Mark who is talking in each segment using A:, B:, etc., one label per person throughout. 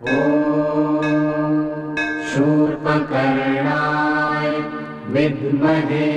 A: शूर्पकर्णाय विद्महे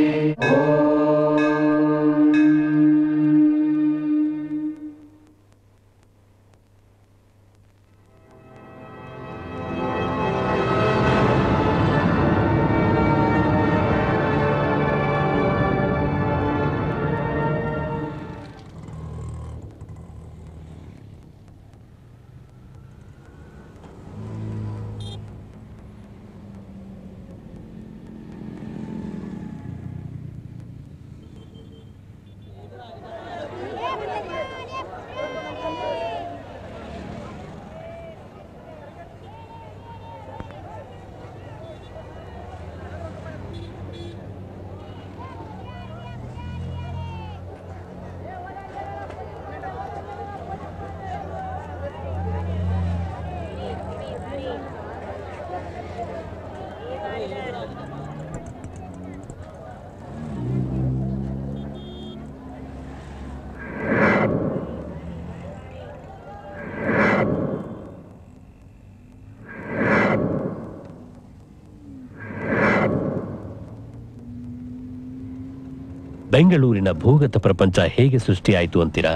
B: ಬೆಂಗಳೂರಿನ ಭೂಗತ ಪ್ರಪಂಚ ಹೇಗೆ ಸೃಷ್ಟಿಯಾಯಿತು ಅಂತೀರಾ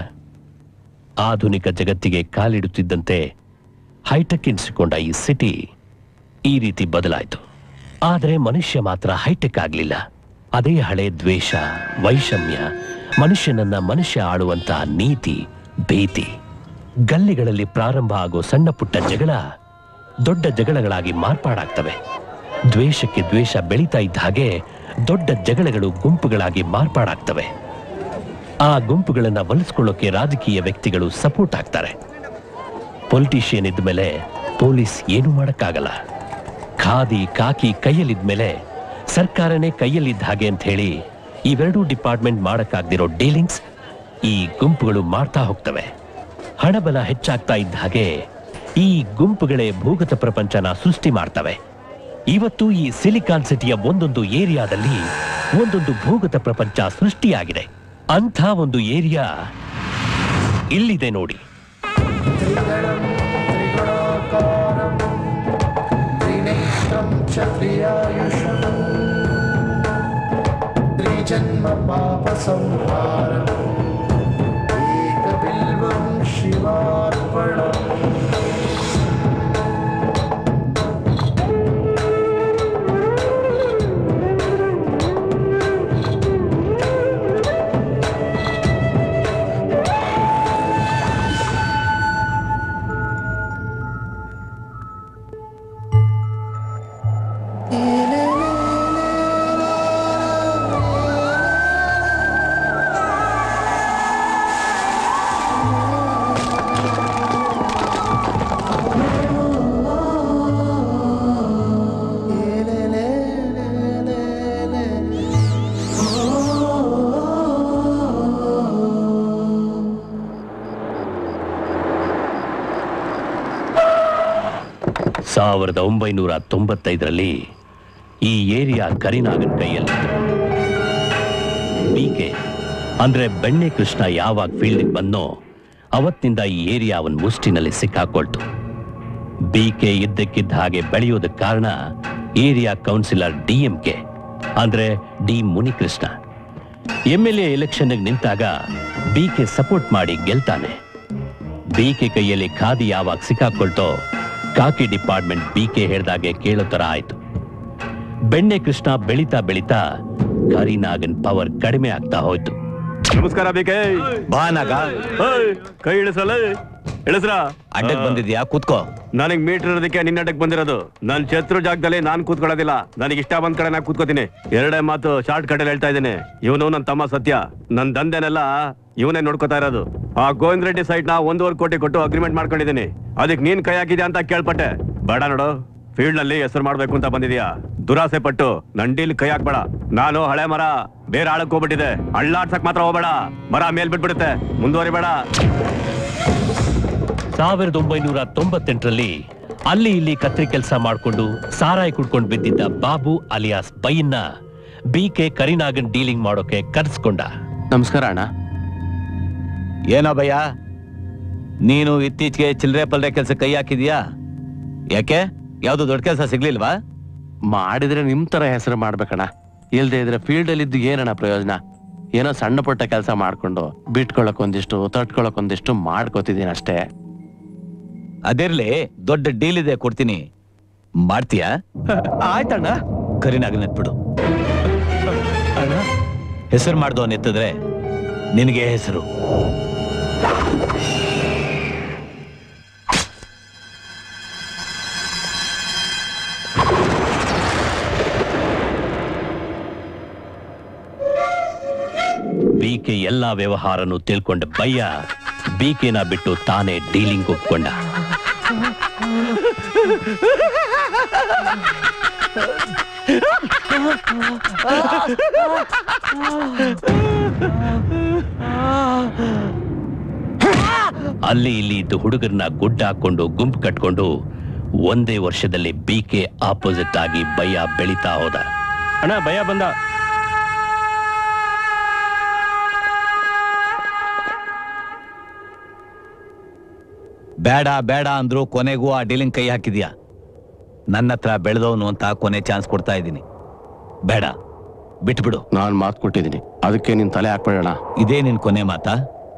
B: ಆಧುನಿಕ ಜಗತ್ತಿಗೆ ಕಾಲಿಡುತ್ತಿದ್ದಂತೆ ಹೈಟೆಕ್ ಎನಿಸಿಕೊಂಡ ಈ ಸಿಟಿ ಈ ರೀತಿ ಬದಲಾಯಿತು ಆದರೆ ಮನುಷ್ಯ ಮಾತ್ರ ಹೈಟೆಕ್ ಆಗಲಿಲ್ಲ ಅದೇ ಹಳೆ ದ್ವೇಷ ವೈಷಮ್ಯ ಮನುಷ್ಯನನ್ನ ಮನುಷ್ಯ ಆಳುವಂತ ನೀತಿ ಭೀತಿ ಗಲ್ಲಿಗಳಲ್ಲಿ ಪ್ರಾರಂಭ ಆಗೋ ಸಣ್ಣ ಪುಟ್ಟ ಜಗಳ ದೊಡ್ಡ ಜಗಳಗಳಾಗಿ ಮಾರ್ಪಾಡಾಗ್ತವೆ ದ್ವೇಷಕ್ಕೆ ದ್ವೇಷ ಬೆಳೀತಾ ಇದ್ದ ಹಾಗೆ ದೊಡ್ಡ ಜಗಳಗಳು ಗುಂಪುಗಳಾಗಿ ಮಾರ್ಪಾಡಾಗ್ತವೆ ಆ ಗುಂಪುಗಳನ್ನ ಒಲಿಸ್ಕೊಳ್ಳೋಕೆ ರಾಜಕೀಯ ವ್ಯಕ್ತಿಗಳು ಸಪೋರ್ಟ್ ಆಗ್ತಾರೆ ಪೊಲಿಟಿಷಿಯನ್ ಇದ್ಮೇಲೆ ಪೊಲೀಸ್ ಏನು ಮಾಡಕ್ಕಾಗಲ್ಲ ಖಾದಿ ಕಾಕಿ ಕೈಯಲ್ಲಿದ್ಮೇಲೆ ಸರ್ಕಾರನೇ ಕೈಯಲ್ಲಿದ್ದ ಹಾಗೆ ಅಂತ ಹೇಳಿ ಇವೆರಡೂ ಡಿಪಾರ್ಟ್ಮೆಂಟ್ ಮಾಡಕ್ಕಾಗ್ದಿರೋ ಡೀಲಿಂಗ್ಸ್ ಈ ಗುಂಪುಗಳು ಮಾಡ್ತಾ ಹೋಗ್ತವೆ ಹಣಬಲ ಹೆಚ್ಚಾಗ್ತಾ ಇದ್ದ ಹಾಗೆ ಈ ಗುಂಪುಗಳೇ ಭೂಗತ ಪ್ರಪಂಚನ ಸೃಷ್ಟಿ ಮಾಡ್ತವೆ ಇವತ್ತು ಈ ಸಿಲಿಕಾನ್ ಸಿಟಿಯ ಒಂದೊಂದು ಏರಿಯಾದಲ್ಲಿ ಒಂದೊಂದು ಭೂಗತ ಪ್ರಪಂಚ ಸೃಷ್ಟಿಯಾಗಿದೆ ಅಂಥ ಒಂದು ಏರಿಯಾ ಇಲ್ಲಿದೆ ನೋಡಿ
A: त्रिगणं त्रिगुणाकारं त्रिनेत्रं च त्रियायुषम् त्रिजन्मपापसंहारम् एकबिल्वं शिवार्पणम्
B: ಸಾವಿರದ ಒಂಬೈನೂರ ತೊಂಬತ್ತೈದರಲ್ಲಿ ಈ ಏರಿಯಾ ಕರಿನಾಗನ್ ಕೈಯಲ್ಲಿ ಬಿಕೆ ಅಂದ್ರೆ ಬೆಣ್ಣೆ ಕೃಷ್ಣ ಯಾವಾಗ ಫೀಲ್ಡ್ಗೆ ಬಂದೋ ಅವತ್ತಿನಿಂದ ಈ ಏರಿಯಾ ಅವನ್ ಮುಷ್ಟಿನಲ್ಲಿ ಸಿಕ್ಕಾಕೊಳ್ತು ಬಿಕೆ ಇದ್ದಕ್ಕಿದ್ದ ಹಾಗೆ ಬೆಳೆಯೋದಕ್ಕೆ ಕಾರಣ area councillor D M K ಅಂದ್ರೆ D Munikrishna M L A ಎಲೆಕ್ಷನ್ಗೆ ನಿಂತಾಗ ಬಿಕೆ ಸಪೋರ್ಟ್ ಮಾಡಿ ಗೆಲ್ತಾನೆ ಬಿಕೆ ಕೈಯಲ್ಲಿ ಖಾದಿ ಯಾವಾಗ ಸಿಕ್ಕಾಕೊಳ್ತೋ ಕಾಕಿ ಡಿಪಾರ್ಟ್ಮೆಂಟ್ ಬಿಕೆ ಹೇಳ್ದಾಗೆ ಕೇಳೋ ತರ ಆಯ್ತು ಬೆಣ್ಣೆ ಕೃಷ್ಣ ಬೆಳಿತಾ ಬೆಳಿತಾ ಕರಿನಾಗನ್ ಪವರ್ ಕಡಿಮೆ ಆಗ್ತಾ ಹೋಯ್ತು
C: ನಮಸ್ಕಾರ ಬೇಕೆ
D: ಬಾ ನಾಗ
C: ಕೈ ಇಳಿಸಲ್ಲ ಇಳಿಸ್ರ
D: ಅಡ್ಡಕ್ ಬಂದಿದ್ಯಾ ಕೂತ್ಕೋ
C: ನನಗ್ ಮೀಟರ್ ಇರೋದಕ್ಕೆ ನಿನ್ನ ಅಡ್ಡಕ್ ಬಂದಿರೋದು ನನ್ ಶತ್ರು ಜಾಗದಲ್ಲಿ ನಾನ್ ಕೂತ್ಕೊಳ್ಳೋದಿಲ್ಲ ನನಗೆ ಇಷ್ಟ ಬಂದ್ ಕಡೆ ನಾ ಕೂತ್ಕೋತೀನಿ ಎರಡೇ ಮಾತು ಶಾರ್ಟ್ ಕಟ್ ಹೇಳ್ತಾ ಇದ್ದೀನಿ ಇವನು ನನ್ ತಮ್ಮ ಸತ್ಯ ನನ್ ದಂಧೆನೆಲ್ಲ ಇವನೇ ನೋಡ್ಕೋತಾ ಇರೋದು ಆ ಗೋವಿಂದ್ ರೆಡ್ಡಿ ಸೈಟ್ ನ ಒಂದೂವರೆ ಕೋಟಿ ಕೊಟ್ಟು ಅಗ್ರಿಮೆಂಟ್ ಮಾಡ್ಕೊಂಡಿದ್ದೀನಿ ಅದಕ್ಕೆ ನೀನ್ ಕೈ ಹಾಕಿದ್ಯಾ ಅಂತ ಕೇಳ್ಪಟ್ಟೆ ಬೇಡ ನೋಡು ಫೀಲ್ಡ್ ನಲ್ಲಿ ಹೆಸರು ಮಾಡ್ಬೇಕು ಅಂತ ಬಂದಿದ್ಯಾ ದುರಾಸೆ ಪಟ್ಟು ನಂಡಿಲ್ ಕೈ ಹಾಕ್ಬೇಡ ನಾನು ಹಳೆ ಮರ ಬೇರೆ ಆಳಕ್ ಹೋಗ್ಬಿಟ್ಟಿದೆ ಅಳ್ಳಾಡ್ಸಕ್ ಮಾತ್ರ ಹೋಗ್ಬೇಡ ಮರ ಮೇಲ್ ಬಿಟ್ಬಿಡುತ್ತೆ ಮುಂದುವರಿಬೇಡ
B: ಸಾವಿರದ ಒಂಬೈನೂರ ತೊಂಬತ್ತೆಂಟರಲ್ಲಿ ಅಲ್ಲಿ ಇಲ್ಲಿ ಕತ್ರಿ ಕೆಲಸ ಮಾಡಿಕೊಂಡು ಸಾರಾಯಿ ಕುಡ್ಕೊಂಡು ಬಿದ್ದಿದ್ದ Babu alias Baiyanna B K Karinagan dealing ಮಾಡೋಕೆ ಕರೆಸ್ಕೊಂಡ
D: ನಮಸ್ಕಾರ ಅಣ್ಣ ಏನೋ ಭಯ್ಯ ನೀನು ಇತ್ತೀಚೆಗೆ ಚಿಲ್ಲರೆ ಪಲ್ರೆ ಕೆಲಸ ಕೈ ಹಾಕಿದ್ಯಾ ಯಾಕೆ ಯಾವ್ದು ದೊಡ್ಡ ಕೆಲಸ ಸಿಗ್ಲಿಲ್ವಾ
E: ಮಾಡಿದ್ರೆ ನಿಮ್ ತರ ಹೆಸರು ಮಾಡ್ಬೇಕಣ್ಣ ಇಲ್ದೇ ಇದ್ರೆ ಫೀಲ್ಡ್ ಅಲ್ಲಿ ಇದ್ದು ಏನಣ್ಣ ಪ್ರಯೋಜನ ಏನೋ ಸಣ್ಣ ಪುಟ್ಟ ಕೆಲಸ ಮಾಡ್ಕೊಂಡು ಬಿಟ್ಕೊಳಕ್ ಒಂದಿಷ್ಟು ತಟ್ಕೊಳಕ್ ಒಂದಿಷ್ಟು ಮಾಡ್ಕೋತಿದೀನಿ ಅಷ್ಟೇ
D: ಅದಿರ್ಲಿ ದೊಡ್ಡ ಡೀಲ್ ಇದೆ ಕೊಡ್ತೀನಿ ಮಾಡ್ತೀಯಾ
E: ಆಯ್ತಣ್ಣ
D: ಕರಿನಾಗ ನೆತ್ಬಿಡು ಹೆಸರು ಮಾಡ್ದವನ್ ಎತ್ತಿದ್ರೆ ನಿನಗೆ ಹೆಸರು
B: ಬಿಕೆ ಎಲ್ಲಾ ವ್ಯವಹಾರನು ತಿಳ್ಕೊಂಡ ಬಯ್ಯ ಬಿಕೆನ ಬಿಟ್ಟು ತಾನೇ ಡೀಲಿಂಗ್ ಒಪ್ಕೊಂಡ ಅಲ್ಲಿ ಇಲ್ಲಿ ಇದ್ದು ಹುಡುಗರನ್ನ ಗುಡ್ಡ ಹಾಕೊಂಡು ಗುಂಪು ಕಟ್ಕೊಂಡು ಒಂದೇ ವರ್ಷದಲ್ಲಿ ಬಿಕೆ ಆಪೋಸಿಟ್ ಆಗಿ ಬಯ್ಯ ಬೆಳೀತಾ ಹೋದ
F: ಅಣ್ಣ ಭಯ ಬಂದ
D: ಬೇಡ ಬೇಡ ಅಂದ್ರು ಕೊನೆಗೂ ಆ ಡೀಲಿಂಗ್ ಕೈ ಹಾಕಿದ್ಯಾ ನನ್ನ ಹತ್ರ ಬೆಳೆದವನು ಅಂತ ಕೊನೆ ಚಾನ್ಸ್ ಕೊಡ್ತಾ ಇದ್ದೀನಿ ಬೇಡ ಬಿಟ್ಬಿಡು
E: ನಾನ್ ಮಾತು ಕೊಟ್ಟಿದ್ದೀನಿ ಅದಕ್ಕೆ ನಿನ್ ತಲೆ ಹಾಕ್ಬೇಡಣ
D: ಇದೇ ನಿನ್ ಕೊನೆ ಮಾತಾ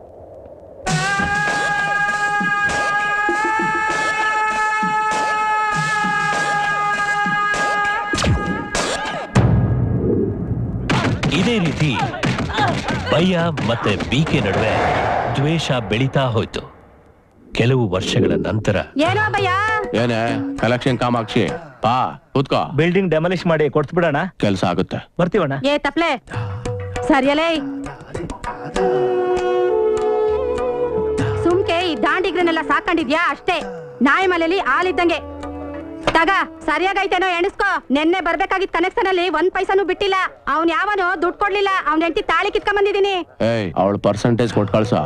B: ಇದೇ ರೀತಿ ಬಯ್ಯ ಮತ್ತೆ ಬಿಕೆ ನಡುವೆ ದ್ವೇಷ ಬೆಳೀತಾ ಹೋಯ್ತು ಕೆಲವು ವರ್ಷಗಳ ನಂತರ
G: ಏನೋ ಭಯ
E: ಏನೇ ಕಲೆಕ್ಷನ್ ಕಾಮಾಕ್ಷಿ ಬಾ ಕೂತ್ಕೋ
F: ಬಿಲ್ಡಿಂಗ್ ಡೆಮಾಲಿಷ್ ಮಾಡಿ ಕೊಡ್ಸ್ಬಿಡೋಣ
E: ಕೆಲ್ಸ ಆಗುತ್ತೆ
F: ಬರ್ತೀವಣ್ಣ
G: ಏ ತಪ್ಲೆ ಸರಿಯಲೇ ಸುಮ್ಕೆ ಈ ದಾಂಡಿಗ್ರನ್ನೆಲ್ಲ ಸಾಕೊಂಡಿದ್ಯಾ ಅಷ್ಟೇ ನಾಯಿ ಮಲೆಯಲ್ಲಿ ಹಾಲಿದ್ದಂಗೆ ತಗ ಸರಿಯಾಗೈತೇನೋ ಎಣಿಸ್ಕೋ ನೆನ್ನೆ ಬರ್ಬೇಕಾಗಿದ್ ಕನೆಕ್ಷನ್ ಅಲ್ಲಿ ಒಂದ್ ಪೈಸಾನು ಬಿಟ್ಟಿಲ್ಲ ಅವ್ನ್ ಯಾವನೋ ದುಡ್ಡು ಕೊಡ್ಲಿಲ್ಲ ಅವ್ನ ಹೆಂಡತಿ ತಾಳಿ ಕಿತ್ಕೊಂಡ್ ಬಂದಿದೀನಿ
E: ಏಯ್ ಅವಳು ಪರ್ಸೆಂಟೇಜ್ ಕೊಟ್ಟು ಕಳ್ಸ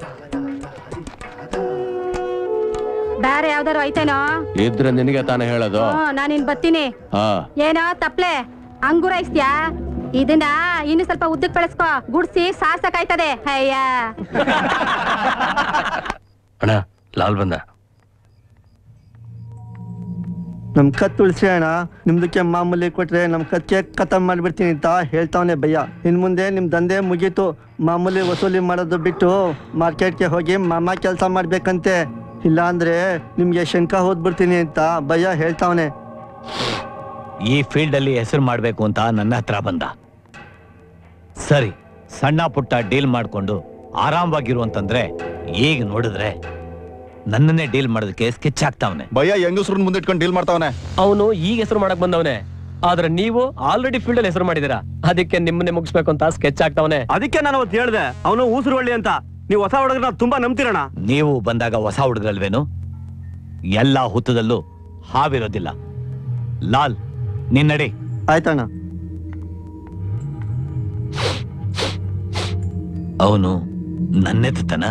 G: ಬೇರೆ ಯಾವ್ದಾರು ಐತೇನೋ
E: ಇದ್ರೆ ನಿನಗೆ ತಾನೇ ಹೇಳೋದು
G: ಹ್ಮ್ ನಾನಿನ್ ಬತ್ತೀನಿ
E: ಹಾ
G: ಏನೋ ತಪ್ಲೆ ಅಂಗೂರ ಇಸ್ತ್ಯಾ ಇದನ್ನ ಇನ್ನು ಸ್ವಲ್ಪ ಉದ್ದಕ್ ಬೆಳೆಸ್ಕೋ ಗುಡ್ಸಿ ಸಾರ್ಸಕಾಯ್ತದೆ ಅಯ್ಯ
B: ಅಣ್ಣ ಲಾಲ್ ಬಂದ
H: ನಮ್ ಕತ್ ಉಳಿಸಿ ಅಣ್ಣ ನಿಮ್ದಕ್ಕೆ ಮಾಮೂಲಿ ಕೊಟ್ರೆ ನಮ್ ಕತ್ಗೆ ಖತಮ್ ಮಾಡ್ಬಿಡ್ತೀನಿ ಅಂತ ಹೇಳ್ತಾವನೆ ಭಯ್ಯ ಇನ್ ಮುಂದೆ ನಿಮ್ ದಂಧೆ ಮುಗೀತು ಮಾಮೂಲಿ ವಸೂಲಿ ಮಾಡೋದು ಬಿಟ್ಟು ಮಾರ್ಕೆಟ್ಗೆ ಹೋಗಿ ಮಾಮ ಕೆಲಸ ಮಾಡ್ಬೇಕಂತೆ ಇಲ್ಲ ಅಂದ್ರೆ ನಿಮ್ಗೆ ಶಂಕ ಹೋದ್ಬಿಡ್ತೀನಿ ಅಂತ ಭಯ್ಯ ಹೇಳ್ತಾವನೆ
D: ಈ ಫೀಲ್ಡ್ ಅಲ್ಲಿ ಹೆಸರು ಮಾಡ್ಬೇಕು ಅಂತ ನನ್ನ ಹತ್ರ ಬಂದ ಸರಿ ಸಣ್ಣ ಪುಟ್ಟ ಡೀಲ್ ಮಾಡ್ಕೊಂಡು ಆರಾಮವಾಗಿರು ಅಂತಂದ್ರೆ ಈಗ ನೋಡಿದ್ರೆ ನನ್ನನ್ನೇ ಡೀಲ್ ಮಾಡೋದಕ್ಕೆ ಸ್ಕೆಚ್ ಆಗ್ತಾವನೆ
I: ಭಯ ಹೆಂಗಸ್ರನ್ ಮುಂದೆ ಇಟ್ಕೊಂಡು ಡೀಲ್ ಮಾಡ್ತಾವನೆ
F: ಅವನು ಈಗ ಹೆಸರು ಮಾಡಕ್ ಬಂದವನೆ ಆದ್ರೆ ನೀವು ಆಲ್ರೆಡಿ ಫೀಲ್ಡ್ ಅಲ್ಲಿ ಹೆಸರು ಮಾಡಿದೀರಾ ಅದಕ್ಕೆ ನಿಮ್ಮನ್ನೇ ಮುಗಿಸ್ಬೇಕು ಅಂತ ಸ್ಕೆಚ್ ಆಗ್ತಾವನೆ
C: ಅದಕ್ಕೆ ನಾನು ಅವತ್ತು ಹೇಳ್ದೆ ಅವನು ಊಸುರುವಳ್ಳಿ ಅಂತ ನೀವು ಹೊಸ ಹುಡುಗರನ್ನ ತುಂಬಾ ನಂಬ್ತೀರಣ
D: ನೀವು ಬಂದಾಗ ಹೊಸ ಹುಡುಗರಲ್ವೇನು ಎಲ್ಲ ಹುತ್ತದಲ್ಲೂ ಹಾವಿರೋದಿಲ್ಲ ಲಾಲ್ ನಿನ್ನಡಿ
H: ಆಯ್ತಣ್ಣ
D: ಅವನು ನನ್ನೆತ್ತನ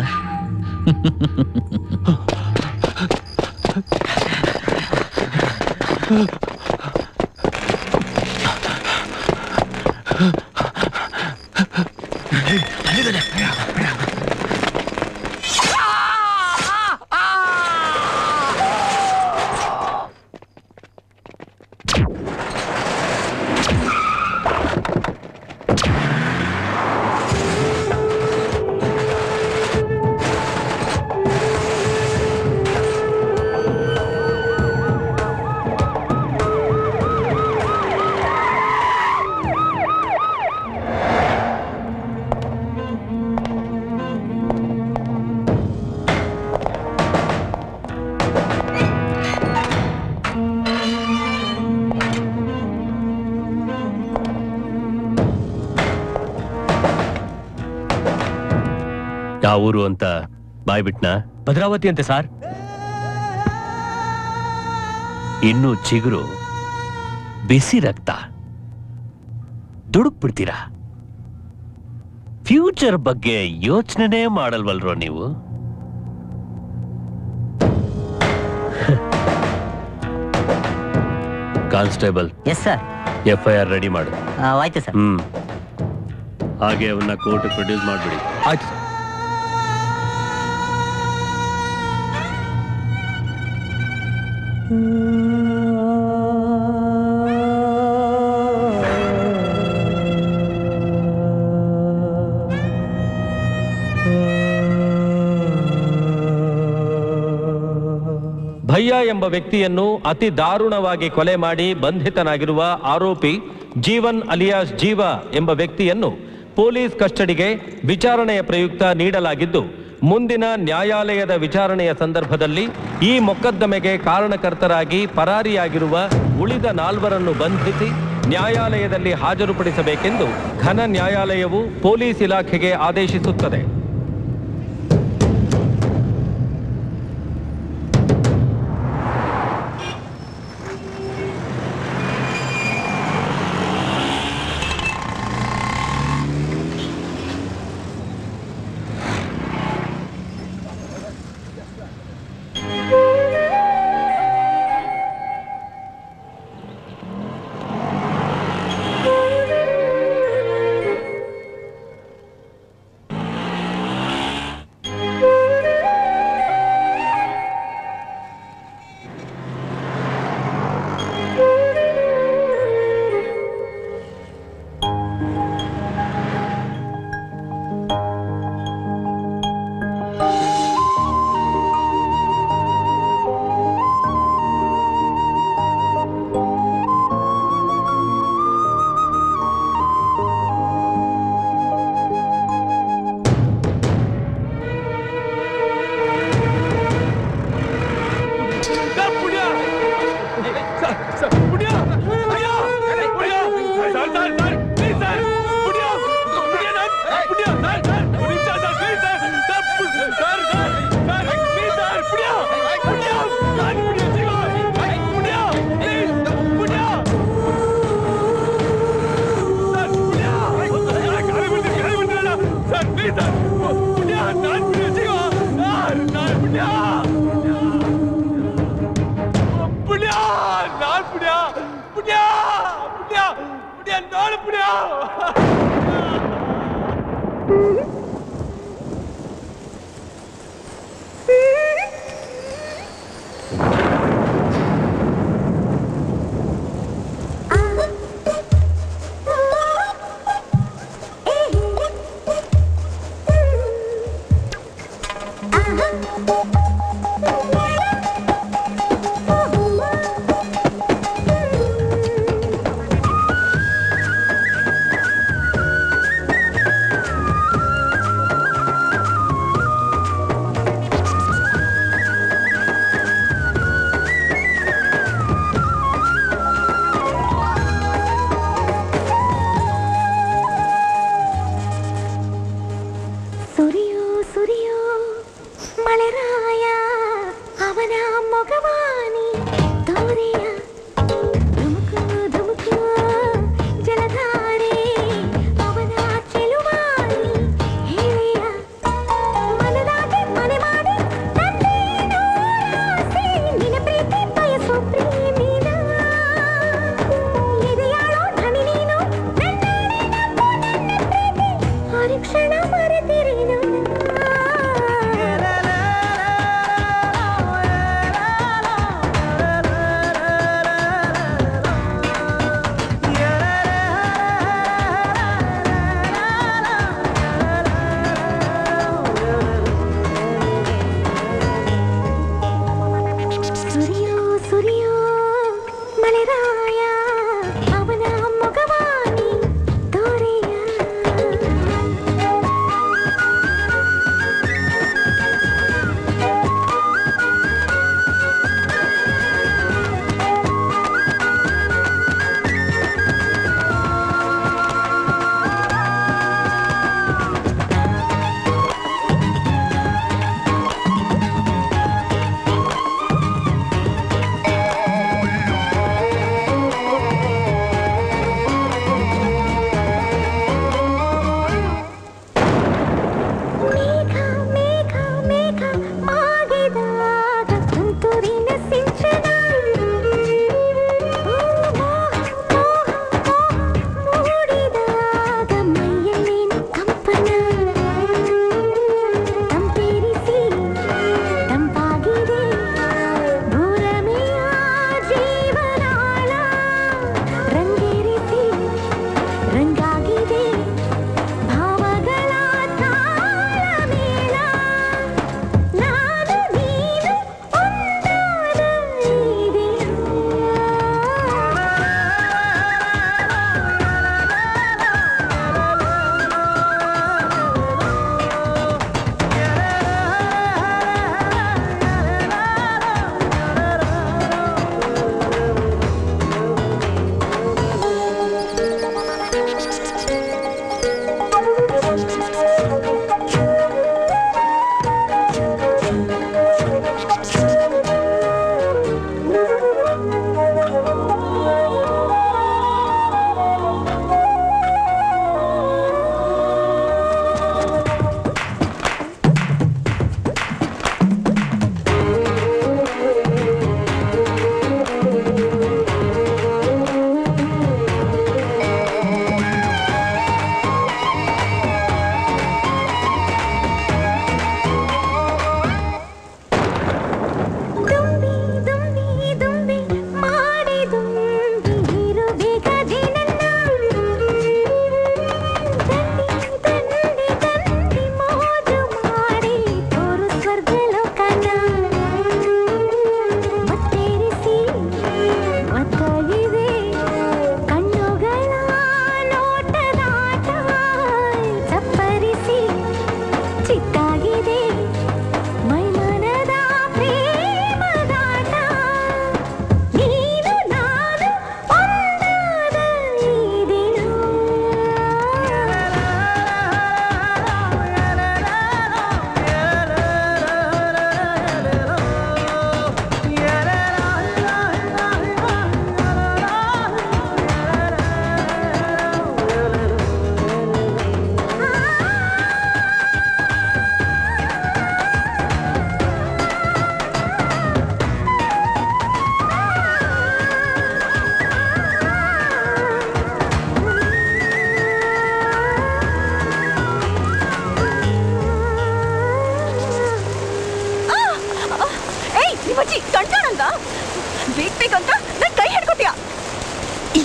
B: ಯಾವ ಊರು ಅಂತ ಬಾಯ್ಬಿಟ್ನ
F: ಭದ್ರಾವತಿ ಅಂತೆ ಸರ್
B: ಇನ್ನು ಚಿಗುರು ಬಿಸಿ ರಕ್ತ ದುಡುಕ್ ಬಿಡ್ತೀರಾ ಫ್ಯೂಚರ್ ಬಗ್ಗೆ ಯೋಚನೆ ಮಾಡಲ್ವಲ್ರೋ ನೀವು constable
J: yes sir
B: F I R ready ಮಾಡು
J: ಆಯ್ತು ಸರ್
B: ಹ್ಮ್ ಹಾಗೆ ಅವನ್ನ ಕೋರ್ಟ್ ಪ್ರೊಡ್ಯೂಸ್ ಮಾಡ್ಬಿಡಿ
D: ಆಯ್ತು ಸರ್
F: ಭಯ್ಯ ಎಂಬ ವ್ಯಕ್ತಿಯನ್ನು ಅತಿ ದಾರುಣವಾಗಿ ಕೊಲೆ ಮಾಡಿ ಬಂಧಿತನಾಗಿರುವ ಆರೋಪಿ ಜೀವನ್ ಅಲಿಯಾಸ್ ಜೀವ ಎಂಬ ವ್ಯಕ್ತಿಯನ್ನು ಪೊಲೀಸ್ ಕಸ್ಟಡಿಗೆ ವಿಚಾರಣೆಯ ಪ್ರಯುಕ್ತ ನೀಡಲಾಗಿದ್ದು ಮುಂದಿನ ನ್ಯಾಯಾಲಯದ ವಿಚಾರಣೆಯ ಸಂದರ್ಭದಲ್ಲಿ ಈ ಮೊಕದ್ದಮೆಗೆ ಕಾರಣಕರ್ತರಾಗಿ ಪರಾರಿಯಾಗಿರುವ ಉಳಿದ ನಾಲ್ವರನ್ನು ಬಂಧಿಸಿ ನ್ಯಾಯಾಲಯದಲ್ಲಿ ಹಾಜರುಪಡಿಸಬೇಕೆಂದು ಘನ ನ್ಯಾಯಾಲಯವು ಪೊಲೀಸ್ ಇಲಾಖೆಗೆ ಆದೇಶಿಸುತ್ತದೆ
J: ಆ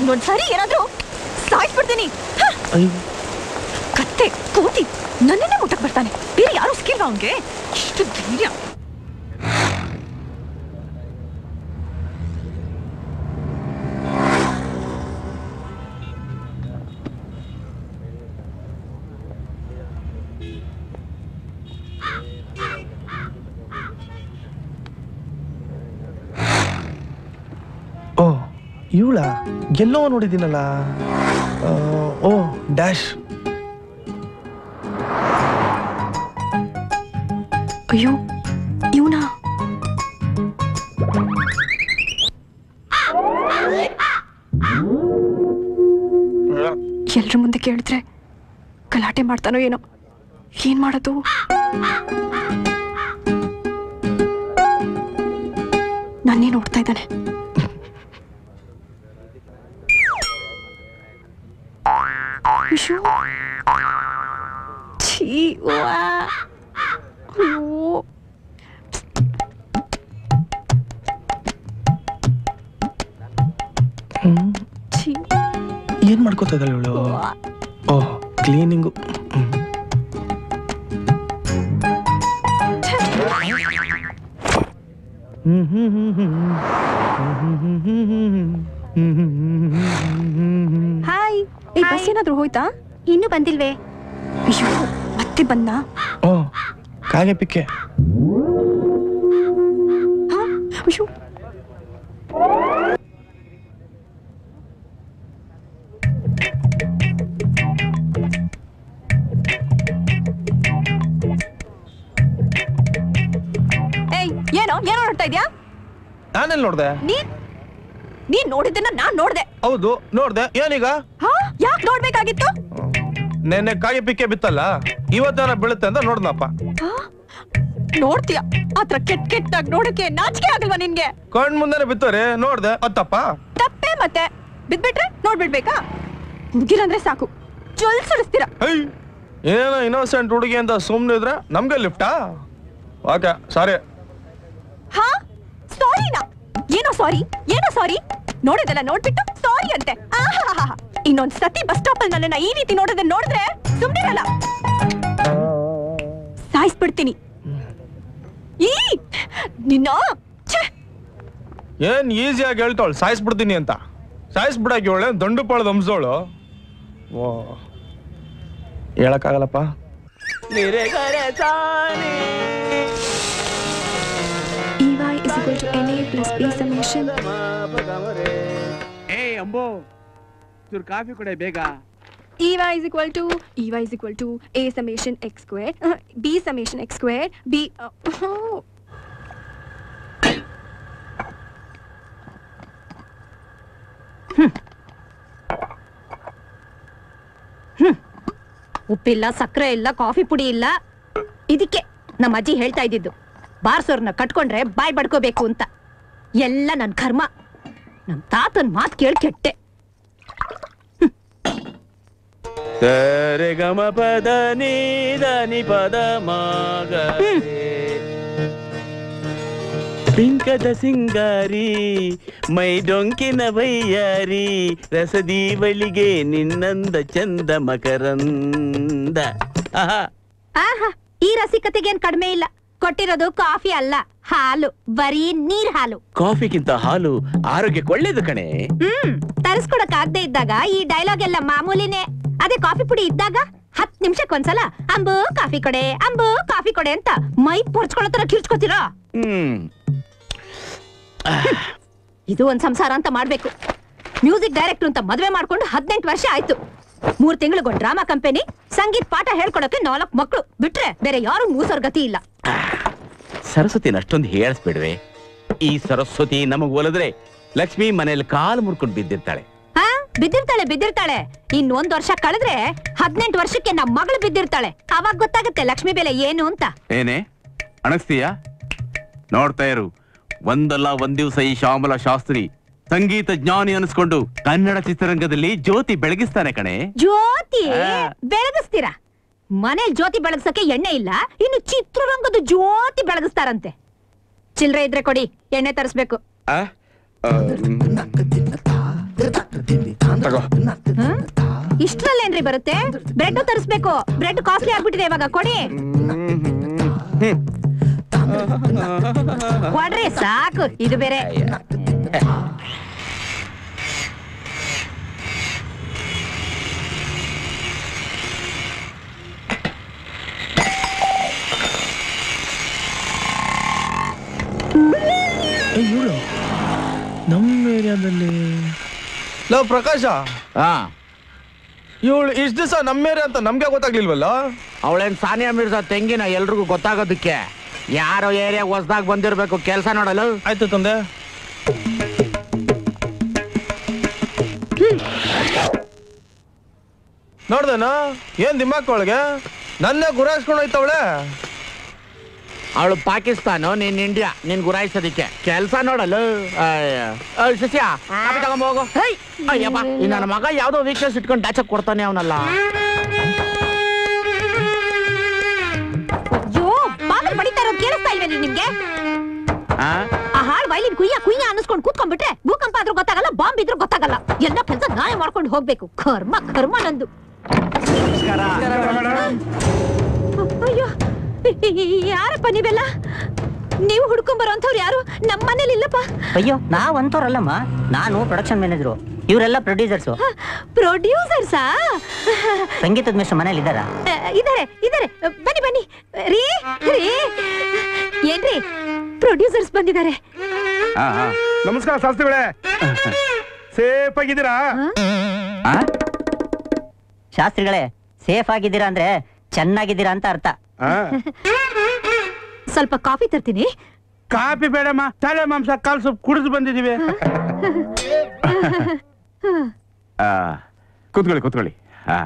J: ಇನ್ನೊಂದ್ಸಾರಿ ಏನಾದ್ರೂ ಸಾಯ್ಸ್ಬಿಡ್ತೀನಿ ಹ! ಕತ್ತೆ ಕೋತಿ ನನ್ನನ್ನೇ ಮುಟ್ಟಕ್ ಬರ್ತಾನೆ ಬೇರೆ ಯಾರು ಸ್ಕಿಲ್ ಅವನ್ಗೆ ಇಷ್ಟು ಧೈರ್ಯ
K: ಓ ಇವಳ ಎಲ್ಲೋ ನೋಡಿದ್ದೀನಲ್ಲ ಆ, ಓ ಡ್ಯಾಶ್
J: ಅಯ್ಯೋ ಇವನಾ ಎಲ್ರ ಮುಂದೆ ಕೇಳಿದ್ರೆ ಗಲಾಟೆ ಮಾಡ್ತಾನೋ ಏನೋ ಏನ್ ಮಾಡೋದು ನನ್ನೇ ನೋಡ್ತಾ ಇದ್ದಾನೆ ಅಯ್ಯೋ. ಛೀ, ವ್ವಾ. ಅಯ್ಯೋ ಛೀ.
K: ಏನ್ ಮಾಡ್ಕೋತಾ ಇದ್ದಾಳೆ ಇವಳು ಓ ಕ್ಲೀನಿಂಗು
G: ಹಾಯ್
J: ಏ ಬಸ್ ಏನಾದ್ರೂ ಹೋಯ್ತಾ
G: ಇನ್ನೂ ಬಂದಿಲ್ವೇ
J: ಅಯ್ಯೋ ಮತ್ತೆ ಬಂದ
K: ಓ ಕಾಗೆ ಪಿಕ್ಕೆ
J: ಅಯ್ಯೋ ಏಯ್ ಏನೋ ಏನೋ ನೋಡ್ತಾ ಇದ್ಯಾ
K: ನಾನೆಲ್ಲಿ ನೋಡ್ದೆ
J: ನೀನ್ ನೀನ್ ನೋಡಿದ್ದನ್ನ ನಾನ್ ನೋಡ್ದೆ
K: ಹೌದು ನೋಡ್ದೆ ಏನೀಗ
J: ಹಾ ಯಾಕೆ ನೋಡ್ಬೇಕಾಗಿತ್ತು
K: ನೆನ್ನೆ ಕಾಗೆ ಪಿಕ್ಕೆ ಬಿತ್ತಲ್ಲ ಇವತ್ತೇನ ಬೀಳುತ್ತೆ ಅಂತ ನೋಡ್ದಪ್ಪ
J: ಹಾ? ನೋಡ್ತೀಯ ಆತರ ಕೆಟ್ಟ ಕೆಟ್ಟಾಗಿ ನೋಡಕ್ಕೆ ನಾಚಿಕೆ ಆಗಲ್ವಾ ನಿನ್ಗೆ
K: ಕಣ್ ಮುಂದೆನೆ ಬಿತ್ತೋರೆ ನೋಡ್ದೆ ಅತ್ತಪ್ಪ
J: ತಪ್ಪೇ ಮತ್ತೆ ಬಿದ್ಬಿಟ್ರೆ ನೋಡ್ಬಿಡ್ಬೇಕಾ ಹುಡುಗಿರಂದ್ರೆ ಸಾಕು ಜೊಲ್ ಸುಡಿಸ್ತೀರ
K: ಹೈ ಏನೋ ಇನ್ನೋಸೆಂಟ್ ಹುಡುಗಿ ಅಂತ ಸುಮ್ನೆ ಇದ್ರೆ ನಮ್ಗೆ ಲಿಫ್ಟಾ ಓಕೆ ಸಾರಿ
J: ಹಾ ಸಾರಿನಾ ಏನೋ ಸಾರಿ ಏನೋ ಸಾರಿ ನೋಡಿದೆಲ್ಲ ನೋಡ್ಬಿಟ್ಟು ಸಾರಿ ಅಂತೆ ಆಹಾಹಾಹಾ. ಇನ್ನೊಂದ್ ಸತಿ ಬಸ್ ಸ್ಟಾಪ್ ಅಲ್ಲಿ ನನ್ನನ್ನ ಈ ರೀತಿ ನೋಡೋದನ್ನ ನೋಡಿದ್ರೆ ಸುಮ್ನಿರಲ್ಲ ಸಾಯಿಸ್ಬಿಡ್ತೀನಿ ಈ ನಿನ್ನ ಛೆ!
K: ಏನ್ ಈಸಿಯಾಗಿ ಹೇಳ್ತಾವಳು ಸಾಯಿಸ್ಬಿಡ್ತೀನಿ ಅಂತ ಸಾಯಿಸ್ಬಿಡಕ್ಕೆ ಇವಳೆ ದಂಡು ಪಾಳದ ಹಂಸೋಳು ಓ ಹೇಳಕ್ಕಾಗಲ್ಲಪ್ಪ
J: EY is equal to NA plus B summation.
L: ಏ ಅಂಬೋ ಚೂರು ಕಾಫಿ ಕೊಡೆ ಬೇಗ
J: EY is equal to EY is equal to A summation x squared, uh, B summation x squared, B. Uh, oh.
G: ಉಪ್ಪಿಲ್ಲ ಸಕ್ಕರೆ ಇಲ್ಲ ಕಾಫಿ ಪುಡಿ ಇಲ್ಲ ಇದಕ್ಕೆ ನಮ್ಮ ಅಜ್ಜಿ ಹೇಳ್ತಾ ಇದ್ದಿದ್ದು ಬಾರ್ಸೋರ್ನ ಕಟ್ಕೊಂಡ್ರೆ ಬಾಯ್ ಬಡ್ಕೋಬೇಕು ಅಂತ ಎಲ್ಲ ನನ್ ಕರ್ಮ ನಮ್ ತಾತನ್ ಮಾತ್ ಕೇಳ್ ಕೆಟ್ಟೆ
L: ಸರೆ ಗಮ ಪದ ನೀ ನಿ ಪದ ಮಾಗ ಪಿಂಕದ ಸಿಂಗಾರಿ ಮೈ ಡೊಂಕಿನ ಬಯ್ಯಾರಿ ರಸದೀವಳಿಗೆ ನಿನ್ನಂದ ಚಂದ ಮಕರಂದ ಆಹಾ
G: ಆಹಾ ಈ ರಸಿಕತೆಗೇನ್ ಕಡಿಮೆ ಇಲ್ಲ ಕೊಟ್ಟಿರೋದು ಕಾಫಿ ಅಲ್ಲ ಹಾಲು ಬರೀ ನೀರ್ ಹಾಲು
L: ಕಾಫಿಗಿಂತ ಹಾಲು ಆರೋಗ್ಯಕ್ಕೆ ಒಳ್ಳೇದು ಕಣೆ
G: ಹ್ಮ್ ತರಿಸ್ಕೊಡಕ್ ಆಗದೆ ಇದ್ದಾಗ ಈ ಡೈಲಾಗ್ ಎಲ್ಲ ಮಾಮೂಲಿನೇ ಅದೇ ಕಾಫಿ ಪುಡಿ ಇದ್ದಾಗ ಹತ್ ನಿಮಿಷಕ್ಕೊಂದ್ಸಲ ಅಂಬು ಕಾಫಿ ಕೊಡೆ ಅಂಬು ಕಾಫಿ ಕೊಡೆ ಅಂತ ಮೈ ಪೊರ್ಚ್ಕೊಳ್ಳೋ ತರ ಕಿರ್ಚ್ಕೊತೀರಾ
L: ಹ್ಮ್
G: ಇದು ಒಂದ್ ಸಂಸಾರ ಅಂತ ಮಾಡ್ಬೇಕು ಮ್ಯೂಸಿಕ್ ಡೈರೆಕ್ಟರ್ ಅಂತ ಮದ್ವೆ ಮಾಡ್ಕೊಂಡು ಹದಿನೆಂಟು ವರ್ಷ ಆಯ್ತು ಮೂರ್ ತಿಂಗಳಿಗೊಂದ್ ಡ್ರಾಮಾ ಕಂಪನಿ ಸಂಗೀತ ಪಾಠ ಹೇಳ್ಕೊಡಕ್ಕೆ ನಾಲ್ಕು ಮಕ್ಳು ಬಿಟ್ರೆ ಬೇರೆ ಯಾರು ಮೂಸರ್ ಗತಿ ಇಲ್ಲ
L: ಸರಸ್ವತಿನ ಅಷ್ಟೊಂದು ಹೇಳಿಸ್ಬಿಡ್ವೆ ಈ ಸರಸ್ವತಿ ನಮಗ್ ಒಲಿದ್ರೆ ಲಕ್ಷ್ಮಿ ಮನೇಲಿ ಕಾಲು ಮುರ್ಕೊಂಡು ಬಿದ್ದಿರ್ತಾಳೆ
G: ಹಾ ಬಿದ್ದಿರ್ತಾಳೆ ಬಿದ್ದಿರ್ತಾಳೆ ಇನ್ ಒಂದ್ ವರ್ಷ ಕಳೆದ್ರೆ ಹದಿನೆಂಟು ವರ್ಷಕ್ಕೆ ನಮ್ ಮಗಳು ಬಿದ್ದಿರ್ತಾಳೆ ಅವಾಗ ಗೊತ್ತಾಗುತ್ತೆ ಲಕ್ಷ್ಮಿ ಬೆಲೆ ಏನು ಅಂತ
C: ಏನೇ ಅಣಸ್ತೀಯಾ ನೋಡ್ತಾ ಇರು ಒಂದಲ್ಲ ಒಂದ್ ದಿವಸ ಈ ಶ್ಯಾಮಲ ಶಾಸ್ತ್ರಿ ಸಂಗೀತ ಜ್ಞಾನಿ ಅನಿಸ್ಕೊಂಡು ಕನ್ನಡ ಚಿತ್ರರಂಗದಲ್ಲಿ ಜ್ಯೋತಿ ಬೆಳಗಿಸ್ತಾನೆ ಕಣೆ
G: ಜ್ಯೋತಿ
C: ಆ.
G: ಬೆಳಗಿಸ್ತೀರಾ ಮನೇಲಿ ಜ್ಯೋತಿ ಬೆಳಗ್ಸಕ್ಕೆ ಎಣ್ಣೆ ಇಲ್ಲ ಇನ್ನು ಚಿತ್ರರಂಗದ ಜ್ಯೋತಿ ಬೆಳಗಿಸ್ತಾರಂತೆ ಚಿಲ್ರೆ ಇದ್ರೆ ಕೊಡಿ ಎಣ್ಣೆ ತರಿಸ್ಬೇಕು
L: ಆ? ಆ, ಮ್.
I: ತಗೋ
J: ಇಷ್ಟ್ರಲ್ಲೇನ್ರಿ ಬರುತ್ತೆ ಬ್ರೆಡ್ ತರಿಸ್ಬೇಕು ಬ್ರೆಡ್ ಕಾಸ್ಟ್ಲಿ ಆಗ್ಬಿಟ್ಟಿದೆ ಇವಾಗ ಕೊಡಿ ಕೊಡ್ರಿ ಸಾಕು ಇದು ಬೇರೆ
K: ಇವಳು ನಮ್ಮ ಏರಿಯಾದಲ್ಲಿ ಲವ್ ಪ್ರಕಾಶ
L: ಹಾ
K: ಇವಳು ಇಷ್ಟ ದಿವಸ ನಮ್ಮ ಏರಿಯಾ ಅಂತ ನಮ್ಗೆ ಗೊತ್ತಾಗ್ಲಿಲ್ವಲ್ಲ
L: ಅವಳೇನ್ ಸಾನಿಯಾ ಮಿರ್ಜಾ ತೆಂಗಿನ ಎಲ್ರಿಗೂ ಗೊತ್ತಾಗೋದಕ್ಕೆ ಯಾರೋ ಏರಿಯಾ ಹೊಸ್ದಾಗ ಬಂದಿರ್ಬೇಕು ಕೆಲಸ ನೋಡಲು
K: ಆಯ್ತು ತಂದೆ ನೋಡ್ದೇನಾ ಏನ್ ದಿಮಾಕ್ ಒಳಗೆ ನನ್ನೇ ಗುರಾಯಿಸ್ಕೊಂಡು ಹೋಯ್ತವಳೆ
L: ಅವಳು ಪಾಕಿಸ್ತಾನ ನೀನ್ ಇಂಡಿಯಾ ನಿನ್ ಗುರಾಯಿಸೋದಿಕ್ಕೆ ಕೆಲಸ ನೋಡಲು ಅಯ್ಯ. ಅಯ್ಯ್, ಸಸ್ಯ ಕಾಫಿ ತಗೊಂಡ್ ಹೋಗು ಅಯ್ಯಪ್ಪ ಈ ನನ್ನ ಮಗ ಯಾವ್ದೋ ವೀಕ್ನೆಸ್ ಇಟ್ಕೊಂಡು ಡಾಚಕ್ ಕೊಡ್ತಾನೆ ಅವನಲ್ಲ
J: ಅಯ್ಯೋ ಬಾಗಿಲು ಬಡಿತಾ ಇರೋದು ಕೇಳಿಸ್ತಾ ಇಲ್ವೇನ್ರಿ ನಿಮ್ಗೆ
L: ಆ?
J: ಆ ಹಾಳ್ ವೈಲಿನ್ ಕುಯ್ಯ ಕುಯ್ಯ ಅನ್ನಿಸ್ಕೊಂಡು ಕೂತ್ಕೊಂಡ್ಬಿಟ್ರೆ ಭೂಕಂಪ ಆದ್ರೂ ಗೊತ್ತಾಗಲ್ಲ ಬಾಂಬ್ ಇದ್ರೂ ಗೊತ್ತಾಗಲ್ಲ ಎಲ್ಲ ಕೆಲಸ ನಾನೇ ಮಾಡ್ಕೊಂಡು ಹೋಗ್ಬೇಕು ಕರ್ಮ ಕರ್ಮ ನಂದು ಅಯ್ಯೋ ಈ- ಈ- ಯಾರಪ್ಪ ನೀವೆಲ್ಲ ನೀವು ಹುಡ್ಕೊಂಡ್ ಬರೋಂಥವ್ರು ಯಾರು ನಮ್ಮ ಮನೇಲಿ ಇಲ್ಲಪ್ಪ
M: ಅಯ್ಯೋ ನಾವ್ ಅಂತವ್ರಲ್ಲಮ್ಮ ನಾನು ಪ್ರೊಡಕ್ಷನ್ ಮ್ಯಾನೇಜರು ಇವರೆಲ್ಲ ಪ್ರೊಡ್ಯೂಸರ್ಸು
J: ಪ್ರೊಡ್ಯೂಸರ್ಸಾ
M: ಸಂಗೀತದ ಮಿಶ್ರ ಮನೇಲಿ ಇದ್ದಾರಾ
J: ಇದಾರೆ ಇದಾರೆ ಬನ್ನಿ ಬನ್ನಿ ರೀ ರೀ ಏನ್ರಿ ಪ್ರೊಡ್ಯೂಸರ್ಸ್ ಬಂದಿದ್ದಾರೆ
N: ನಮಸ್ಕಾರ ಶಾಸ್ತ್ರಿಗಳೇ ಸೇಫ್ ಆಗಿದ್ದೀರಾ
M: ಶಾಸ್ತ್ರಿಗಳೇ ಸೇಫ್ ಆಗಿದ್ದೀರಾ ಅಂದ್ರೆ ಚೆನ್ನಾಗಿದ್ದೀರಾ ಅಂತ ಅರ್ಥ
J: ಸ್ವಲ್ಪ ಕಾಫಿ ತರ್ತೀನಿ
N: ಕಾಫಿ ಬೇಡಮ್ಮ ತಲೆ ಮಾಂಸ ಕಾಲ್ ಸೊಪ್ಪು ಕುಡಿದು ಬಂದಿದೀವಿ
L: ಆ, ಕೂತ್ಕೊಳ್ಳಿ ಕೂತ್ಕೊಳ್ಳಿ ಹಾ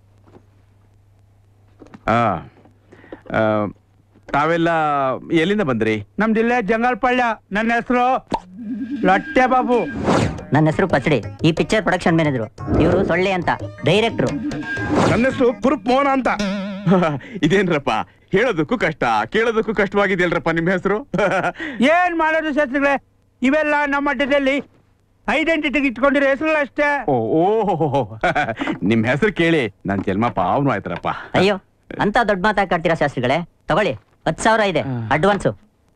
L: ಆ, ಆ, ತಾವೆಲ್ಲ ಎಲ್ಲಿಂದ ಬಂದ್ರಿ
N: ನಮ್ದು ಇಲ್ಲೇ ಜಂಗಲ್ಪಳ್ಳ ನನ್ನ ಹೆಸರು ಲಟ್ಟೆ ಬಾಬು
M: ನನ್ನ ಹೆಸರು ಪಚಡಿ ಈ ಪಿಕ್ಚರ್ ಪ್ರೊಡಕ್ಷನ್ ಮ್ಯಾನೇಜರು ಇವರು ಸೊಳ್ಳೆ ಅಂತ ಡೈರೆಕ್ಟ್ರು
N: ನನ್ನ ಹೆಸರು ಕುರುಪ್ ಮೋಹನ ಅಂತ
L: ಇದೇನ್ರಪ್ಪ ಹೇಳೋದಕ್ಕೂ ಕಷ್ಟ ಕೇಳೋದಕ್ಕೂ ಕಷ್ಟವಾಗಿದೆಯಲ್ರಪ್ಪ ನಿಮ್ಮ ಹೆಸರು
N: ಏನ್ ಮಾಡೋದು ಶಾಸ್ತ್ರಿಗಳೇ ಇವೆಲ್ಲ ನಮ್ಮ ಅಡ್ಡದಲ್ಲಿ ಐಡೆಂಟಿಟಿಗೆ ಇಟ್ಕೊಂಡಿರೋ ಹೆಸರು ಅಷ್ಟೇ
L: ಓ ಓ ನಿಮ್ ಹೆಸರು ಕೇಳಿ ನನ್ ಜನ್ಮ ಪಾವನು ಆಯ್ತರಪ್ಪ
M: ಅಯ್ಯೋ ಅಂತ ದೊಡ್ಡ ಮಾತಾಡ್ತೀರಾ ಶಾಸ್ತ್ರಿಗಳೇ ತಗೊಳ್ಳಿ ಹತ್ತು ಸಾವಿರ ಇದೆ ಅಡ್ವಾನ್ಸು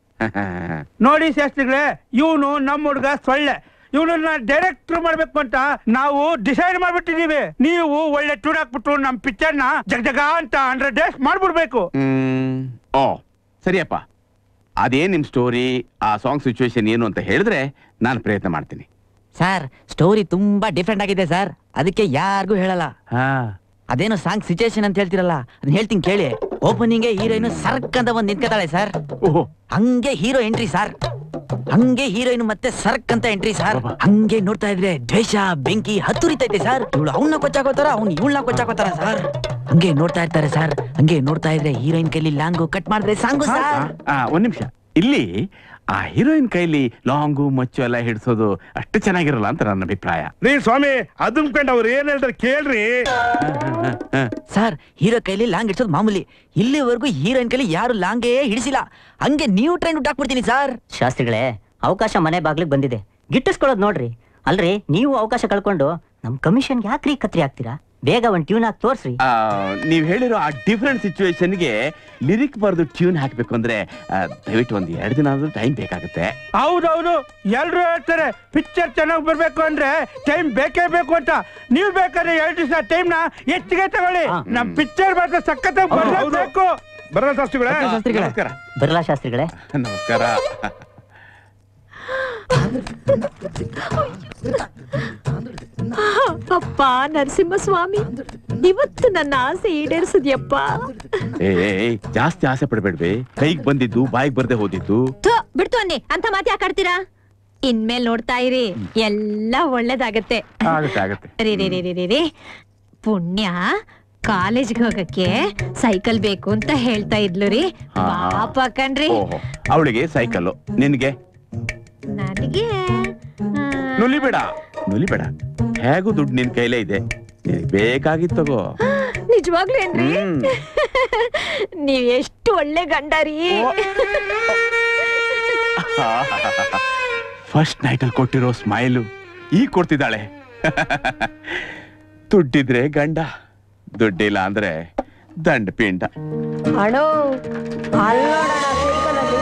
N: ನೋಡಿ ಶಾಸ್ತ್ರಿಗಳೇ ಇವನು ನಮ್ಮ ಹುಡುಗ ಸೊಳ್ಳೆ ಇವನನ್ನ ಡೈರೆಕ್ಟರ್ ಮಾಡ್ಬೇಕು ಅಂತ ನಾವು ಡಿಸೈಡ್ ಮಾಡ್ಬಿಟ್ಟಿದೀವಿ ನೀವು ಒಳ್ಳೆ ಟೂರ್ ಹಾಕ್ಬಿಟ್ಟು ನಮ್ ಪಿಕ್ಚರ್ ನ ಜಗ ಜಗ ಅಂತ ಹಂಡ್ರೆಡ್ ಡೇಸ್ ಮಾಡ್ಬಿಡ್ಬೇಕು
L: ಹ್ಮ್ ಓ ಸರಿಯಪ್ಪ ಅದೇ ನಿಮ್ ಸ್ಟೋರಿ ಆ ಸಾಂಗ್ ಸಿಚುವೇಶನ್ ಏನು ಅಂತ ಹೇಳಿದ್ರೆ ನಾನು ಪ್ರಯತ್ನ ಮಾಡ್ತೀನಿ
O: ಸರ್ ಸ್ಟೋರಿ ತುಂಬಾ ಡಿಫ್ರೆಂಟ್ ಆಗಿದೆ ಸರ್ ಅದಕ್ಕೆ ಯಾರಿಗೂ ಹೇಳಲ್ಲ ಅದೇನೋ ಸಾಂಗ್ ಸಿಚುಯೇಷನ್ ಅಂತ ಹೇಳ್ತಿರಲ್ಲ ಅದನ್ನ ಹೇಳ್ತೀನಿ ಕೇಳಿ ಓಪನಿಂಗ್ ಹೀರೋಯಿನ್ ಸರ್ಕ್ ಅಂತ ಬಂದ್ ನಿಂತ್ಕೊತಾಳೆ ಸರ್ ಹಂಗೆ ಹೀರೋ ಎಂಟ್ರಿ ಸರ್ ಹಂಗೆ ಹೀರೋಯಿನ್ ಮತ್ತೆ ಸರ್ಕ್ ಅಂತ ಎಂಟ್ರಿ ಸರ್ ಹಂಗೆ ನೋಡ್ತಾ ಇದ್ರೆ ದ್ವೇಷ ಬೆಂಕಿ ಹತ್ತುರಿತೈತೆ ಸರ್ ಇವಳು ಅವನ್ನ ಕೊಚ್ಚಾಕೋತಾರ ಅವ್ನು ಇವಳನ್ನ ಕೊಚ್ಚಾಕೋತಾರ ಸರ್ ಹಂಗೆ ನೋಡ್ತಾ ಇರ್ತಾರೆ ಸರ್ ಹಂಗೆ ನೋಡ್ತಾ ಇದ್ರೆ ಹೀರೋಯಿನ್ ಕೈಲಿ ಲಾಂಗು ಕಟ್ ಮಾಡಿದ್ರೆ ಸಾಂಗು ಸರ್
L: ಆ, ಒಂದ್ ನಿಮಿಷ ಇಲ್ಲಿ ಆ ಹೀರೋಯಿನ್ ಕೈಲಿ ಲಾಂಗು ಮಚ್ಚು ಎಲ್ಲ ಹಿಡ್ಸೋದು ಅಷ್ಟು ಚೆನ್ನಾಗಿರಲ್ಲ ಅಂತ ನನ್ನ ಅಭಿಪ್ರಾಯ
N: ರೀ ಸ್ವಾಮಿ ಅದನ್ ಕಂಡು ಅವ್ರು ಏನ್ ಹೇಳ್ತಾರೆ ಕೇಳ್ರಿ
O: ಸರ್ ಹೀರೋ ಕೈಲಿ ಲಾಂಗ್ ಇಡ್ಸೋದು ಮಾಮೂಲಿ ಇಲ್ಲಿವರೆಗೂ ಹೀರೋಯಿನ್ ಕೈಲಿ ಯಾರು ಲಾಂಗೇ ಹಿಡಿಸಿಲ್ಲ ಹಂಗೆ ನೀವು ಟ್ರೈನ್ ಹಾಕ್ಬಿಡ್ತೀನಿ ಸರ್
M: ಶಾಸ್ತ್ರಿಗಳೇ ಅವಕಾಶ ಮನೆ ಬಾಗ್ಲಿಗೆ ಬಂದಿದೆ ಗಿಟ್ಟಿಸ್ಕೊಳ್ಳೋದು ನೋಡ್ರಿ ಅಲ್ರಿ ನೀವು ಅವಕಾಶ ಕಳ್ಕೊಂಡು ನಮ್ ಕಮಿಷನ್ ಯಾಕ್ರಿ ಕತ್ರಿ ಆಗ್ತೀರಾ ಬೇಗ ಒಂದ್ ಟ್ಯೂನ್ ಹಾಕಿ ತೋರ್ಸ್ರಿ
L: ಆ, ನೀವ್ ಹೇಳಿರೋ ಆ ಡಿಫ್ರೆಂಟ್ ಸಿಚುವೇಶನ್ಗೆ ಲಿರಿಕ್ ಬರೆದು ಟ್ಯೂನ್ ಹಾಕ್ಬೇಕು ಅಂದ್ರೆ ಆ, ದಯವಿಟ್ಟು ಒಂದ್ ಎರಡು ದಿನ ಆದ್ರೂ ಟೈಮ್ ಬೇಕಾಗುತ್ತೆ
N: ಹೌದೌದು ಎಲ್ರು ಹೇಳ್ತಾರೆ ಪಿಕ್ಚರ್ ಚೆನ್ನಾಗಿ ಬರ್ಬೇಕು ಅಂದ್ರೆ ಟೈಮ್ ಬೇಕೇ ಬೇಕು ಅಂತ ನೀವ್ ಬೇಕಾದ್ರೆ ಎರಡು ದಿವಸ ಟೈಮ್ ನ ಹೆಚ್ಚಿಗೆ ತಗೊಳ್ಳಿ ನಮ್ ಪಿಕ್ಚರ್ ಮಾತ್ರ ಸಖತ್ ಬರ್ಬೇಕು ಬರಲ್ಲ ಶಾಸ್ತ್ರಿಗಳೇ
L: ನಮಸ್ಕಾರ
M: ಬರಲಾ ಶಾಸ್ತ್ರಿಗಳೇ
L: ನಮಸ್ಕಾರ
J: ಅಪ್ಪ ನರಸಿಂಹಸ್ವಾಮಿ ಇವತ್ತು ನನ್ನ ಆಸೆ ಈಡೇರಿಸಿದ್ಯಪ್ಪ
L: ಏ ಏ, ಏ, ಜಾಸ್ತಿ ಆಸೆ ಪಡ್ಬೇಡ್ವೆ ಕೈಗೆ ಬಂದಿದ್ದು ಬಾಯಿಗೆ ಬರ್ದೆ ಹೋದಿದ್ದು
J: ಥು, ಬಿಡ್ತು ಅನ್ನಿ ಅಂತ ಮಾತು ಯಾಕಾಡ್ತೀರಾ ಇನ್ಮೇಲ್ ನೋಡ್ತಾ ಇರಿ ಎಲ್ಲ ಒಳ್ಳೇದಾಗತ್ತೆ
L: ಆಗತ್ತೆ ಆಗತ್ತೆ
J: ರೀ ರೀ ರೀ ರೀ ರೀ ರೀ ಪುಣ್ಯ ಕಾಲೇಜ್ಗೆ ಹೋಗಕ್ಕೆ ಸೈಕಲ್ ಬೇಕು ಅಂತ ಹೇಳ್ತಾ ಇದ್ಲು ರೀ
L: ಹಾ.
J: ಪಾಪ ಕಣ್ರಿ
L: ಓಹೋ ಅವಳಿಗೆ ಸೈಕಲ್ಲು ನಿನ್ಗೆ
J: ನನಗೆ
L: ನುಲಿಬೇಡ ನುಲಿಬೇಡ ಹೇಗೂ ದುಡ್ಡು ನಿನ್ ಕೈಲೇ ಇದೆ ನಿನಗ್ ಬೇಕಾಗಿತ್ತು ತಗೋ
J: ನಿಜವಾಗ್ಲೂ ಏನ್ರಿ
L: ಹ್ಮ್.
J: ನೀವ್ ಎಷ್ಟು ಒಳ್ಳೆ ಗಂಡ ರೀ
L: ಫಸ್ಟ್ ನೈಟ್ ಅಲ್ಲಿ ಕೊಟ್ಟಿರೋ ಸ್ಮೈಲು ಈಗ ಕೊಡ್ತಿದ್ದಾಳೆ
P: ದುಡ್ಡಿದ್ರೆ ಗಂಡ ದುಡ್ಡಿಲ್ಲ ಅಂದ್ರೆ ದಂಡ ಪಿಂಡ
J: ಅಣೋ ಅಲ್ಲೋಡಣ ಸೈಕಲಲ್ಲಿ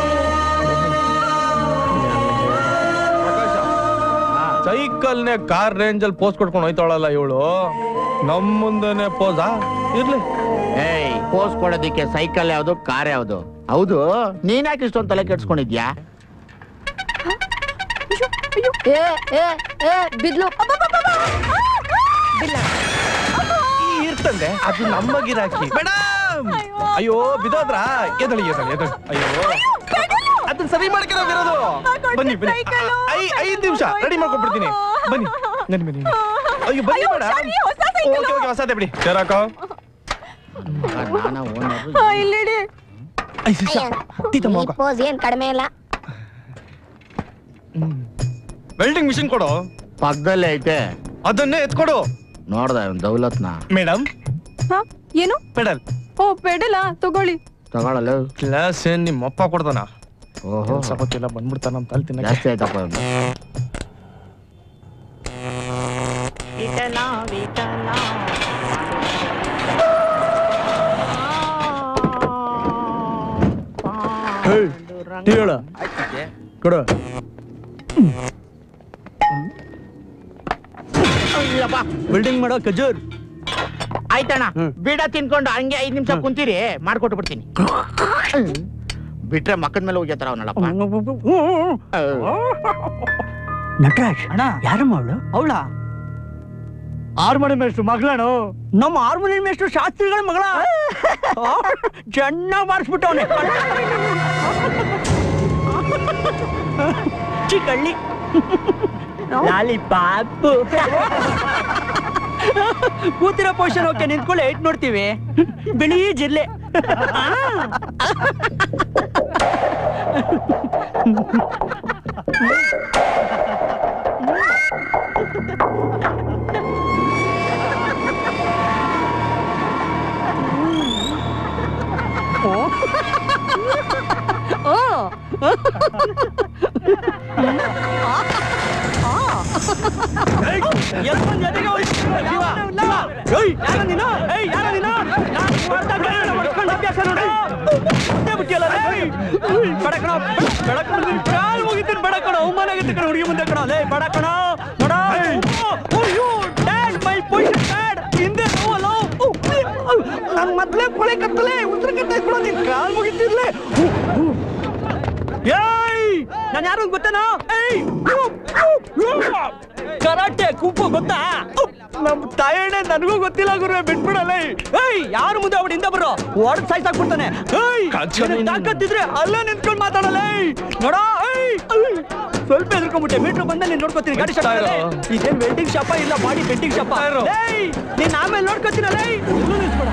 K: ಸೈಕಲ್ನೇ ಕಾರ್ ರೇಂಜ್ ಅಲ್ಲಿ ಪೋಸ್ ಕೊಟ್ಕೊಂಡು ಹೋಯ್ತಾಳಲ್ಲ ಇವಳು ನಮ್ ಮುಂದೆನೆ ಪೋಸಾ ಇರ್ಲಿ
L: ಏಯ್ ಪೋಸ್ ಕೊಡೋದಿಕ್ಕೆ ಸೈಕಲ್ ಯಾವ್ದು ಕಾರ್ ಯಾವ್ದು ಹೌದು ನೀನ್ ಯಾಕೆ ಇಷ್ಟೊಂದು ತಲೆ ಕೆಡ್ಸ್ಕೊಂಡಿದ್ಯಾ
J: ಏ ಏ ಏ ಬಿದ್ಲು ಅಬ್ಬಬ್ಬಬ್ಬಬ್ಬ! ಆ, ಆ! ಬಿಲ್ಲ
K: ಇರ್ತಂದೆ ಅದು ನಮ್ಮ ಗಿರಾಕಿ ಮೇಡಮ್ ಅಯ್ಯೋ ಬಿದೋದ್ರಾ ಎದಳಿ ಎದಳಿ ಎದಳಿ ಅಯ್ಯೋ ಅದನ್ನ ಸರಿ ಮಾಡ್ಕೊಳ್ಳೋದಿರೋದು ಬನ್ನಿ ಬನ್ನಿ ಐ ಐದ್ ನಿಮಿಷ ರೆಡಿ ಮಾಡ್ಕೊಟ್ಬಿಡ್ತೀನಿ ಬನ್ನಿ ಬನ್ನಿ ಬನ್ನಿ ಅಯ್ಯೋ ಬನ್ನಿ ಮೇಡಮ್ ಓಕೆ ಓಕೆ ಹೊಸದೇ ಬಿಡಿ ಸೇರಾಕ
J: ಇಲ್ಲಿಡಿ
K: ಐ ಶಿಷ್ಯ ತೀತ ಮೋಗ
J: ಪೋಸ್ ಏನ್ ಕಡಿಮೆ ಇಲ್ಲ
K: ವೆಲ್ಡಿಂಗ್ ಮಿಷಿನ್ ಕೊಡು
L: ಪಕ್ಕದಲ್ಲೇ ಐತೆ
K: ಅದನ್ನೇ ಎತ್ಕೊಡು
L: ನೋಡ್ದ ಇವ್ನ್ ದೌಲತ್ನ
K: ಮೇಡಮ್
J: ಹಾ ಏನು
K: ಪೆಡಲ್
J: ಓ ಪೆಡಲಾ ತಗೊಳ್ಳಿ
L: ತಗೊಳ್ಳಲ್ಲ
K: ಕ್ಲಾಸ್ ಏನ್ ನಿಮ್ಮ ಅಪ್ಪ ಕೊಡ್ತಾನ
L: ಓಹೋ
K: ಸಪಕ್ಕೆಲ್ಲ ಬಂದ್ಬಿಡ್ತಾನ ಅಂತ ಅಲ್ಲಿ ತಿನ್ನಕ್ಕೆ
L: ಜಾಸ್ತಿ ಆಯ್ತಪ್ಪ ಇವ್ನು.
F: ಹೇಳ ಕೊಡು
L: ಅಯ್ಯಪ್ಪ
F: ಬಿಲ್ಡಿಂಗ್ ಮಾಡೋ ಖಜೂರ್
L: ಆಯ್ತಣ್ಣ ಬೀಡ ತಿನ್ಕೊಂಡು ಹಂಗೆ ಐದ್ ನಿಮಿಷ ಕುಂತೀರಿ ಮಾಡ್ಕೊಟ್ಟು ಬಿಡ್ತೀನಿ ಬಿಟ್ರೆ ಮಕ್ಕದ ಮೇಲೆ ಹೋಗ್ಯತಾರ ಅವನಲ್ಲಪ್ಪ
N: ನಟರಾಜ್ ಅಣ್ಣ ಯಾರಮ್ಮ ಅವಳು ಅವಳ ಹಾರ್ಮೋನಿಯಂ ಮೇಷ್ಟ್ರು ಮಗಳಾಣು ನಮ್ಮ ಹಾರ್ಮೋನಿಯಂ ಮೇಷ್ಟ್ರು ಶಾಸ್ತ್ರಿಗಳ ಮಗಳ ಚೆನ್ನಾಗಿ ಮಾಡಿಸ್ಬಿಟ್ಟವನೆ ಚಿಕ್ಕಳ್ಳಿ ಲಾಲಿ ಪಾಪು ಕೂತಿರೋ ಪೋಷನ್ ಓಕೆ ನಿಂತ್ಕೊಳ್ಳಿ ಏಟ್ ನೋಡ್ತೀವಿ ಬಿಳಿ ಜಿಲ್ಲೆ
J: ಓ
N: ಹುಡುಗಿ ಮುಂದೆ ಕಣ ಲೇ ಬೇಡ ಕಣ ನೋಡ ಅಯ್ಯೋ ಡ್ಯಾಡ್ ಮೈ ಪೊಸಿಷನ್ ಡ್ಯಾಡ್ ಹಿಂದೆ ನೋವಲ್ಲ ನನ್ ಮೊದ್ಲೇ ಕೊಳೆ ಕತ್ತಲೆ ಉತ್ತರ ಕಟ್ಟ ಇಟ್ಬಿಡೋ ನಿನ್ ಕಾಲ್ ಮುಗಿತಿರ್ಲೆ ಏಯ್ ನಾನು ಯಾರು ಅಂತ ಗೊತ್ತೇನೋ ಏಯ್ ಕರಾಟೆ ಕುಂಪು ಗೊತ್ತಾ ನಮ್ ತಾಯಣ್ಣ ನನಗೂ ಗೊತ್ತಿಲ್ಲ ಗುರುವೆ ಬಿಟ್ಬಿಡಲ್ಲ ಏಯ್ ಯಾರು ಮುಂದೆ ಅವ್ರ ಹಿಂದೆ ಬರೋ ಹೊಡೆದ್ ಸಾಯ್ಸಾಕ್ಬಿಡ್ತಾನೆ ಏಯ್ ನಿನಗ್ ತಾಕತ್ತಿದ್ರೆ ಅಲ್ಲೇ ನಿಂತ್ಕೊಂಡು ಮಾತಾಡಲ್ಲ ಏಯ್ ನೋಡ ಏಯ್ ಏಯ್. ಸ್ವಲ್ಪ ಎದ್ರಕೊಂಡ್ಬಿಟ್ಟೆ ಮೀಟ್ರ್ ಬಂದ ನೀನ್ ನೋಡ್ಕೊತೀನಿ ಗಾಡಿ ಸ್ಟಾರ್ಟ್
K: ಇರೋ.
N: ಇದೇನ್ ವೆಲ್ಡಿಂಗ್ ಶಾಪ ಇಲ್ಲ ಬಾಡಿ ಬೆಂಡಿಂಗ್ ಶಾಪ
K: ಇರೋ.
N: ಏಯ್ ನೀನ್ ಆಮೇಲೆ ನೋಡ್ಕೊತೀನಲ್ಲ ಏಯ್ ಇಲ್ಲೂ ನಿಲ್ಸ್ಬೇಡ.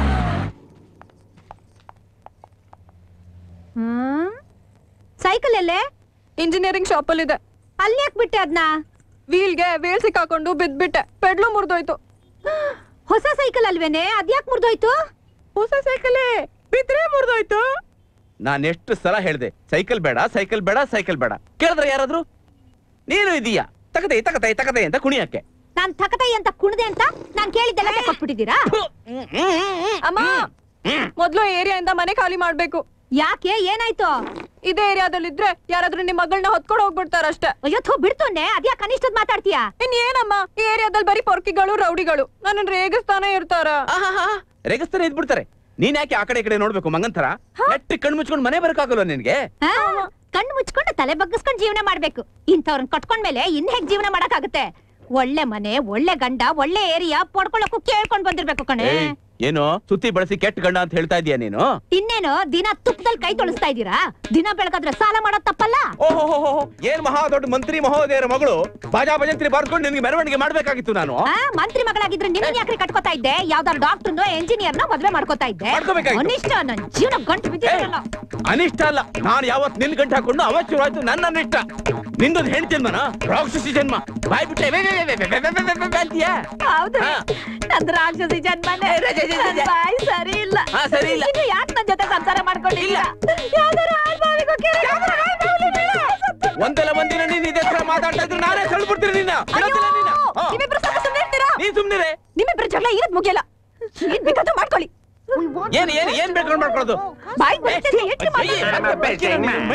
G: ಹ್ಮ್ ಸೈಕಲ್ ಎಲ್ಲೇ
J: ಇಂಜಿನಿಯರಿಂಗ್ ಶಾಪ್ ಅಲ್ಲಿ ಇದೆ
G: ಅಲ್ಲಿ ಯಾಕೆ ಬಿಟ್ಟೆ ಅದ್ನ
J: ವೀಲ್ಗೆ ವೇಲ್ ಸಿಕ್ಕಾಕೊಂಡು ಬಿದ್ಬಿಟ್ಟೆ ಪೆಡ್ಲು ಮುರಿದೋಯ್ತು
G: ಹೊಸ ಸೈಕಲ್ ಅಲ್ವೇನೆ ಅದ್ಯಾಕ್ ಮುರ್ದೋಯ್ತು
J: ಹೊಸ ಸೈಕಲೇ ಬಿದ್ರೆ ಮುರಿದೋಯ್ತು
P: ನಾನು ಎಷ್ಟು ಸಲ ಹೇಳ್ದೆ ಸೈಕಲ್ ಬೇಡ ಸೈಕಲ್ ಬೇಡ ಸೈಕಲ್ ಬೇಡ ಕೇಳಿದ್ರೆ ಯಾರಾದ್ರು ನೀನು ಇದೀಯಾ ತಗದೆ ತಗದೆ ತಗದೆ ಅಂತ ಕುಣಿಯಕ್ಕೆ
G: ನಾನ್ ತಕತೈ ಅಂತ ಕುಣ್ದೆ ಅಂತ ನಾನ್ ಕೇಳಿದ್ದೆಲ್ಲ ಕೊಟ್ಬಿಟ್ಟಿದ್ದೀರಾ
J: ಅಮ್ಮ ಮೊದ್ಲು ಏರಿಯಾಯಿಂದ ಮನೆ ಖಾಲಿ ಮಾಡ್ಬೇಕು
G: ಯಾಕೆ ಏನಾಯ್ತು
J: ಇದೇ ಏರಿಯಾದಲ್ಲಿದ್ರೆ ಯಾರಾದ್ರೂ ನಿಮ್ ಮಗಳನ್ನ ಹೊತ್ಕೊಂಡು ಹೋಗ್ಬಿಡ್ತಾರಷ್ಟೇ
G: ಅಯ್ಯೋ ಥೋ ಬಿಡ್ತೋನೆ ಅದ್ಯಾಕ್ ಕನಿಷ್ಠದ್ ಮಾತಾಡ್ತೀಯಾ
J: ಇನ್ ಏನಮ್ಮ ಈ ಏರಿಯಾದಲ್ಲಿ ಬರೀ ಪೊರ್ಕಿಗಳು ರೌಡಿಗಳು ನನ್ನ ರೇಗಿಸ್ತಾನೆ ಇರ್ತಾರ
P: ರೇಗಿಸ್ತಾನೆ ಇದ್ಬಿಡ್ತಾರೆ ನೀನ್ ಯಾಕೆ ಆ ಕಡೆ ಈ ಕಡೆ ನೋಡ್ಬೇಕು ಮಂಗಂತರ ನೆಟ್ಟಿ ಕಣ್ಣು ಮುಚ್ಕೊಂಡು ಮನೆ ಬರಕಾಗಲ್ಲ ನಿನ್ಗೆ
G: ಆ, ಕಣ್ಣು ಮುಚ್ಕೊಂಡು ತಲೆ ಬಗ್ಗಿಸ್ಕೊಂಡು ಜೀವನ ಮಾಡ್ಬೇಕು ಇಂಥವ್ರನ್ನ ಕಟ್ಕೊಂಡ್ಮೇಲೆ ಇನ್ ಹೇಗ್ ಜೀವನ ಮಾಡಕ್ಕಾಗತ್ತೆ ಒಳ್ಳೆ ಮನೆ ಒಳ್ಳೆ ಗಂಡ ಒಳ್ಳೆ ಏರಿಯಾ ಪಡ್ಕೊಳ್ಳೋಕು ಕೇಳ್ಕೊಂಡ್ ಬಂದಿರ್ಬೇಕು ಕಣೆ
P: ಏಯ್, ಏನು ಸುತ್ತಿ ಬಳಸಿ ಕೆಟ್ಟ ಗಂಡ ಅಂತ ಹೇಳ್ತಾ ಇದೀಯ ನೀನು
G: ಇನ್ನೇನು ದಿನ ತುಪ್ಪದಲ್ಲಿ ಕೈ ತೊಳಸ್ತಾ ಇದ್ದೀರಾ ದಿನ ಬೆಳಗಾದ್ರೆ ಸಾಲ ಮಾಡೋದ್ ತಪ್ಪಲ್ಲ
P: ಓಹೋ ಏನ್ ಮಹಾ ದೊಡ್ಡ ಮಂತ್ರಿ ಮಹೋದಯರ ಮಗಳು ಬಾಜಾ ಭಜಂತ್ರಿ ಬರ್ಕೊಂಡು ನಿನ್ಗೆ ಮೆರವಣಿಗೆ ಮಾಡ್ಬೇಕಾಗಿತ್ತು ನಾನು
G: ಆ, ಮಂತ್ರಿ ಮಗಳಾಗಿದ್ರೆ ನಿನ್ನ ಯಾಕ್ರಿ ಕಟ್ಕೋತಾ ಇದ್ದೆ ಯಾವ್ದಾರು ಡಾಕ್ಟರ್ನೋ ಎಂಜಿನಿಯರ್ನೋ ಮದ್ವೆ ಮಾಡ್ಕೋತಾ ಇದ್ದೆ
P: ಮಾಡ್ಕೋಬೇಕಾಗಿತ್ತು.
G: ಅನಿಷ್ಟ ನನ್ ಜೀವನ ಗಂಟು ಬಿದ್ದಿರಲ್ಲ
P: ಅನಿಷ್ಟ ಅಲ್ಲ ನಾನು ಯಾವತ್ ನಿನ್ ಗಂಟೆ ಹಾಕೊಂಡು ಅವತ್ತು ಆಯ್ತು ನನ್ನ ಅನಿಷ್ಟ ನಿಂದೊಂದು ಹೆಣ್ ಜನ್ಮನ ರಾಕ್ಷಸಿ ಜನ್ಮ ಬಾಯ್ ಬಿಟ್ಟೆ ವೇ, ವೇ, ವೇ, ವೇ, ವೇ, ವೇ, ವೇ, ವೇ, ವೇ, ವೇ ಅಂತೀಯ?
G: ಹೌದು
P: ಹಾ.
G: ನಂದ್ ರಾಕ್ಷಸಿ ಜನ್ಮನೆ ನನ್ ಬಾಯಿ ಸರಿ ಇಲ್ಲ
P: ಹಾ, ಸರಿ ಇಲ್ಲ.
G: ಇನ್ನು ಯಾಕೆ ನನ್ ಜೊತೆ ಸಂಸಾರ ಮಾಡ್ಕೊಂಡಿಲ್ಲ ಯಾವ್ದಾರು ಆಳ್ಮಾವಿಗೋ ಕೇಳಿ-
P: ಒಂದಲ್ಲ ಒಂದಿನ ನೀನ್ ಇದೇ ತರ ಮಾತಾಡ್ತಾ ಇದ್ರೆ ನಾನೇ ಸಳ್ಬಿಡ್ತೀನಿ ನಿನ್ನ ಬಿಡೋದಿಲ್ಲ ನಿನ್ನ ಹಾ.
J: ನಿಮ್ಮಿಬ್ರು ಸ್ವಲ್ಪ ಸುಮ್ನೆ ಇರ್ತೀರಾ
P: ನೀನ್ ಸುಮ್ನಿರೆ
J: ನಿಮ್ಮಿಬ್ರು ಜಗಳ ಇರದ್ ಮುಗಿಯಲ್ಲ ಏನ್ ಬೇಕಾದ್ರೂ ಮಾಡ್ಕೊಳ್ಳಿ
P: ಏನ್ ಏನ್ ಏನ್ ಬೇಕಾದ್ರೆ ಮಾಡ್ಕೊಳ್ಳೋದು
J: ಬಾಯ್ ಬರ್ತೈತೆ, ಎಟ್ಟಿ ಮಾತಾಡ್ತೀರಾ?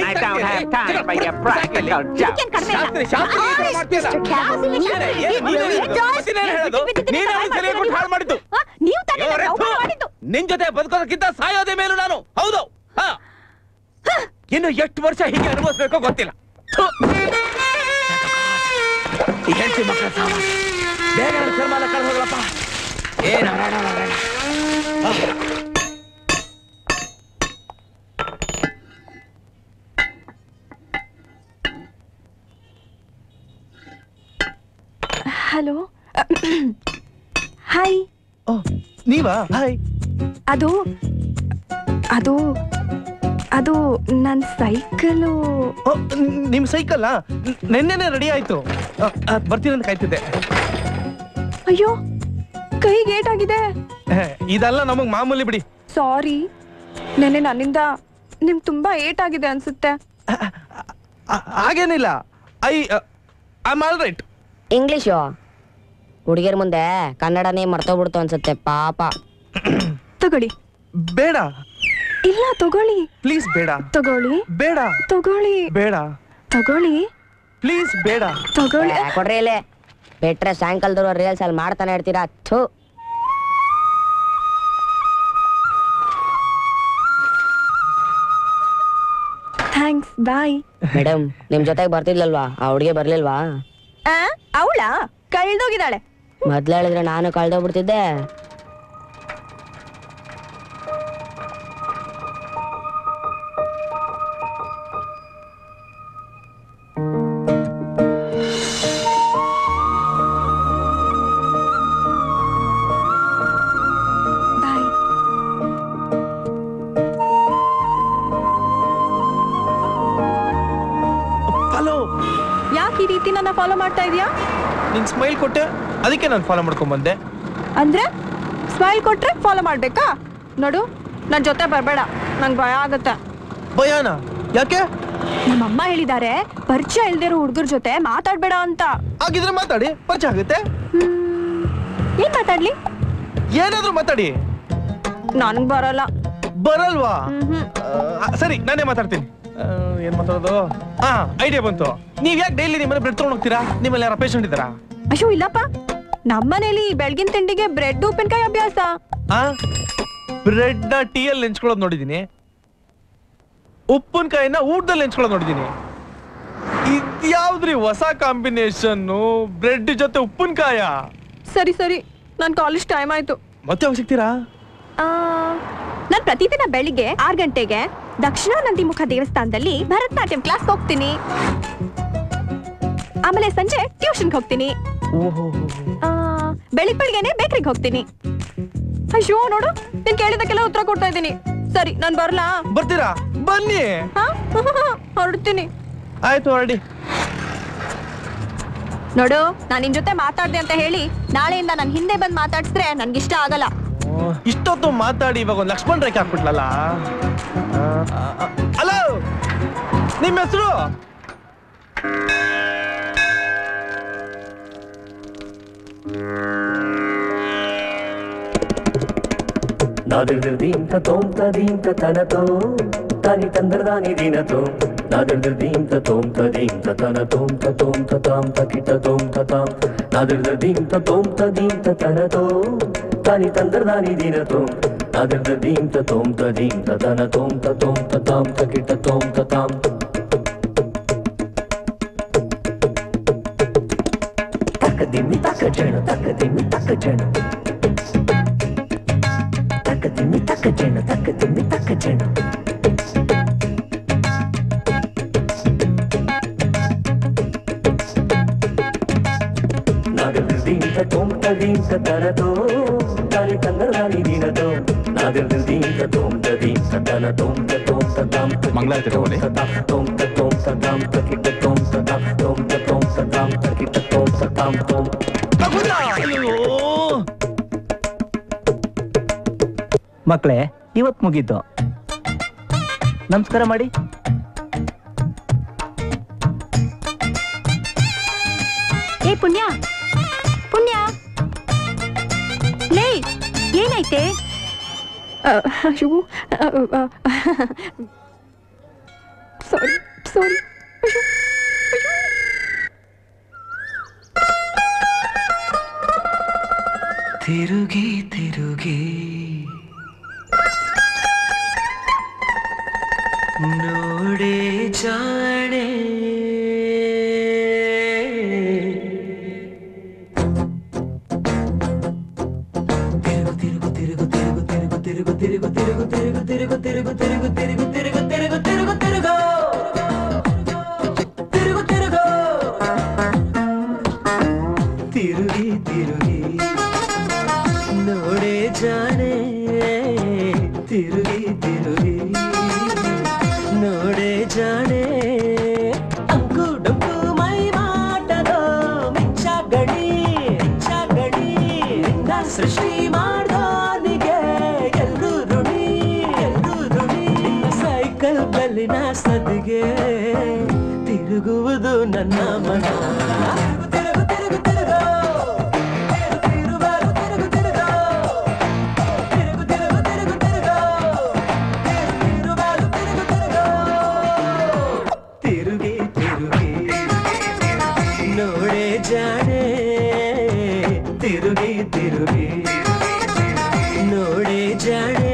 J: ಇದಕ್ಕೇನ್ ಕಡ್ಮೆ ಇಲ್ಲ.
P: ಶಾಸ್ತ್ರಿ ಶಾಸ್ತ್ರಿ ಈ ತರ ಮಾಡ್ತೀಯಲ್ಲ? ನೀನೇ, ಏನ್ ನೀನೇ ಹೇಳೋದು? ಮತ್ತೀನೇನ್ ಹೇಳೋದು? ನೀನೇ ಅವ್ನ್ ತಲೆ ಕೊಟ್ಟು ಹಾಳು ಮಾಡಿದ್ದು
J: ನೀವು ತಾನೇ
P: ಅಯ್ಯೋ,
J: ನನ್ನ
P: ರೆಪ್ಪು.
J: ಅವಮಾನ ಮಾಡಿದ್ದು
P: ನಿನ್ ಜೊತೆ ಬದುಕೋದಕ್ಕಿಂತ ಸಾಯೋದೇ ಮೇಲು ನಾನು ಹೌದು ಹಾ. ಇನ್ನು ಎಷ್ಟು ವರ್ಷ ಹೀಗೆ ಅನುಭವಿಸ್ಬೇಕೋ ಗೊತ್ತಿಲ್ಲ ಥು. ಈ ಹೆಂಡತಿ ಮಕ್ಕಳ ಸಾವ ಬೇಗ ನನ್ನ ಶರ್ಮಾನ ಕಳ್ದು ಹೋಗ್ಲಪ್ಪ ಏನ್ ಹರಾಡ ಹರಾಡ. ಆ.
J: ಹಲೋ ಹಾಯ್
K: ನೀವಾ ಹಾಯ್
J: ಅದು ಅದು ಅದು ನನ್ನ ಸೈಕಲು
K: ನಿಮ್ ಸೈಕಲ್ ನೆನ್ನೆನೆ ರೆಡಿ ಆಯ್ತು ಆ, ಆ, ಬರ್ತೀನಿ ಅಂತ ಕಾಯ್ತಿದ್ದೆ
J: ಅಯ್ಯೋ ಕೈಗೆ ಏಟಾಗಿದೆ
K: ಹೇ, ಇದೆಲ್ಲ ನಮಗ್ ಮಾಮೂಲಿ ಬಿಡಿ
J: ಸಾರಿ ನೆನ್ನೆ ನನ್ನಿಂದ ನಿಮ್ಗೆ ತುಂಬಾ ಏಟಾಗಿದೆ ಅನ್ಸುತ್ತೆ
K: ಆ- ಹಾಗೇನಿಲ್ಲ I I all right
Q: English ಹುಡುಗಿಯರ್ ಮುಂದೆ ಕನ್ನಡನೇ ಮರ್ತೋಗ್ಬಿಡ್ತು ಅನ್ಸುತ್ತೆ ಪಾಪ
J: ತಗೊಳ್ಳಿ
K: ಬೇಡ
J: ಇಲ್ಲ ತಗೊಳ್ಳಿ
K: ಪ್ಲೀಸ್ ಬೇಡ
J: ತಗೊಳ್ಳಿ
K: ಬೇಡ
J: ತಗೊಳ್ಳಿ
K: ಬೇಡ
J: ತಗೊಳ್ಳಿ
K: ಪ್ಲೀಸ್ ಬೇಡ
J: ತಗೊಳ್ಳಿ
Q: ಏ, ಕೊಡ್ರಿ ಇಲ್ಲಿ ಬಿಟ್ರೆ ಸಾಯಂಕಾಲದವ್ರು ರೀಲ್ಸ್ ಅಲ್ಲಿ ಮಾಡ್ತಾನೆ ಇರ್ತೀರಾ ಥೂ
J: ಥ್ಯಾಂಕ್ಸ್ ಬಾಯ್
Q: ಮೇಡಮ್ ನಿಮ್ ಜೊತೆಗೆ ಬರ್ತಿದ್ಲಲ್ವಾ ಆ ಹುಡುಗಿ ಬರ್ಲಿಲ್ವಾ
J: ಅವಳ ಕಳ್ದೋಗಿದ್ದಾಳೆ
Q: ಮೊದ್ಲು ಹೇಳಿದ್ರೆ ನಾನು ಕಳ್ದೋಗ್ಬಿಡ್ತಿದ್ದೆ
J: ಬಾಯ್
K: ಹಲೋ
J: ಯಾಕೆ ಈ ರೀತಿ ನನ್ನ ಫಾಲೋ ಮಾಡ್ತಾ ಇದೀಯಾ
K: ನಿನ್ ಸ್ಮೈಲ್ ಕೊಟ್ಟೆ ಅದಕ್ಕೆ ನಾನು ಫಾಲೋ ಮಾಡ್ಕೊಂಡ್ ಬಂದೆ
J: ಅಂದ್ರೆ ಸ್ಮೈಲ್ ಕೊಟ್ರೆ ಫಾಲೋ ಮಾಡ್ಬೇಕಾ ನೋಡು ನನ್ ಜೊತೆ ಬರ್ಬೇಡ ನಂಗೆ ಭಯ ಆಗತ್ತೆ
K: ಭಯಾನ ಯಾಕೆ
J: ನಮ್ಮಮ್ಮ ಹೇಳಿದ್ದಾರೆ ಪರಿಚಯ ಇಲ್ದಿರೋ ಹುಡುಗರ ಜೊತೆ ಮಾತಾಡ್ಬೇಡ ಅಂತ
K: ಹಾಗಿದ್ರೆ ಮಾತಾಡಿ ಪರಿಚಯ ಆಗುತ್ತೆ
J: ಏನ್ ಮಾತಾಡ್ಲಿ
K: ಏನಾದ್ರೂ ಮಾತಾಡಿ
J: ನನ್ಗ್ ಬರಲ್ಲ
K: ಬರಲ್ವಾ ಆ, ಸರಿ ನಾನೇ ಮಾತಾಡ್ತೀನಿ ಆ, ಏನ್ ಮಾತಾಡೋದು ಹಾ ಐಡಿಯಾ ಬಂತು ನೀವ್ ಯಾಕೆ ಡೈಲಿ ನಿಮ್ಮನೆ ಬ್ರೆಡ್ ತಗೊಂಡ್ ಹೋಗ್ತೀರಾ ನಿಮ್ಮಲ್ಲಿ ಯಾರ ಪೇಷಂಟ್ ಇದ್ದಾರಾ
J: ಅಯ್ಯೋ ಇಲ್ಲಪ್ಪ ನಮ್ಮನೇಲಿ ಬೆಳಗಿನ ತಿಂಡಿಗೆ ಬ್ರೆಡ್ ಉಪ್ಪಿನಕಾಯಿ ಅಭ್ಯಾಸ
K: ಆ ಬ್ರೆಡ್ ನ ಟೀಯಲ್ಲಿ ನೆಂಚ್ಕೊಳ್ಳೋದು ನೋಡಿದೀನಿ ಉಪ್ಪಿನಕಾಯಿನ ಊಟದಲ್ಲಿ ನೆಂಚ್ಕೊಳ್ಳೋದು ನೋಡಿದೀನಿ ಇದ್ಯಾವ್ದ್ರಿ ಹೊಸ ಕಾಂಬಿನೇಷನ್ ಬ್ರೆಡ್ ಜೊತೆ ಉಪ್ಪಿನಕಾಯ
J: ಸರಿ ಸರಿ ನನ್ ಕಾಲೇಜ್ ಟೈಮ್ ಆಯ್ತು
K: ಮತ್ತೆ ಯಾವಾಗ ಸಿಗ್ತೀರಾ
J: ನಾನ್ ಪ್ರತಿದಿನ ಬೆಳಿಗ್ಗೆ ಆರ್ ಗಂಟೆಗೆ ದಕ್ಷಿಣ ನಂದಿಮುಖ ದೇವಸ್ಥಾನದಲ್ಲಿ ಭರತನಾಟ್ಯಂ ಕ್ಲಾಸ್ ಹೋಗ್ತೀನಿ ಆಮೇಲೆ ಸಂಜೆ ಟ್ಯೂಷನ್ಗೆ ಹೋಗ್ತೀನಿ ಆ, ಬೆಳಿಗ್ ಬೆಳಿಗ್ಗೆನೆ ಬೇಕ್ರಿಗೆ ಹೋಗ್ತೀನಿ ಅಯ್ಯೋ ನೋಡು ನೀನ್ ಕೇಳಿದಕ್ಕೆಲ್ಲ ಉತ್ತರ ಕೊಡ್ತಾ ಇದ್ದೀನಿ ಸರಿ ನಾನ್ ಬರ್ಲಾ
K: ಬರ್ತೀರಾ ಬನ್ನಿ
J: ಹಾ? ಹೊರಡ್ತೀನಿ
K: ಆಯ್ತು ಹೊರಡಿ
J: ನೋಡು ನಾನ್ ನಿನ್ ಜೊತೆ ಮಾತಾಡ್ದೆ ಅಂತ ಹೇಳಿ ನಾಳೆಯಿಂದ ನನ್ ಹಿಂದೆ ಬಂದ್ ಮಾತಾಡ್ಸಿದ್ರೆ ನನ್ಗಿಷ್ಟ ಆಗಲ್ಲ
K: ಇಷ್ಟೊತ್ತು ಮಾತಾಡಿ ಇವಾಗ ಒಂದು ಲಕ್ಷ್ಮಣ್ ರೇಖೆ ಹಾಕ್ಬಿಟ್ಲಲ್ಲ ಹಲೋ ನಿಮ್ಮ ಹೆಸರು
R: నాదిర్దిర్దీం తోం తదీం తనతో తని తందరదాని దీనతో నాదిర్దిర్దీం తోం తదీం తనతోం తతోం తతాం తకిట తోం తతాం నాదిర్దిర్దీం తోం తదీం తనతో తని తందరదాని దీనతో నాదిర్దిర్దీం తోం తదీం తనతోం తతోం తతాం తకిట తోం తతాం తక్క దిమ్మి తక్క జణ తక్క దిమ్మి తక్క జణ తక్క దిమ్మి తక్క జణ తక్క దిమ్మి తక్క జణ నాగదింత తోంత దీంత తనతో దాని కందరాని దీనతో నాగదింత తోంత దీంత తన తోంత తోంత తాం మంగళారతి తోంత తోంత తాం తకిట తోంత తాం తోంత తోంత తాం తకిట తోంత తాం తోం
S: ಮಕ್ಕಳೇ ಇವತ್ತು ಮುಗೀತು ನಮಸ್ಕಾರ ಮಾಡಿ
G: ಏನೈತೆ
J: ಅಯ್ಯೋ ಸಾರಿ ಸಾರಿ
R: ತಿರುಗಿ ತಿರುಗಿ ನೋಡೆ ಜಾಣೆ ತಿರುಗು ತಿರುಗು ತಿರುಗು ತಿರುಗು ತಿರುಗು ತಿರುಗು ತಿರುಗು ತಿರುಗು ತಿರುಗು ತಿರುಗು ತಿರುಗು ತಿರುಗು ತಿರುಗು ತಿರುಗು ತಿರುಗು ತಿರುಗು ತಿರುಗು ತಿರುಗು ತಿರುಗಿ ತಿರುಗಿ ನೋಡೆ ಜಾಣೆ ತಿರುಗಿ ತಿರುಗಿ ನೋಡೆ ಜಾಣೆ ಅಂಕು ಡೊಂಕು ಮೈ ಮಾಟದ ಮಿಚ್ಚ ಗಣಿ ಮಿಚ್ಚ ಗಣಿ ನಿನ್ನ ಸೃಷ್ಟಿ ಮಾಡ್ದೋನಿಗೆ ಎಲ್ರು ಋಣಿ ಎಲ್ರು ಋಣಿ ನಿನ್ನ ಸೈಕಲ್ ಬಲ್ಲಿನ ಸದಿಗೆ ತಿರುಗುವುದು ನನ್ನ ಮನ ತಿರುಗು ತಿರುಗು ತಿರುಗು ತಿರುಗಿ ತಿರುಗಿ ನೋಡೆ ಜಾಣೆ ತಿರುಗಿ ತಿರುಗಿ ನೋಡೆ ಜಾಣೆ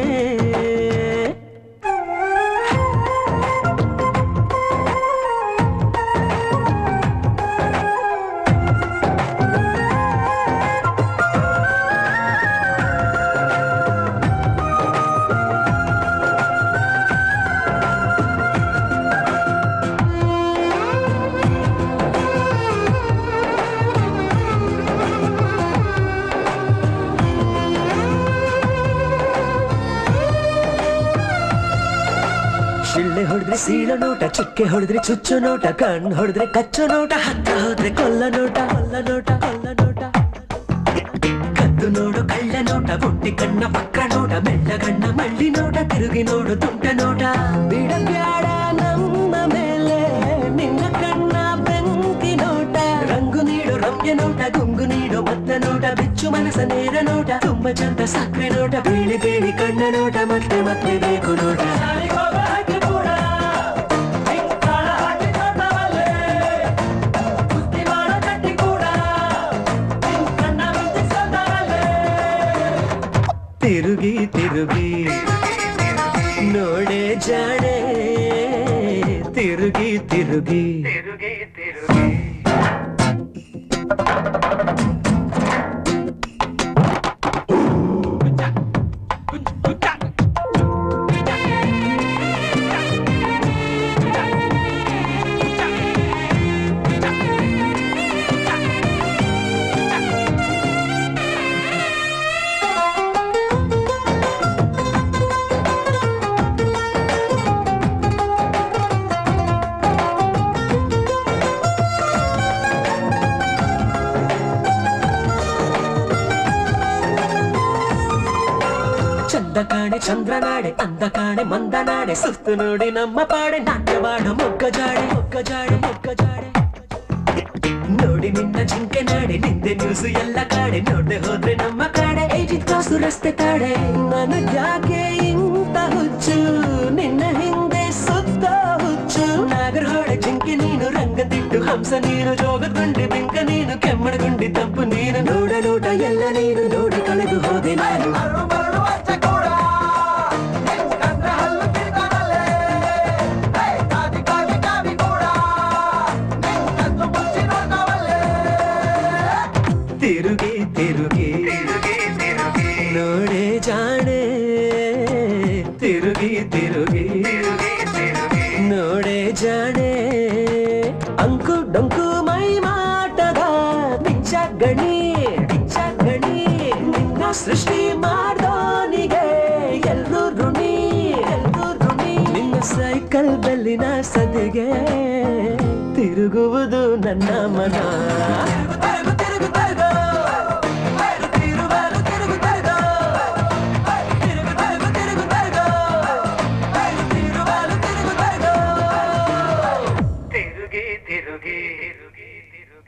R: ಶಿಳ್ಳೆ ಹೊಡೆದ್ರೆ ಸೀಳ ನೋಟ ಚುಕ್ಕೆ ಹೊಡೆದ್ರೆ ಚುಚ್ಚು ನೋಟ ಕಣ್ ಹೊಡೆದ್ರೆ ಕಚ್ಚು ನೋಟ ಹತ್ತ ಹೋದ್ರೆ ಕೊಲ್ಲ ನೋಟ ಕೊಲ್ಲ ನೋಟ ಕೊಲ್ಲ ನೋಟ ಕದ್ದು ನೋಡು ಕಳ್ಳ ನೋಟ ಬುಟ್ಟಿ ಕಣ್ಣ ಪಕ್ಕ ನೋಟ ಬೆಳ್ಳಗಣ್ಣ ಮಳ್ಳಿ ನೋಟ ತಿರುಗಿ ನೋಡು ತುಂಟ ನೋಟ ಬಿಡಬ್ಯಾಡ ನಮ್ಮ ಮೇಲೆ ನಿನ್ನ ಕಣ್ಣ ಬೆಂಕಿ ನೋಟ ರಂಗು ನೀಡು ರಮ್ಯ ನೋಟ ಗುಂಗು ನೀಡು ಮತ್ತ ನೋಟ ಬಿಚ್ಚು ಮನಸ ನೇರ ನೋಟ ತುಂಬ ಚಂದ ಸಕ್ರೆ ನೋಟ ಬೀಳಿ ಬೀಳಿ ಕಣ್ಣ ನೋಟ ಮತ್ತೆ ಮತ್ತೆ ಬೇಕು ನೋಟ ತಿರುಗಿ ತಿರುಗಿ ನೋಡೆ ಜಾಣೆ ತಿರುಗಿ ತಿರುಗಿ ಚಂದ ಕಾಣೆ ಚಂದ್ರನಾಡೆ ಅಂದ ಕಾಣೆ ಮಂದನಾಡೆ ಸುಸ್ತು ನೋಡಿ ನಮ್ಮ ಪಾಡೆ ನಾಟ್ಯವಾಡ ಮೊಗ್ಗ ಜಾಡೆ ಮೊಗ್ಗ ಜಾಡೆ ಮೊಗ್ಗ ಜಾಡೆ ನೋಡಿ ನಿನ್ನ ಜಿಂಕೆ ನಾಡೆ ನಿಂದೆ ನ್ಯೂಸು ಎಲ್ಲ ಕಾಡೆ ನೋಡ್ದೆ ಹೋದ್ರೆ ನಮ್ಮ ಕಾಡೆ ಐಜಿತ್ ಕಾಸು ರಸ್ತೆ ತಾಡೆ ನನಗ್ಯಾಕೆ ಇಂತ ಹುಚ್ಚು ನಿನ್ನ ಹಿಂದೆ ಸುತ್ತ ಹುಚ್ಚು ನಾಗರಹೊಳೆ ಜಿಂಕೆ ನೀನು ರಂಗದಿಟ್ಟು ಹಂಸ ನೀನು ಜೋಗದ ಗುಂಡಿ ಬಿಂಕ ನೀನು ಕೆಮ್ಮಡ ಗುಂಡಿ ತಂಪು ನೀನು ನೋಡ ನೋಟ ಎಲ್ಲ ನೀನು ನೋಡಿ ಕಳೆದು ಹೋದೆ ನಾನು ತಿರುಗಿ ತಿರುಗಿ ನೋಡೆ ಜಾಣೆ ತಿರುಗಿ ತಿರುಗಿ ನೋಡೆ ಜಾಣೆ ಅಂಕು ಡೊಂಕು ಮೈ ಮಾಟದ ಪಿಚ್ಚ ಗಣಿ ಪಿಚ್ಚ ಗಣಿ ನಿನ್ನ ಸೃಷ್ಟಿ ಮಾಡ್ದೋನಿಗೆ ಎಲ್ರು ಋಣಿ ಎಲ್ರು ಋಣಿ ನಿನ್ನ ಸೈಕಲ್ ಬೆಲ್ಲಿನ ಸದಿಗೆ ತಿರುಗುವುದು ನನ್ನ ಮನ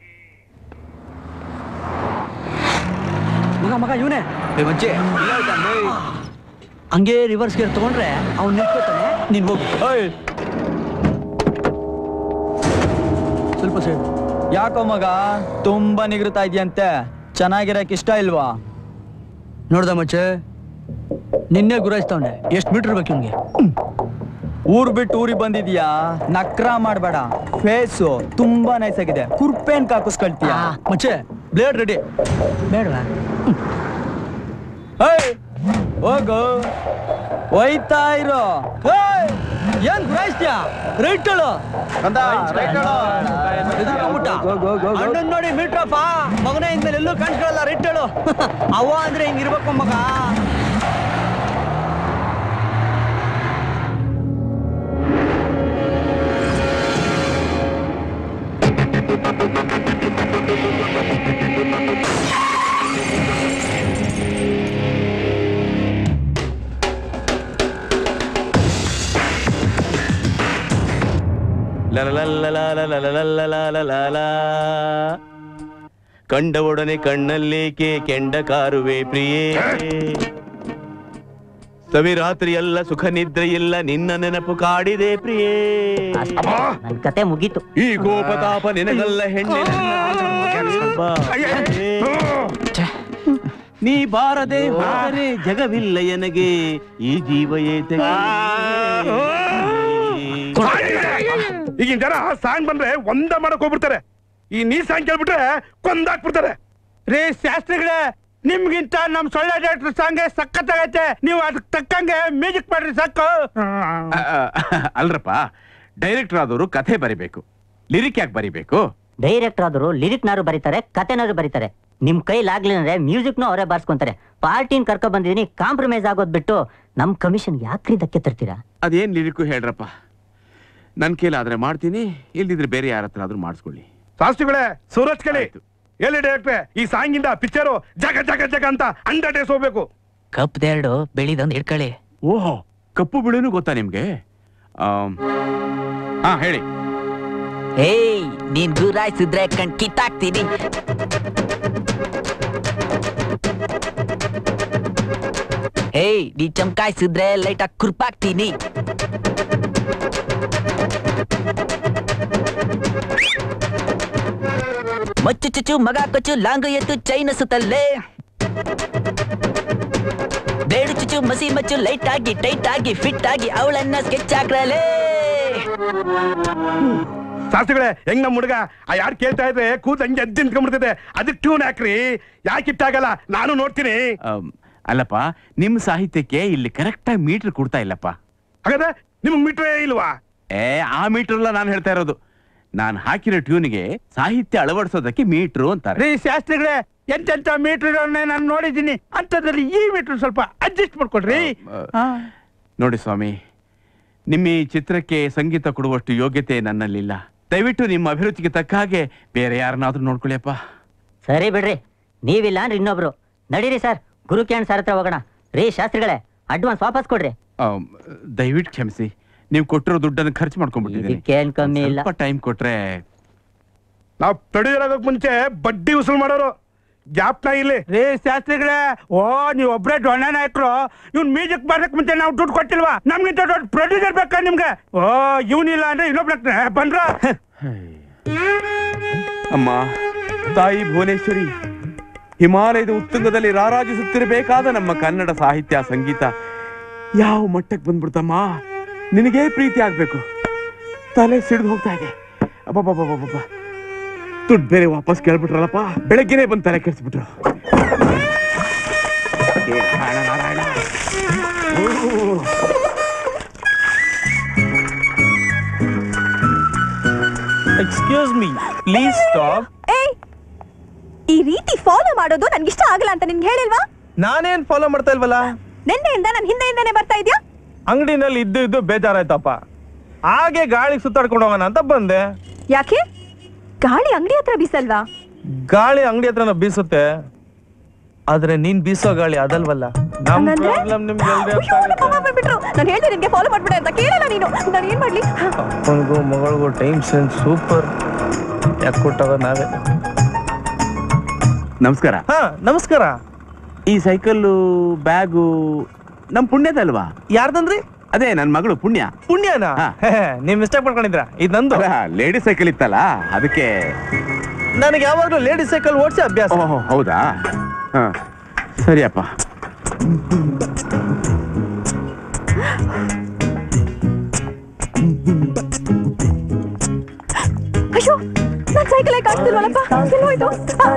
K: ಮಗ ಮಗ ಇವನೇ
P: ಮಚ್ಚೆ
T: ಹಂಗೆ ರಿವರ್ಸ್ ಗೇರ್ ತಗೊಂಡ್ರೆ ಅವ್ನು ನಿಂತ್ಕೋತಾನೆ ನೀನ್ ಹೋಗು ಸ್ವಲ್ಪ ಸೈಡ್
S: ಯಾಕೋ ಮಗ ತುಂಬಾ ನಿಗೃತಾ ಇದೆಯಂತೆ ಚೆನ್ನಾಗಿರಕ್ ಇಷ್ಟ ಇಲ್ವಾ
T: ನೋಡ್ದ ಮಚ್ಚೆ ನಿನ್ನೆ ಗುರಾಯಿಸ್ತವನೆ ಎಷ್ಟು ಮೀಟರ್ ಬೇಕು ನಿಮ್ಗೆ
S: ಊರ್ ಬಿಟ್ಟು ಊರಿಗೆ ಬಂದಿದ್ಯಾ ನಕ್ರ ಮಾಡ್ಬೇಡ ಫೇಸು ತುಂಬಾ ನೈಸ್ ಆಗಿದೆ ಕುರ್ಪೇನ್ ಕಾಕಿಸ್ಕೊಳ್ತೀಯ
T: ಮಚ್ಚೆ ಬ್ಲೇಡ್ ರೆಡಿ ಬೇಡವಾ
S: ಏಯ್ ಹೋಗು ಹೋಯ್ತಾ ಇರೋ ಏಯ್, ಏನ್ ಗುರಾಯಿಸ್ತೀಯ ರೈಟ್ ಹೇಳು ಅಣ್ಣನ್ ನೋಡಿ ಮೀಟ್ರಪ್ಪ ಮಗನೇ ಇನ್ಮೇಲೆ ಎಲ್ಲೂ ಕಾಣಿಸ್ಕೊಳ್ಳಲ್ಲ ರೈಟ್ ಹೇಳು ಅವ್ವ ಅಂದ್ರೆ ಹಿಂಗಿರ್ಬೇಕು ಮಗ
C: ಕಂಡ ಒಡನೆ ಕಣ್ಣಲ್ಲೇಕೆ ಕೆಂಡ ಕಾರುವೆ ಪ್ರಿಯೇ ಸವಿರಾತ್ರಿ ಎಲ್ಲ ಸುಖ ನಿದ್ರೆ ಇಲ್ಲ ನಿನ್ನ ನೆನಪು ಕಾಡಿದೆ ಪ್ರಿಯೇ
M: ನನ್ ಕತೆ ಮುಗೀತು
C: ಈ ಗೋಪತಾಪ ನಿನಗಲ್ಲ ಹೆಣ್ಣಿನ ಬಾ. ನೀ ಬಾರದೆ ಹೋದರೆ ಜಗವಿಲ್ಲ ಎನಗೆ ಈ ಜೀವ ಏತಗೆ
N: ಈಗಿನ ಜನ ಸಾಂಗ್ ಬಂದ್ರೆ ಒಂದ ಮಾಡಕ್ ಹೋಗ್ಬಿಡ್ತಾರೆ ಈ ನೀ ಸಾಂಗ್ ಕೇಳ್ಬಿಟ್ರೆ ಕೊಂದಾಕ್ಬಿಡ್ತಾರೆ ರೇ ಶಾಸ್ತ್ರಿಗಳೇ ನಿಮ್ಗಿಂತ ನಮ್ ಸೊಳ್ಳೆ ಡಾಕ್ಟರ್ ಸಾಂಗ್ ಸಖತ್ತಾಗೈತೆ ನೀವು ಅದಕ್ಕೆ ತಕ್ಕಂಗೆ ಮ್ಯೂಸಿಕ್ ಮಾಡ್ರಿ ಸಾಕು
C: ಅಲ್ರಪ್ಪ ಡೈರೆಕ್ಟರ್ ಆದವರು ಕಥೆ ಬರಿಬೇಕು ಲಿರಿಕ್ ಯಾಕೆ ಬರಿಬೇಕು
M: ಡೈರೆಕ್ಟರ್ ಆದ್ರು ಲಿರಿಕ್ನಾರು ಬರೀತಾರೆ ಕತೆನಾರು ಬರೀತಾರೆ ನಿಮ್ ಕೈಲಾಗ್ಲಿಲ್ಲ ಅಂದ್ರೆ ಮ್ಯೂಸಿಕ್ನು ಅವರೇ ಬಾರ್ಸ್ಕೊಂತಾರೆ ಪಾರ್ಟಿನ ಕರ್ಕೊ ಬಂದಿದೀನಿ ಕಾಂಪ್ರಮೈಸ್ ಆಗೋದ್ ಬಿಟ್ಟು ನಮ್ ಕಮಿಷನ್ ಯಾಕ್ರಿ ಧಕ್ಕೆ ತರ್ತೀರಾ
C: ಅದೇನ್ ಲಿರಿಕು ಹೇಳ್ರಪ್ಪ ನನ್ ಕೈಲಾದ್ರೆ ಮಾಡ್ತೀನಿ ಇಲ್ದಿದ್ರೆ ಬೇರೆ ಯಾರ ಹತ್ರ ಆದ್ರೂ ಮಾಡಿಸ್ಕೊಳ್ಳಿ
N: ಶಾಸ್ತ್ರಿಗಳೇ ಸೂರಜ್ ಕಲಿ ಎಲ್ಲಿ ಡೈರೆಕ್ಟ್ರೆ ಈ ಸಾಂಗಿಂದ ಪಿಕ್ಚರು ಜಗ ಜಗ ಜಗ ಅಂತ ಅಂಡರ್ ಡೇಸ್ ಹೋಗ್ಬೇಕು
O: ಕಪ್ದೆರಡು ಬೆಳಿದೊಂದು ಇಟ್ಕೊಳ್ಳಿ
C: ಓಹೋ ಕಪ್ಪು ಬಿಳಿನೂ ಗೊತ್ತಾ ನಿಮ್ಗೆ ಆಮ್, ಹಾ ಹೇಳಿ
O: ಏಯ್ ನೀನ್ ಗುರಾಯಿಸಿದ್ರೆ ಕಣ್ ಕಿತ್ತಾಕ್ತೀನಿ ಏಯ್ ನೀ ಚಮಕಾಯಿಸಿದ್ರೆ ಲೈಟಾಗಿ ಕುರ್ಪಾಕ್ತೀನಿ ಮಚ್ಚು ಚುಚ್ಚು ಮಗ ಕೊಚ್ಚು ಲಾಂಗು ಎತ್ತು ಚೈನ ಸುತ್ತಲ್ಲೇ ಬೇಡು ಚುಚ್ಚು ಮಸಿ ಮಚ್ಚು ಲೈಟ್ ಆಗಿ ಟೈಟ್ ಆಗಿ ಫಿಟ್ ಆಗಿ ಅವಳನ್ನ ಸ್ಕೆಚ್ ಹಾಕ್ರಲೇ
N: ಶಾಸ್ತ್ರಿಗಳೇ ಹೆಂಗ್ ನಮ್ ಹುಡುಗ ಆ ಯಾರು ಕೇಳ್ತಾ ಇದ್ರೆ ಕೂತ್ ಹಂಗೆ ಎದ್ದು ನಿಂತ್ಕೊಂಡ್ಬಿಡ್ತದೆ ಅದಕ್ಕೆ ಟ್ಯೂನ್ ಹಾಕ್ರಿ ಯಾಕೆ ಇಟ್ಟಾಗಲ್ಲ ನಾನು ನೋಡ್ತೀನಿ
C: ಆಮ್, ಅಲ್ಲಪ್ಪ ನಿಮ್ ಸಾಹಿತ್ಯಕ್ಕೆ ಇಲ್ಲಿ ಕರೆಕ್ಟಾಗಿ ಮೀಟರ್ ಕೊಡ್ತಾ ಇಲ್ಲಪ್ಪ
N: ಹಾಗಾದ್ರೆ ನಿಮ್ಗೆ ಮೀಟ್ರೇ ಇಲ್ವಾ
C: ಏ ಆ ಮೀಟರ್ ಅಲ್ಲ ನಾನು ಹೇಳ್ತಾ ಇರೋದು ನಾನು ಹಾಕಿರೋ ಟ್ಯೂನ್ಗೆ ಸಾಹಿತ್ಯ ಅಳವಡಿಸೋದಕ್ಕೆ ಮೀಟ್ರು ಅಂತಾರೆ
N: ರೀ ಶಾಸ್ತ್ರಿಗಳೇ ಎಂತೆಂತ ಮೀಟರ್ ನಾನು ನೋಡಿದ್ದೀನಿ ಅಂತದ್ರಲ್ಲಿ ಈ ಮೀಟರ್ ಸ್ವಲ್ಪ ಅಡ್ಜಸ್ಟ್ ಮಾಡ್ಕೊಡ್ರಿ
C: ನೋಡಿ ಸ್ವಾಮಿ ನಿಮ್ಮ ಈ ಚಿತ್ರಕ್ಕೆ ಸಂಗೀತ ಕೊಡುವಷ್ಟು ಯೋಗ್ಯತೆ ನನ್ನಲ್ಲಿಲ್ಲ ದಯವಿಟ್ಟು ನಿಮ್ಮ ಅಭಿರುಚಿಗೆ ತಕ್ಕ ಹಾಗೆ ಬೇರೆ ಯಾರನ್ನಾದ್ರೂ ನೋಡ್ಕೊಳ್ಳಿಯಪ್ಪ
M: ಸರಿ ಬಿಡ್ರಿ ನೀವಿಲ್ಲ ಅಂದ್ರೆ ಇನ್ನೊಬ್ರು ನಡೀರಿ ಸರ್ ಗುರು ಕ್ಯಾಣ್ ಸರ್ ಹತ್ರ ಹೋಗೋಣ ರೀ ಶಾಸ್ತ್ರಿಗಳೇ ಅಡ್ವಾನ್ಸ್ ವಾಪಸ್ ಕೊಡ್ರಿ
C: ಆಮ್, ದಯವಿಟ್ಟು ಕ್ಷಮಿಸಿ ನೀವು ಕೊಟ್ಟಿರೋ ದುಡ್ಡನ್ನು ಖರ್ಚು ಮಾಡ್ಕೊಂಡ್ಬಿಟ್ಟಿದ್ದೀನಿ
M: ಇದಕ್ಕೇನ್ ಕಮ್ಮಿ ಇಲ್ಲ
C: ಸ್ವಲ್ಪ ಟೈಮ್ ಕೊಟ್ರೆ
N: ನಾವು ಪ್ರೊಡ್ಯೂಸರ್ ಆಗೋಕ್ ಮುಂಚೆ ಬಡ್ಡಿ ವಸೂಲ್ ಮಾಡೋರು ಗ್ಯಾಪ್ನ ಇಲ್ಲಿ ರೇ ಶಾಸ್ತ್ರಿಗಳೇ ಓ ನೀವು ಒಬ್ರೇ ಡೊಣ್ಣ ನಾಯಕರು ಇವ್ನ್ ಮ್ಯೂಸಿಕ್ ಬರ್ದಕ್ ಮುಂಚೆ ನಾವು ದುಡ್ಡು ಕೊಟ್ಟಿಲ್ವಾ ನಮ್ಗಿಂತ ದೊಡ್ಡ ಪ್ರೊಡ್ಯೂಸರ್ ಬೇಕಾ ನಿಮ್ಗೆ ಓ ಇವನಿಲ್ಲ ಅಂದ್ರೆ ಇನ್ನೊಬ್ರ ಬಂದ್ರ
C: ಅಮ್ಮ ತಾಯಿ ಭುವನೇಶ್ವರಿ ಹಿಮಾಲಯದ ಉತ್ತುಂಗದಲ್ಲಿ ರಾರಾಜಿಸುತ್ತಿರಬೇಕಾದ ನಮ್ಮ ಕನ್ನಡ ಸಾಹಿತ್ಯ ಸಂಗೀತ ಯಾವ ಮಟ್ಟಕ್ಕೆ ಬಂದ್ಬಿಡ್ತಮ್ಮ ನಿನಗೇ ಪ್ರೀತಿ ಆಗ್ಬೇಕು ತಲೆ ಸಿಡಿದು ಹೋಗ್ತಾ ಇದೆ ಅಬ್ಬಬ್ಬಬ್ಬಬ್ಬ ದುಡ್ಡು ಬೇರೆ ವಾಪಸ್ ಕೇಳ್ಬಿಟ್ರಲ್ಲಪ್ಪ ಬೆಳಗ್ಗೆನೆ ಬಂದು ತಲೆ ಕೆಡಿಸ್ಬಿಟ್ರು ಏ ನಾರಾಯಣ ನಾರಾಯಣ ಓ.
J: ಎಕ್ಸ್ಕ್ಯೂಸ್ ಮೀ ಪ್ಲೀಸ್ ಸ್ಟಾಪ್ ಏಯ್ ಈ ರೀತಿ ಫಾಲೋ ಮಾಡೋದು ನನ್ಗೆ ಇಷ್ಟ ಆಗಲ್ಲ ಅಂತ ನಿನ್ಗೆ ಹೇಳಿಲ್ವಾ
K: ನಾನೇನ್ ಫಾಲೋ ಮಾಡ್ತಾ ಇಲ್ವಲ್ಲ
J: ನಿನ್ನೆಯಿಂದ ನಾನು ಹಿಂದೆಯಿಂದನೇ ಬರ್ತಾ ಇದ್ಯಾ
K: ಅಂಗಡಿನಲ್ಲಿ ಇದ್ದು ಇದ್ದು ಬೇಜಾರಾಯ್ತಪ್ಪ ಹಾಗೆ ಗಾಳಿ ಸುತ್ತಾಡ್ಕೊಂಡು ಹೋಗೋಣ ಅಂತ ಬಂದೆ
J: ಯಾಕೆ ಗಾಳಿ ಅಂಗಡಿ ಹತ್ರ ಬೀಸಲ್ವಾ
K: ಗಾಳಿ ಅಂಗಡಿ ಹತ್ರನ ಬೀಸುತ್ತೆ ಆದ್ರೆ ನೀನ್ ಬೀಸೋ ಗಾಳಿ ಅದಲ್ವಲ್ಲ ನಮ್
J: ಹಂಗಂದ್ರೆ?
K: ಪ್ರಾಬ್ಲಮ್ ನಿಮ್ಗೆ ಎಲ್ರಿ ಅರ್ಥ
J: ಅಯ್ಯೋ, ನಮ್ಮ ಅಮ್ಮ ಬಂದ್ಬಿಟ್ರು ನಾನು ಹೇಳ್ದೆ ನಿನ್ಗೆ ಫಾಲೋ ಮಾಡ್ಬಿಡೆ ಅಂತ ಕೇಳಲ್ಲ ನೀನು ನಾನು ಏನ್ ಮಾಡ್ಲಿ
K: ಅಪ್ಪನಿಗೂ ಮಗಳಿಗೂ ಟೈಮ್ ಸೆನ್ಸ್ ಸೂಪರ್ ಯಾಕೆ ಕೊಟ್ಟವ ನಾವೇ
C: ನಮಸ್ಕಾರ
K: ಹಾ ನಮಸ್ಕಾರ
C: ಈ ಸೈಕಲ್ಲು ಬ್ಯಾಗು
P: ನಮ್ ಪುಣ್ಯದಲ್ವಾ
K: ಯಾರ್ದಂದ್ರಿ
P: ಅದೇ ನನ್ ಮಗಳು ಪುಣ್ಯ
K: ಪುಣ್ಯನಾ ನೀವ್ ಮಿಸ್ಟೇಕ್ ಮಾಡ್ಕೊಂಡಿದ್ರ ಇದು ನಂದು
P: ಲೇಡಿ ಸೈಕಲ್ ಇತ್ತಲ್ಲ ಅದಕ್ಕೆ
K: ನನಗೆ ಯಾವಾಗ್ಲೂ ಲೇಡಿ ಸೈಕಲ್ ಓಡಿಸಿ ಅಭ್ಯಾಸ
P: ಓಹೋ ಹೌದಾ ಹಾ ಸರಿಯಪ್ಪ
J: ಅಯ್ಯೋ ನನ್ ಸೈಕಲ್ ಕಾಣಿಸ್ತಿಲ್ವಲ್ಲಪ್ಪ ಎಲ್ಲೋಯ್ತು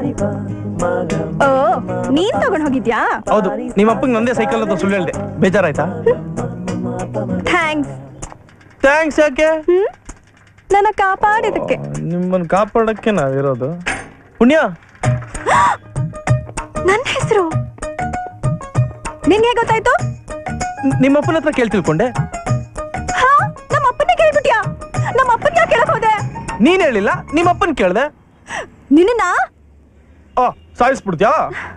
J: ಓ ನೀನ್ ತಗೊಂಡ್ ಹೋಗಿದ್ಯಾ
K: ಹೌದು ನಿಮ್ಮ ಅಪ್ಪಂಗೆ ನಂದೇ ಸೈಕಲ್ ಅಂತ ಸುಳ್ಳು ಹೇಳ್ದೆ ಬೇಜಾರಾಯ್ತಾ
J: ಥ್ಯಾಂಕ್ಸ್
K: ಥ್ಯಾಂಕ್ಸ್ ಯಾಕೆ
J: ನನ್ನ ಕಾಪಾಡಿದಕ್ಕೆ
K: ನಿಮ್ಮನ್ನ ಕಾಪಾಡಕ್ಕೆ ನಾವಿರೋದು ಪುಣ್ಯ
J: ನನ್ನ ಹೆಸರು ನಿನ್ಗೆ ಗೊತ್ತಾಯ್ತು
K: ನಿಮ್ಮ ಅಪ್ಪನ ಹತ್ರ ಕೇಳಿ ತಿಳ್ಕೊಂಡೆ
J: ಹಾ ನಮ್ಮ ಅಪ್ಪನೇ ಕೇಳ್ಬಿಟ್ಯಾ ನಮ್ಮ ಅಪ್ಪನ ಯಾಕೆ ಕೇಳಕ್ ಹೋದೆ
K: ನೀನ್ ಹೇಳಿಲ್ಲ ನಿಮ್ಮ ಅಪ್ಪನ್ ಕೇಳ್ದೆ
J: ನಿನ್ನ
K: ಆ ಸಾಯಿಸ್ಬಿಡ್ತ್ಯಾ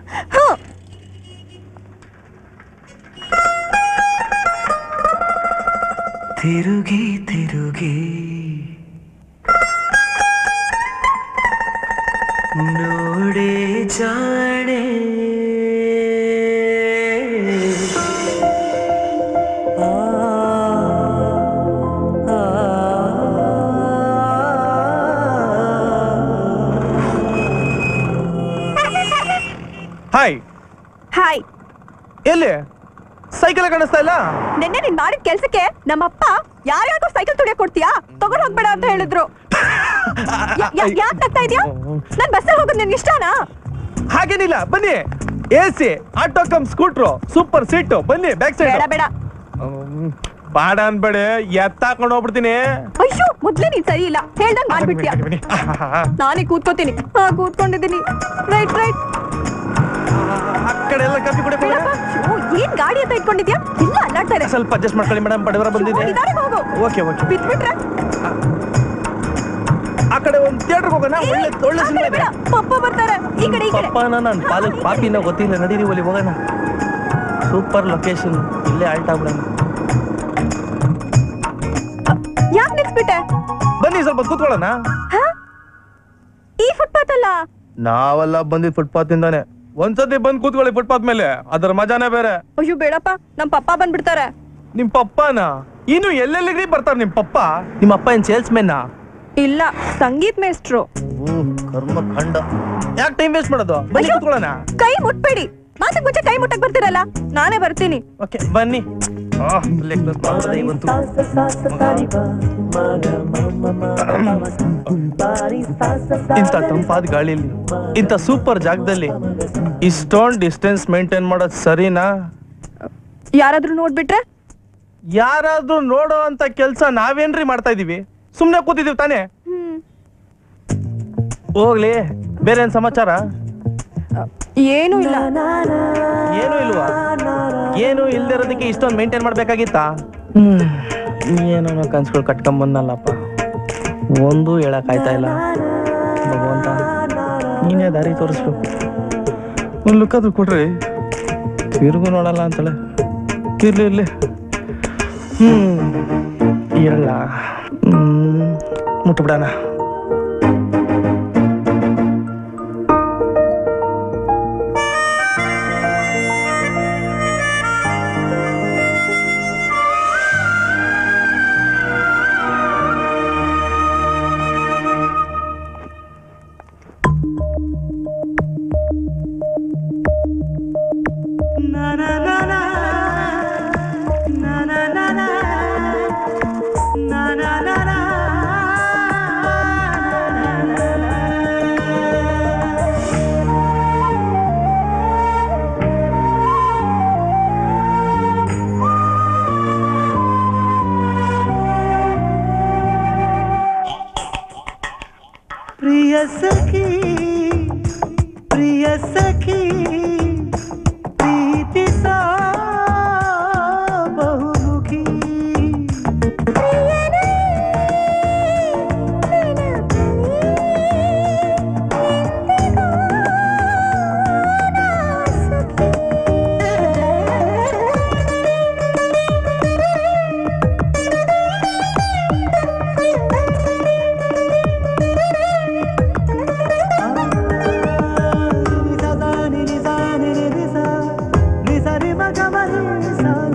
R: ತಿರುಗಿ ತಿರುಗಿ ನೋಡೆ ಜಾಣೆ ಆ, ಆ,
K: ಹಾಯ್
J: ಹಾಯ್
K: ಎಲ್ಲಿ ಸೈಕಲ್ ಕಾಣಿಸ್ತಾ ಇಲ್ಲ
J: ನಿನ್ನೆ ನೀನ್ ಮಾಡಿದ ಕೆಲ್ಸಕ್ಕೆ ನಮ್ಮಪ್ಪ ಯಾರ್ಯಾರಿಗೂ ಸೈಕಲ್ ತುಳಿಯಕ್ ಕೊಡ್ತೀಯಾ ತಗೊಂಡ್ ಹೋಗ್ಬೇಡ ಅಂತ ಹೇಳಿದ್ರು ಯಾಕೆ ಆಗ್ತಾ ಇದೆಯಾ ನನ್ ಬಸ್ಸಲ್ಲಿ ಹೋಗೋದು ನಿನ್ಗೆ ಇಷ್ಟನಾ
K: ಹಾಗೇನಿಲ್ಲ ಬನ್ನಿ A C auto cum scooter super seat ಬನ್ನಿ ಬ್ಯಾಕ್ ಸೈಡ್
J: ಬೇಡ ಬೇಡ
K: ಬಾಡ ಅನ್ಬೇಡಿ ಎತ್ತಾಕೊಂಡು ಹೋಗ್ಬಿಡ್ತೀನಿ
J: ಅಯ್ಯೋ ಮೊದ್ಲೇ ನೀನ್ ಸರಿ ಇಲ್ಲ ಹೇಳ್ದಂಗ್ ಮಾಡ್ಬಿಟ್ಯಾ ನಾನೇ ಕೂತ್ಕೋತೀನಿ ಹಾ ಕೂತ್ಕೊಂಡಿದ್ದೀನಿ ರೈಟ್ ರೈಟ್
K: ಆ ಕಡೆ ಎಲ್ಲ ಕಾಫಿ ಕುಡಿಯಕ್ಕೆ
J: ಏನ್ ಗಾಡಿ ಅಂತ ಇಟ್ಕೊಂಡಿದ್ಯಾ ಇಲ್ಲ ಅಲ್ಲಾಡ್ತಾ ಇದೆ
K: ಸ್ವಲ್ಪ ಅಡ್ಜಸ್ಟ್ ಮಾಡ್ಕೊಳ್ಳಿ ಮೇಡಮ್ ಬಡವರ ಬಂದಿದೆ
J: ನಿಧಾನಕ್ಕೆ ಹೋಗು
K: ಓಕೆ ಓಕೆ
J: ಬಿಟ್ಬಿಟ್ರೆ
K: ಆ ಕಡೆ ಒಂದು ಥಿಯೇಟರ್ ಹೋಗೋಣ ಒಳ್ಳೆ ಒಳ್ಳೆ
J: ಆ
K: ಸಿನಿಮಾ
J: ಕಡೆ
K: ಇದೆ
J: ಬೇಡ ಪಪ್ಪ ಬರ್ತಾರೆ ಈ ಕಡೆ ಈ ಕಡೆ
K: ಪಪ್ಪನ ನನ್ನ ಪಾಲಕ್ ಪಾಪಿನ ಗೊತ್ತಿಲ್ಲ ನಡೀರಿ ಒಲಿ ಹೋಗೋಣ ಸೂಪರ್ ಲೊಕೇಶನ್ ಇಲ್ಲೇ ಆಲ್ಟ್ ಆಗ್ಬಿಡೋಣ
J: ಯಾಕೆ ನಿಲ್ಸ್ಬಿಟ್ಟೆ
K: ಬನ್ನಿ ಸ್ವಲ್ಪ ಕೂತ್ಕೊಳ್ಳೋಣ
J: ಈ ಫುಟ್ಪಾತ್ ಅಲ್ಲ
K: ನಾವೆಲ್ಲ ಬಂದಿದ್ ಫುಟ್ಪಾತ್ ಇಂದಾನೆ ಒಂದ್ಸತಿ ಬಂದ್ ಕೂತ್ಕೊಳ್ಳಿ ಫುಟ್ಪಾತ್ ಮೇಲೆ ಅದರ ಮಜಾನೇ ಬೇರೆ
J: ಅಯ್ಯೋ ಬೇಡಪ್ಪ ನಮ್ ಪಪ್ಪ ಬಂದ್ಬಿಡ್ತಾರೆ
K: ನಿಮ್ ಪಪ್ಪನ ಇನ್ನು ಎಲ್ಲೆಲ್ಲಿಗ್ರಿ ಬರ್ತಾರ ನಿಮ್ ಪಪ್ಪ ನಿಮ್ಮ ಅಪ್ಪ ಏನ್ ಸೇಲ್ಸ್ ಮೆನ್ನಾ
J: ಇಲ್ಲ ಸಂಗೀತ್ ಮೇಸ್ಟ್ರು
K: ಕರ್ಮ ಖಂಡ ಯಾಕೆ ಟೈಮ್ ವೇಸ್ಟ್ ಮಾಡೋದು ಬನ್ನಿ ಕೂತ್ಕೊಳ್ಳೋಣ
J: ಕೈ ಮುಟ್ಬೇಡಿ ಮಾತಕ್ ಮುಂಚೆ ಕೈ ಮುಟ್ಟಕ್ ಬರ್ತೀರಲ್ಲ ನಾನೇ ಬರ್ತೀನಿ
K: ಓಕೆ ಬನ್ನಿ ಆಹ್, ಇಲ್ಲೇ close ಮಾಡ್ಬಿಡೋದು ಇವತ್ತು. ಇಂಥ ತಂಪಾದ ಗಾಳಿಲಿ ಇಂಥ ಸೂಪರ್ ಜಾಗದಲ್ಲಿ ಇಷ್ಟೊಂದು ಡಿಸ್ಟೆನ್ಸ್ ಮೇಂಟೈನ್ ಮಾಡೋದು ಸರಿನಾ
J: ಯಾರಾದ್ರೂ ನೋಡ್ಬಿಟ್ರೆ
K: ಯಾರಾದ್ರೂ ನೋಡೋ ಅಂತ ಕೆಲ್ಸ ನಾವೇನ್ರಿ ಮಾಡ್ತಾ ಇದೀವಿ ಸುಮ್ನೆ ಕೂತಿದೀವಿ ತಾನೇ ಹೋಗ್ಲಿ ಬೇರೆ ಏನ್ ಸಮಾಚಾರ
J: ಏನು ಇಲ್ಲ
K: ಏನು ಇಲ್ವಾ ಏನು ಇಲ್ದಿರೋದಕ್ಕೆ ಇಷ್ಟೊಂದು ಮೇಂಟೈನ್ ಮಾಡ್ಬೇಕಾಗಿತ್ತಾ ಹ್ಮ್ ಏನೋ ಕನ್ಸುಗಳು ಕಟ್ಕೊಂಡ್ ಬಂದಲ್ಲಪ್ಪ ಒಂದು ಹೇಳಕ್ ಆಯ್ತಾ ಇಲ್ಲ ಭಗವಂತ ನೀನೇ ದಾರಿ ತೋರಿಸ್ಬೇಕು ಒಂದು ಲುಕ್ ಆದ್ರೂ ಕೊಡ್ರಿ ತಿರುಗು ನೋಡಲ್ಲ ಅಂತಾಳೆ ಇರ್ಲಿ ಇರ್ಲಿ ಹ್ಮ್ ಹೇಳ ಹ್ಮ್ ಮುಟ್ಬಿಡಣ
R: ಪ್ರಿಯ ಸಖಿ ಪ್ರಿಯ ಸಖಿ ಪ್ರೀತಿಸ ಬಹುಮುಖಿ ನಿಸ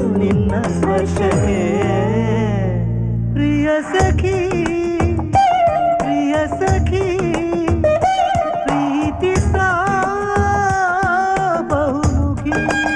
A: ನಿನ್ನ ಸ್ಪರ್ಶಕ್ಕೆ ಪ್ರಿಯ ಸಖಿ ಪ್ರಿಯ ಸಖಿ ಪ್ರೀತಿ ಬಹುಮುಖಿ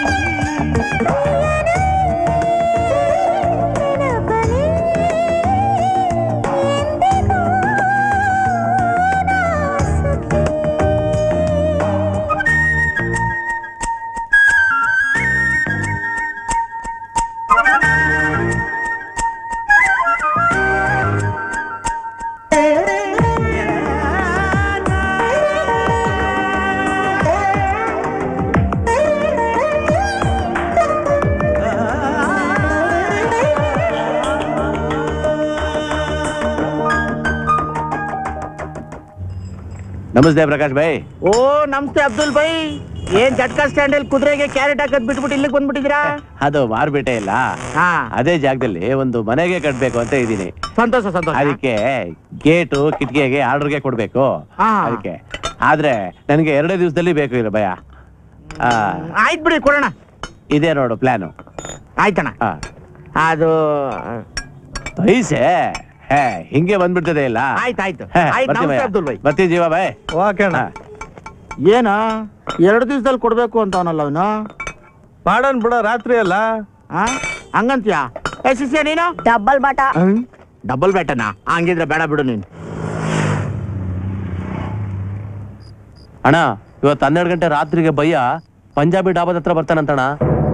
E: ನಮಸ್ತೆ ಪ್ರಕಾಶ್ ಭಾಯ್
L: ಓ ನಮಸ್ತೆ ಅಬ್ದುಲ್ ಬೈ ಏನ್ ಜಟ್ಕಾ ಸ್ಟ್ಯಾಂಡ್ ಅಲ್ಲಿ ಕುದುರೆಗೆ ಕ್ಯಾರೆಟ್ ಹಾಕದ್ ಬಿಟ್ಬಿಟ್ಟು ಇಲ್ಲಿಗೆ ಬಂದ್ಬಿಟ್ಟಿದ್ದೀರಾ
E: ಅದು ಮಾರ್ಬಿಟ್ಟೆ ಇಲ್ಲ ಅದೇ ಜಾಗದಲ್ಲಿ ಒಂದು ಮನೆಗೆ ಕಟ್ಬೇಕು ಅಂತ ಇದ್ದೀನಿ
L: ಸಂತೋಷ ಸಂತೋಷ
E: ಅದಕ್ಕೆ ಗೇಟು ಕಿಟಕಿಗೆ ಆರ್ಡರ್ಗೆ ಕೊಡ್ಬೇಕು
L: ಹಾ.
E: ಅದಕ್ಕೆ ಆದ್ರೆ ನನಗೆ ಎರಡೇ ದಿವಸದಲ್ಲಿ ಬೇಕು ಇಲ್ಲ ಭಯ ಆ,
L: ಆಯ್ತು ಬಿಡಿ ಕೊಡೋಣ
E: ಇದೇ ನೋಡು ಪ್ಲಾನು
L: ಆಯ್ತಣ್ಣ ಅದು
E: ಐಸೆ ಹೇ ಹಿಂಗೆ ಬಂದ್ಬಿಡ್ತದೆ ಇಲ್ಲ
L: ಆಯ್ತಾಯ್ತು
E: ಹೇ,
L: ಆಯ್ತು
E: ಬರ್ತೀವಿ
L: ನಮಸ್ತೆ
E: ಭಯ್ಯ.
L: ಅಬ್ದುಲ್ ಬೈ
E: ಬರ್ತೀವಿ ಜೀವ ಬಾಯ್
L: ಏನ ಎರಡು ದಿವಸದಲ್ಲಿ ಕೊಡ್ಬೇಕು ಅಂತ ಅವನಲ್ಲ ಅವನು
K: ಮಾಡೋಣ ಬಿಡ ರಾತ್ರಿ ಅಲ್ಲ
L: ಹಂಗಂತ್ಯಾ ಏ ಶಿಷ್ಯ ನೀನು
Q: ಡಬ್ಬಲ್ ಬಾಟ
L: ಡಬಲ್ ಬ್ಯಾಟನಾ ಹಂಗಿದ್ರೆ ಬೇಡ ಬಿಡು ನೀನು
E: ಅಣ್ಣ ಇವತ್ತು ಹನ್ನೆರಡು ಗಂಟೆ ರಾತ್ರಿಗೆ ಭಯ್ಯ ಪಂಜಾಬಿ ಡಾಬಾದ ಹತ್ರ ಬರ್ತಾನಂತಣ್ಣ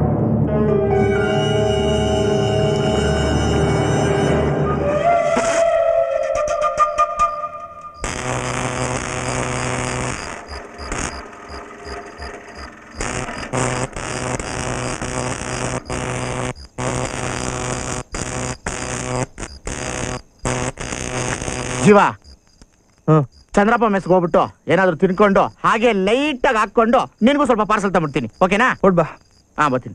L: ಜೀವ ಚಂದ್ರಪ್ಪ ಮೆಸ್ಗೆ ಹೋಗ್ಬಿಟ್ಟು ಏನಾದ್ರು ತಿನ್ಕೊಂಡು ಹಾಗೆ ಲೈಟ್ ಆಗಿ ಹಾಕೊಂಡು ನಿನ್ಗೂ ಸ್ವಲ್ಪ ಪಾರ್ಸಲ್ ತಗೊಂಡ್ಬಿಡ್ತೀನಿ ಓಕೆನಾ
K: ಕೊಡ್ಬಾ
L: ಹಾ ಬರ್ತೀನಿ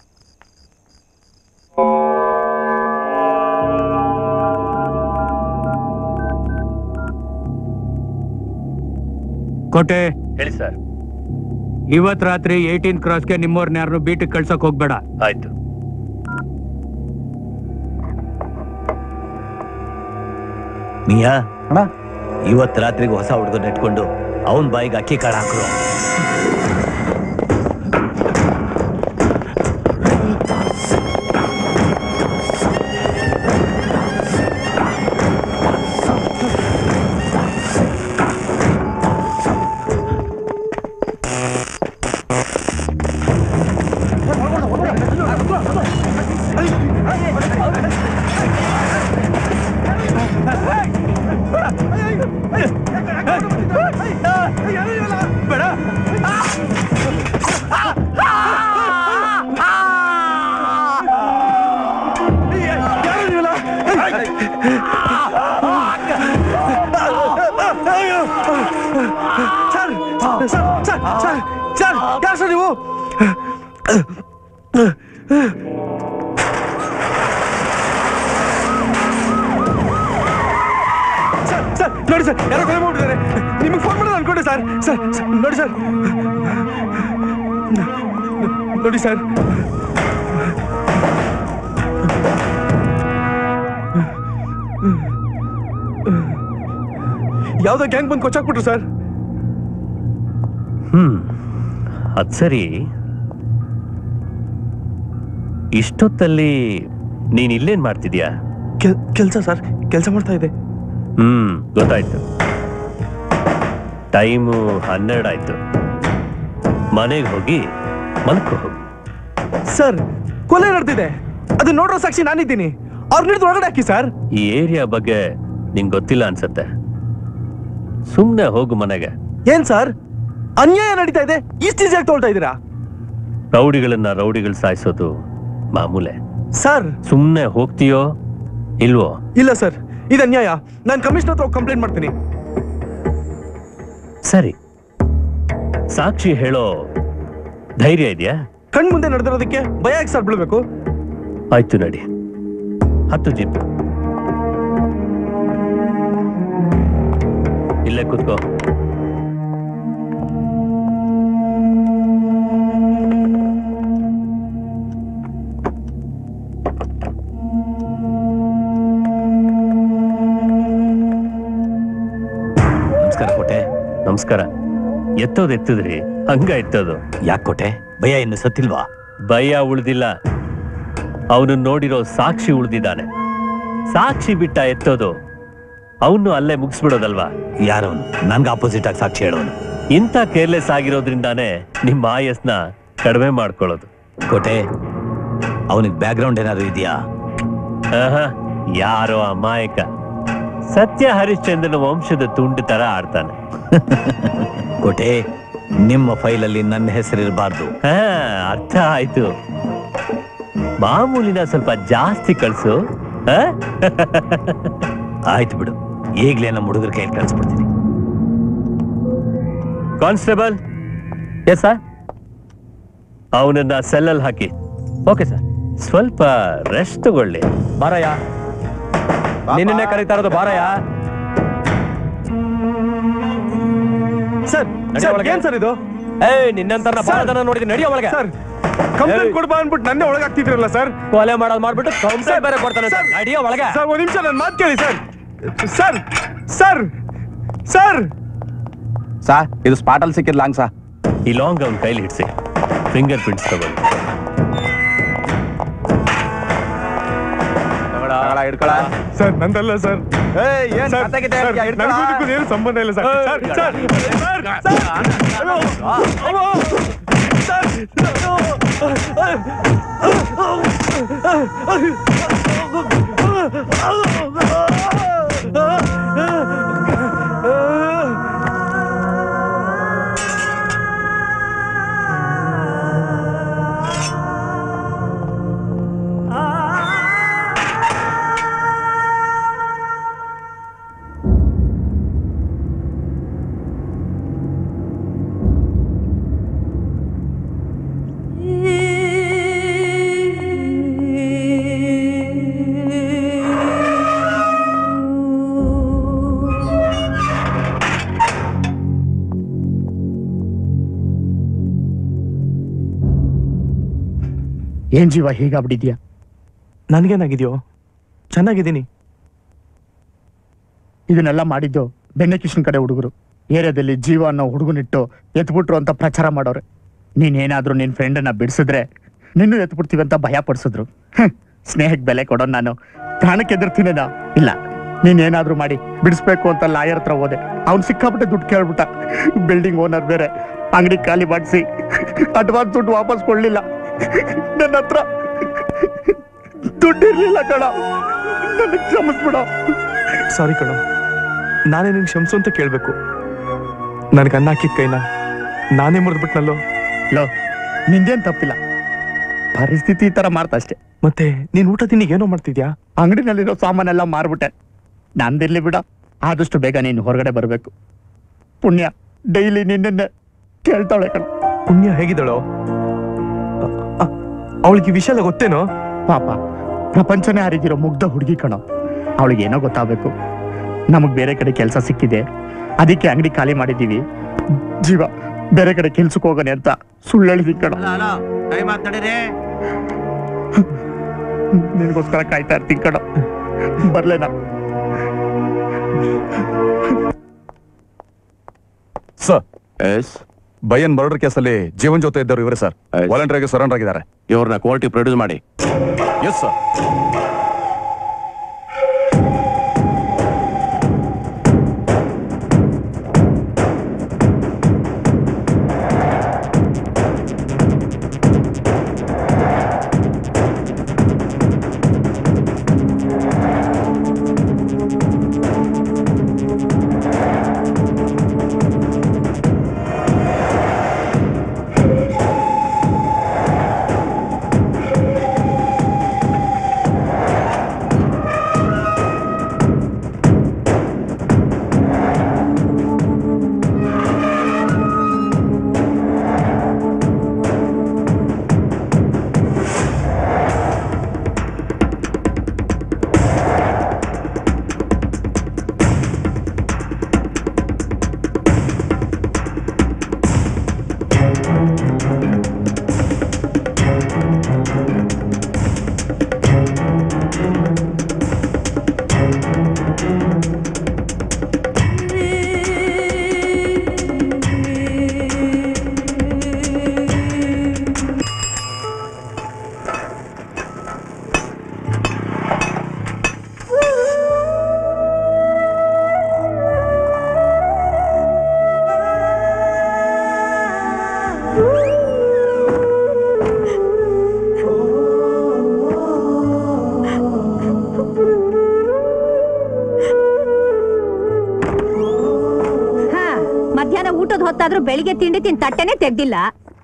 N: ಕೋಟೆ
B: ಹೇಳಿ ಸರ್
N: ಇವತ್ ರಾತ್ರಿ ಏಯ್ಟೀನ್ ಕ್ರಾಸ್ಗೆ ನಿಮ್ಮವ್ರನ್ನ ಯಾರನ್ನು ಬೀಟಿಗೆ ಕಳ್ಸಕ್ ಹೋಗ್ಬೇಡ
B: ಆಯ್ತು
D: ಮಿಯಾ ಇವತ್ ರಾತ್ರಿಗೆ ಹೊಸ ಹುಡುಗನ ಇಟ್ಕೊಂಡು ಅವನ್ ಬಾಯಿಗೆ ಅಕ್ಕಿ ಕಾಳು ಹಾಕ್ರು
K: sir sir sir sir sir ಯಾರು ಸರ್ ನೀವು ಸರ್ ಸರ್ ನೋಡಿ ಸರ್ ಯಾರೋ ಕೊಲೆ ಮಾಡ್ಬಿಟ್ಟಿದ್ದಾರೆ ನಿಮಗೆ ಫೋನ್ ಮಾಡೋದು ಅನ್ಕೊಂಡೆ ಸರ್ ಸರ್ ಸರ್, ನೋಡಿ ಸರ್ ನೋಡಿ ಸರ್ ಯಾವ್ದೋ ಗ್ಯಾಂಗ್ ಬಂದು ಕೊಚ್ಚಾಕ್ಬಿಟ್ರು ಸರ್
B: ಹ್ಮ್ ಅದ್ ಸರಿ ಇಷ್ಟೊತ್ತಲ್ಲಿ ನೀನ್ ಇಲ್ಲೇನ್ ಮಾಡ್ತಿದ್ಯಾ
K: ಕೆಲಸ ಸರ್ ಕೆಲಸ ಮಾಡ್ತಾ ಇದೆ
B: ಹ್ಮ್ ಗೊತ್ತಾಯ್ತು ಟೈಮು ಹನ್ನೆರಡಾಯ್ತು ಮನೆಗೆ ಹೋಗಿ ಮಲ್ಕೋ ಹೋಗು
K: ಸರ್ ಕೊಲೆ ನಡೆದಿದೆ ಅದು ನೋಡೋ ಸಾಕ್ಷಿ ನಾನಿದ್ದೀನಿ ಅವ್ರ ಹಿಡಿದು ಒಳಗಡೆ ಹಾಕಿ ಸರ್
B: ಈ ಏರಿಯಾ ಬಗ್ಗೆ ನಿಂಗೆ ಗೊತ್ತಿಲ್ಲ ಅನ್ಸತ್ತೆ ಸುಮ್ನೆ ಹೋಗು ಮನೆಗೆ
K: ಏನ್ ಸರ್ ಅನ್ಯಾಯ ನಡೀತಾ ಇದೆ ಇಷ್ಟು ಈಸಿಯಾಗಿ ತೊಳ್ತಾ ಇದ್ದೀರಾ
B: ರೌಡಿಗಳನ್ನ ರೌಡಿಗಳು ಸಾಯಿಸೋದು ಮಾಮೂಲೆ
K: ಸರ್
B: ಸುಮ್ನೆ ಹೋಗ್ತೀಯೋ ಇಲ್ವೋ
K: ಇಲ್ಲ ಸರ್ ಇದು ಅನ್ಯಾಯ ನಾನು ಕಮಿಷನರ್ ಹತ್ರ ಕಂಪ್ಲೇಂಟ್ ಮಾಡ್ತೀನಿ
B: ಸರಿ ಸಾಕ್ಷಿ ಹೇಳೋ ಧೈರ್ಯ ಇದೆಯಾ
K: ಕಣ್ ಮುಂದೆ ನಡೆದಿರೋದಕ್ಕೆ ಭಯ ಯಾಕೆ ಸರ್ ಬೀಳ್ಬೇಕು
B: ಆಯ್ತು ನಡಿ ಹತ್ತು ಜೀಪ್ ಇಲ್ಲೇ ಕೂತ್ಕೋ ನಮಸ್ಕಾರ ಎತ್ತೋದು ಎತ್ತಿದ್ರಿ ಹಂಗ ಎತ್ತೋದು
D: ಯಾಕೆ ಕೊಟ್ಟೆ ಭಯ ಇನ್ನು ಸತ್ತಿಲ್ವಾ
B: ಭಯ ಉಳ್ದಿಲ್ಲ ಅವನು ನೋಡಿರೋ ಸಾಕ್ಷಿ ಉಳ್ದಿದ್ದಾನೆ ಸಾಕ್ಷಿ ಬಿಟ್ಟ ಎತ್ತೋದು ಅವನು ಅಲ್ಲೇ ಮುಗಿಸ್ಬಿಡೋದಲ್ವಾ
D: ಯಾರವನು ನನ್ಗೆ ಆಪೋಸಿಟ್ ಆಗಿ ಸಾಕ್ಷಿ ಹೇಳೋನು
B: ಇಂಥ ಕೇರ್ಲೆಸ್ ಆಗಿರೋದ್ರಿಂದಾನೇ ನಿಮ್ಮ ಆಯಸ್ನ ಕಡಿಮೆ ಮಾಡ್ಕೊಳ್ಳೋದು
D: ಕೋಟೆ ಅವನಿಗೆ ಬ್ಯಾಕ್ಗ್ರೌಂಡ್ ಏನಾದ್ರು ಇದೆಯಾ
B: ಆಹಾ, ಯಾರೋ ಅಮಾಯಕ ಸತ್ಯ ಹರಿಶ್ಚಂದ್ರನ ವಂಶದ ತುಂಡು ತರ ಆಡ್ತಾನೆ
D: ಕೋಟೆ ನಿಮ್ಮ ಫೈಲಲ್ಲಿ ನನ್ನ ಹೆಸರಿರಬಾರ್ದು
B: ಹಾ ಅರ್ಥ ಆಯ್ತು ಮಾಮೂಲಿನ ಸ್ವಲ್ಪ ಜಾಸ್ತಿ ಕಳ್ಸು ಆ?
D: ಆಯ್ತು ಬಿಡು ಈಗ್ಲೇ ನಮ್ಮ ಹುಡುಗರ ಕೈಯಲ್ಲಿ ಕಳ್ಸ್ಬಿಡ್ತೀನಿ
B: ಕಾನ್ಸ್ಟೇಬಲ್ ಎಸ್ ಸರ್ ಅವನನ್ನ ಸೆಲ್ಲಲ್ಲಿ ಹಾಕಿ ಓಕೆ ಸರ್ ಸ್ವಲ್ಪ ರೆಸ್ಟ್ ತಗೊಳ್ಳಿ
K: ಬಾರಯ್ಯ ನಿನ್ನೆ ಕರೀತಾ ಇರೋದು ಬಾರಯ್ಯ
N: ಸರ್
K: ನಡಿ
N: ಸರ್,
K: ಒಳಗೆ.
N: ಏನ್ ಸರ್ ಇದು
K: ಏ ನಿನ್ನಂತರ ಬಾರದನ್ನ ನೋಡಿದ್ರೆ ನಡಿಯೋ ಒಳಗೆ
N: ಸರ್ ಕಂಪ್ಲೇಂಟ್ ಕೊಡ್ಬಾ ಅನ್ಬಿಟ್ಟು ನನ್ನೇ ಒಳಗಾಗ್ತಿದ್ರಲ್ಲ ಸರ್
K: ಕೊಲೆ ಮಾಡೋದು ಮಾಡ್ಬಿಟ್ಟು ಕಂಪ್ಲೇಂಟ್ ಬೇರೆ ಕೊಡ್ತಾನೆ
N: ಸರ್,
K: ನಡಿಯೋ ಒಳಗೆ
N: ಸರ್ ಒಂದ್ ನಿಮಿಷ ನನ್ನ ಮಾತು ಕೇಳಿ ಸರ್ ಸರ್ ಸರ್ ಸರ್
I: ಸಾ ಇದು ಸ್ಪಾಟ್ ಅಲ್ಲಿ ಸಿಕ್ಕಿದ್ ಲಾಂಗ್ ಸಾ
B: ಈ ಲಾಂಗ್ ಅವನ ಕೈಲಿ ಹಿಡ್ಸಿ ಫಿಂಗರ್ ಪ್ರಿಂಟ್ಸ್ ತಗೊಂಡು
I: ಹಿಡ್ಕೊಳ
N: ಸರ್ ನಂದಲ್ಲ ಸರ್
I: ಏಯ್ ಏನ್
N: ಸರ್,
I: ಕತೆ ಗಿತೆ
N: ಸರ್,
I: ಹೇಳ್ತೀಯ? ಹಿಡ್ಕೊಳ.
N: ನನ್ಗೂ ಇದಕ್ಕೂ ಏನು ಸಂಬಂಧ ಇಲ್ಲ sir sir sir sir sir ಅಯ್ಯೋ, ಅಯ್ಯೋ, ಸರ್,
L: ಏನ್ ಜೀವ ಹೀಗಾಗ್ಬಿಟ್ಟಿದ್ಯಾ
N: ನನ್ಗೇನಾಗಿದ್ಯೋ ಚೆನ್ನಾಗಿದ್ದೀನಿ
L: ಇದನ್ನೆಲ್ಲ ಮಾಡಿದ್ದು ಬೆಣ್ಣೆ ಕಿಶನ್ ಕಡೆ ಹುಡುಗರು ಏರಿಯಾದಲ್ಲಿ ಜೀವ ಅನ್ನೋ ಹುಡುಗನಿಟ್ಟು ಎತ್ಬಿಟ್ರು ಅಂತ ಪ್ರಚಾರ ಮಾಡೋರೆ ನೀನೇನಾದ್ರೂ ನಿನ್ ಫ್ರೆಂಡನ್ನ ಬಿಡಿಸಿದ್ರೆ ನಿನ್ನೂ ಎತ್ಬಿಡ್ತೀವಿ ಅಂತ ಭಯ ಪಡಿಸಿದ್ರು ಸ್ನೇಹಕ್ಕೆ ಬೆಲೆ ಕೊಡೋ ನಾನು ಪ್ರಾಣಕ್ಕೆ ಎದುರ್ತೀನೇನಾ ಇಲ್ಲ ನೀನೇನಾದ್ರೂ ಮಾಡಿ ಬಿಡಿಸ್ಬೇಕು ಅಂತ ಲಾಯರ್ ಹತ್ರ ಹೋದೆ ಅವ್ನು ಸಿಕ್ಕಾಬಿಟ್ಟೆ ದುಡ್ಡು ಕೇಳ್ಬಿಟ್ಟ ಬಿಲ್ಡಿಂಗ್ ಓನರ್ ಬೇರೆ ಅಂಗಡಿ ಖಾಲಿ ಮಾಡಿಸಿ ಅಡ್ವಾನ್ಸ್ ದುಡ್ಡು ವಾಪಸ್ ಕೊಡ್ಲಿಲ್ಲ ನನ್ನ ಹತ್ರ ದುಡ್ಡಿರ್ಲಿಲ್ಲ ಕಣ ನನಗೆ ಕ್ಷಮಿಸ್ಬಿಡ
N: ಸಾರಿ ಕಣೋ ನಾನೇ ನಿಂಗೆ ಕ್ಷಮಿಸು ಅಂತ ಕೇಳ್ಬೇಕು ನನಗೆ ಅನ್ನ ಹಾಕಿದ ಕೈನ ನಾನೇ ಮುರಿದ್ಬಿಟ್ನಲ್ಲೋ
L: ಲೋ ನಿಂದೇನ್ ತಪ್ಪಿಲ್ಲ ಪರಿಸ್ಥಿತಿ ಈ ತರ ಮಾಡ್ತಾ ಅಷ್ಟೇ
N: ಮತ್ತೆ ನೀನ್ ಊಟ ತಿನ್ನಿಗೆ ಏನೋ ಮಾಡ್ತಿದ್ಯಾ
L: ಅಂಗಡಿನಲ್ಲಿರೋ ಸಾಮಾನೆಲ್ಲ ಮಾರ್ಬಿಟ್ಟೆ ನಂದಿರ್ಲಿ ಬಿಡ ಆದಷ್ಟು ಬೇಗ ನೀನು ಹೊರಗಡೆ ಬರಬೇಕು ಪುಣ್ಯ ಡೈಲಿ ನಿನ್ನೆ ಕೇಳ್ತಾಳೆ ಕಣ
N: ಪುಣ್ಯ ಹೇಗಿದ್ದಾಳೋ ಅವಳಿಗೆ ವಿಷಯ ಎಲ್ಲ ಗೊತ್ತೇನೋ
L: ಪಾಪ ಪ್ರಪಂಚನೇ ಹರಿದಿರೋ ಮುಗ್ಧ ಹುಡುಗಿ ಕಣ ಅವಳಿಗೆ ಏನೋ ಗೊತ್ತಾಗಬೇಕು ನಮಗ್ ಬೇರೆ ಕಡೆ ಕೆಲಸ ಸಿಕ್ಕಿದೆ ಅದಕ್ಕೆ ಅಂಗಡಿ ಖಾಲಿ ಮಾಡಿದೀವಿ ಜೀವ ಬೇರೆ ಕಡೆ ಕೆಲ್ಸಕ್ಕೆ ಹೋಗೋಣ ಅಂತ ಸುಳ್ಳು ಹೇಳಿದೀನಿ ಕಣ
E: ಟೈಮ್ ಆಗ್ತಡೆ
L: ನಿನಗೋಸ್ಕರ ಕಾಯ್ತಾ ಇರ್ತೀನಿ ಕಣ ಬರ್ಲೇನಾ
I: ಸರ್ ಎಸ್ ಬೈಯನ್ ಮರ್ಡರ್ ಕೇಸಲ್ಲಿ ಜೀವನ್ ಜೊತೆ ಇದ್ದವರು ಇವರೇ ಸರ್ ವಾಲಂಟಿಯರ್ ಆಗಿ ಸರೆಂಡರ್ ಆಗಿದ್ದಾರೆ
E: ಇವ್ರನ್ನ ಕೋರ್ಟಿ ಪ್ರೊಡ್ಯೂಸ್ ಮಾಡಿ
I: ಎಸ್ ಸರ್
J: ಮಲ್ಗೋದ್ ಹೊತ್ತಾದ್ರೂ ಬೆಳಿಗ್ಗೆ ತಿಂಡಿ ತಿನ್ ತಟ್ಟೆನೆ ತೆಗ್ದಿಲ್ಲ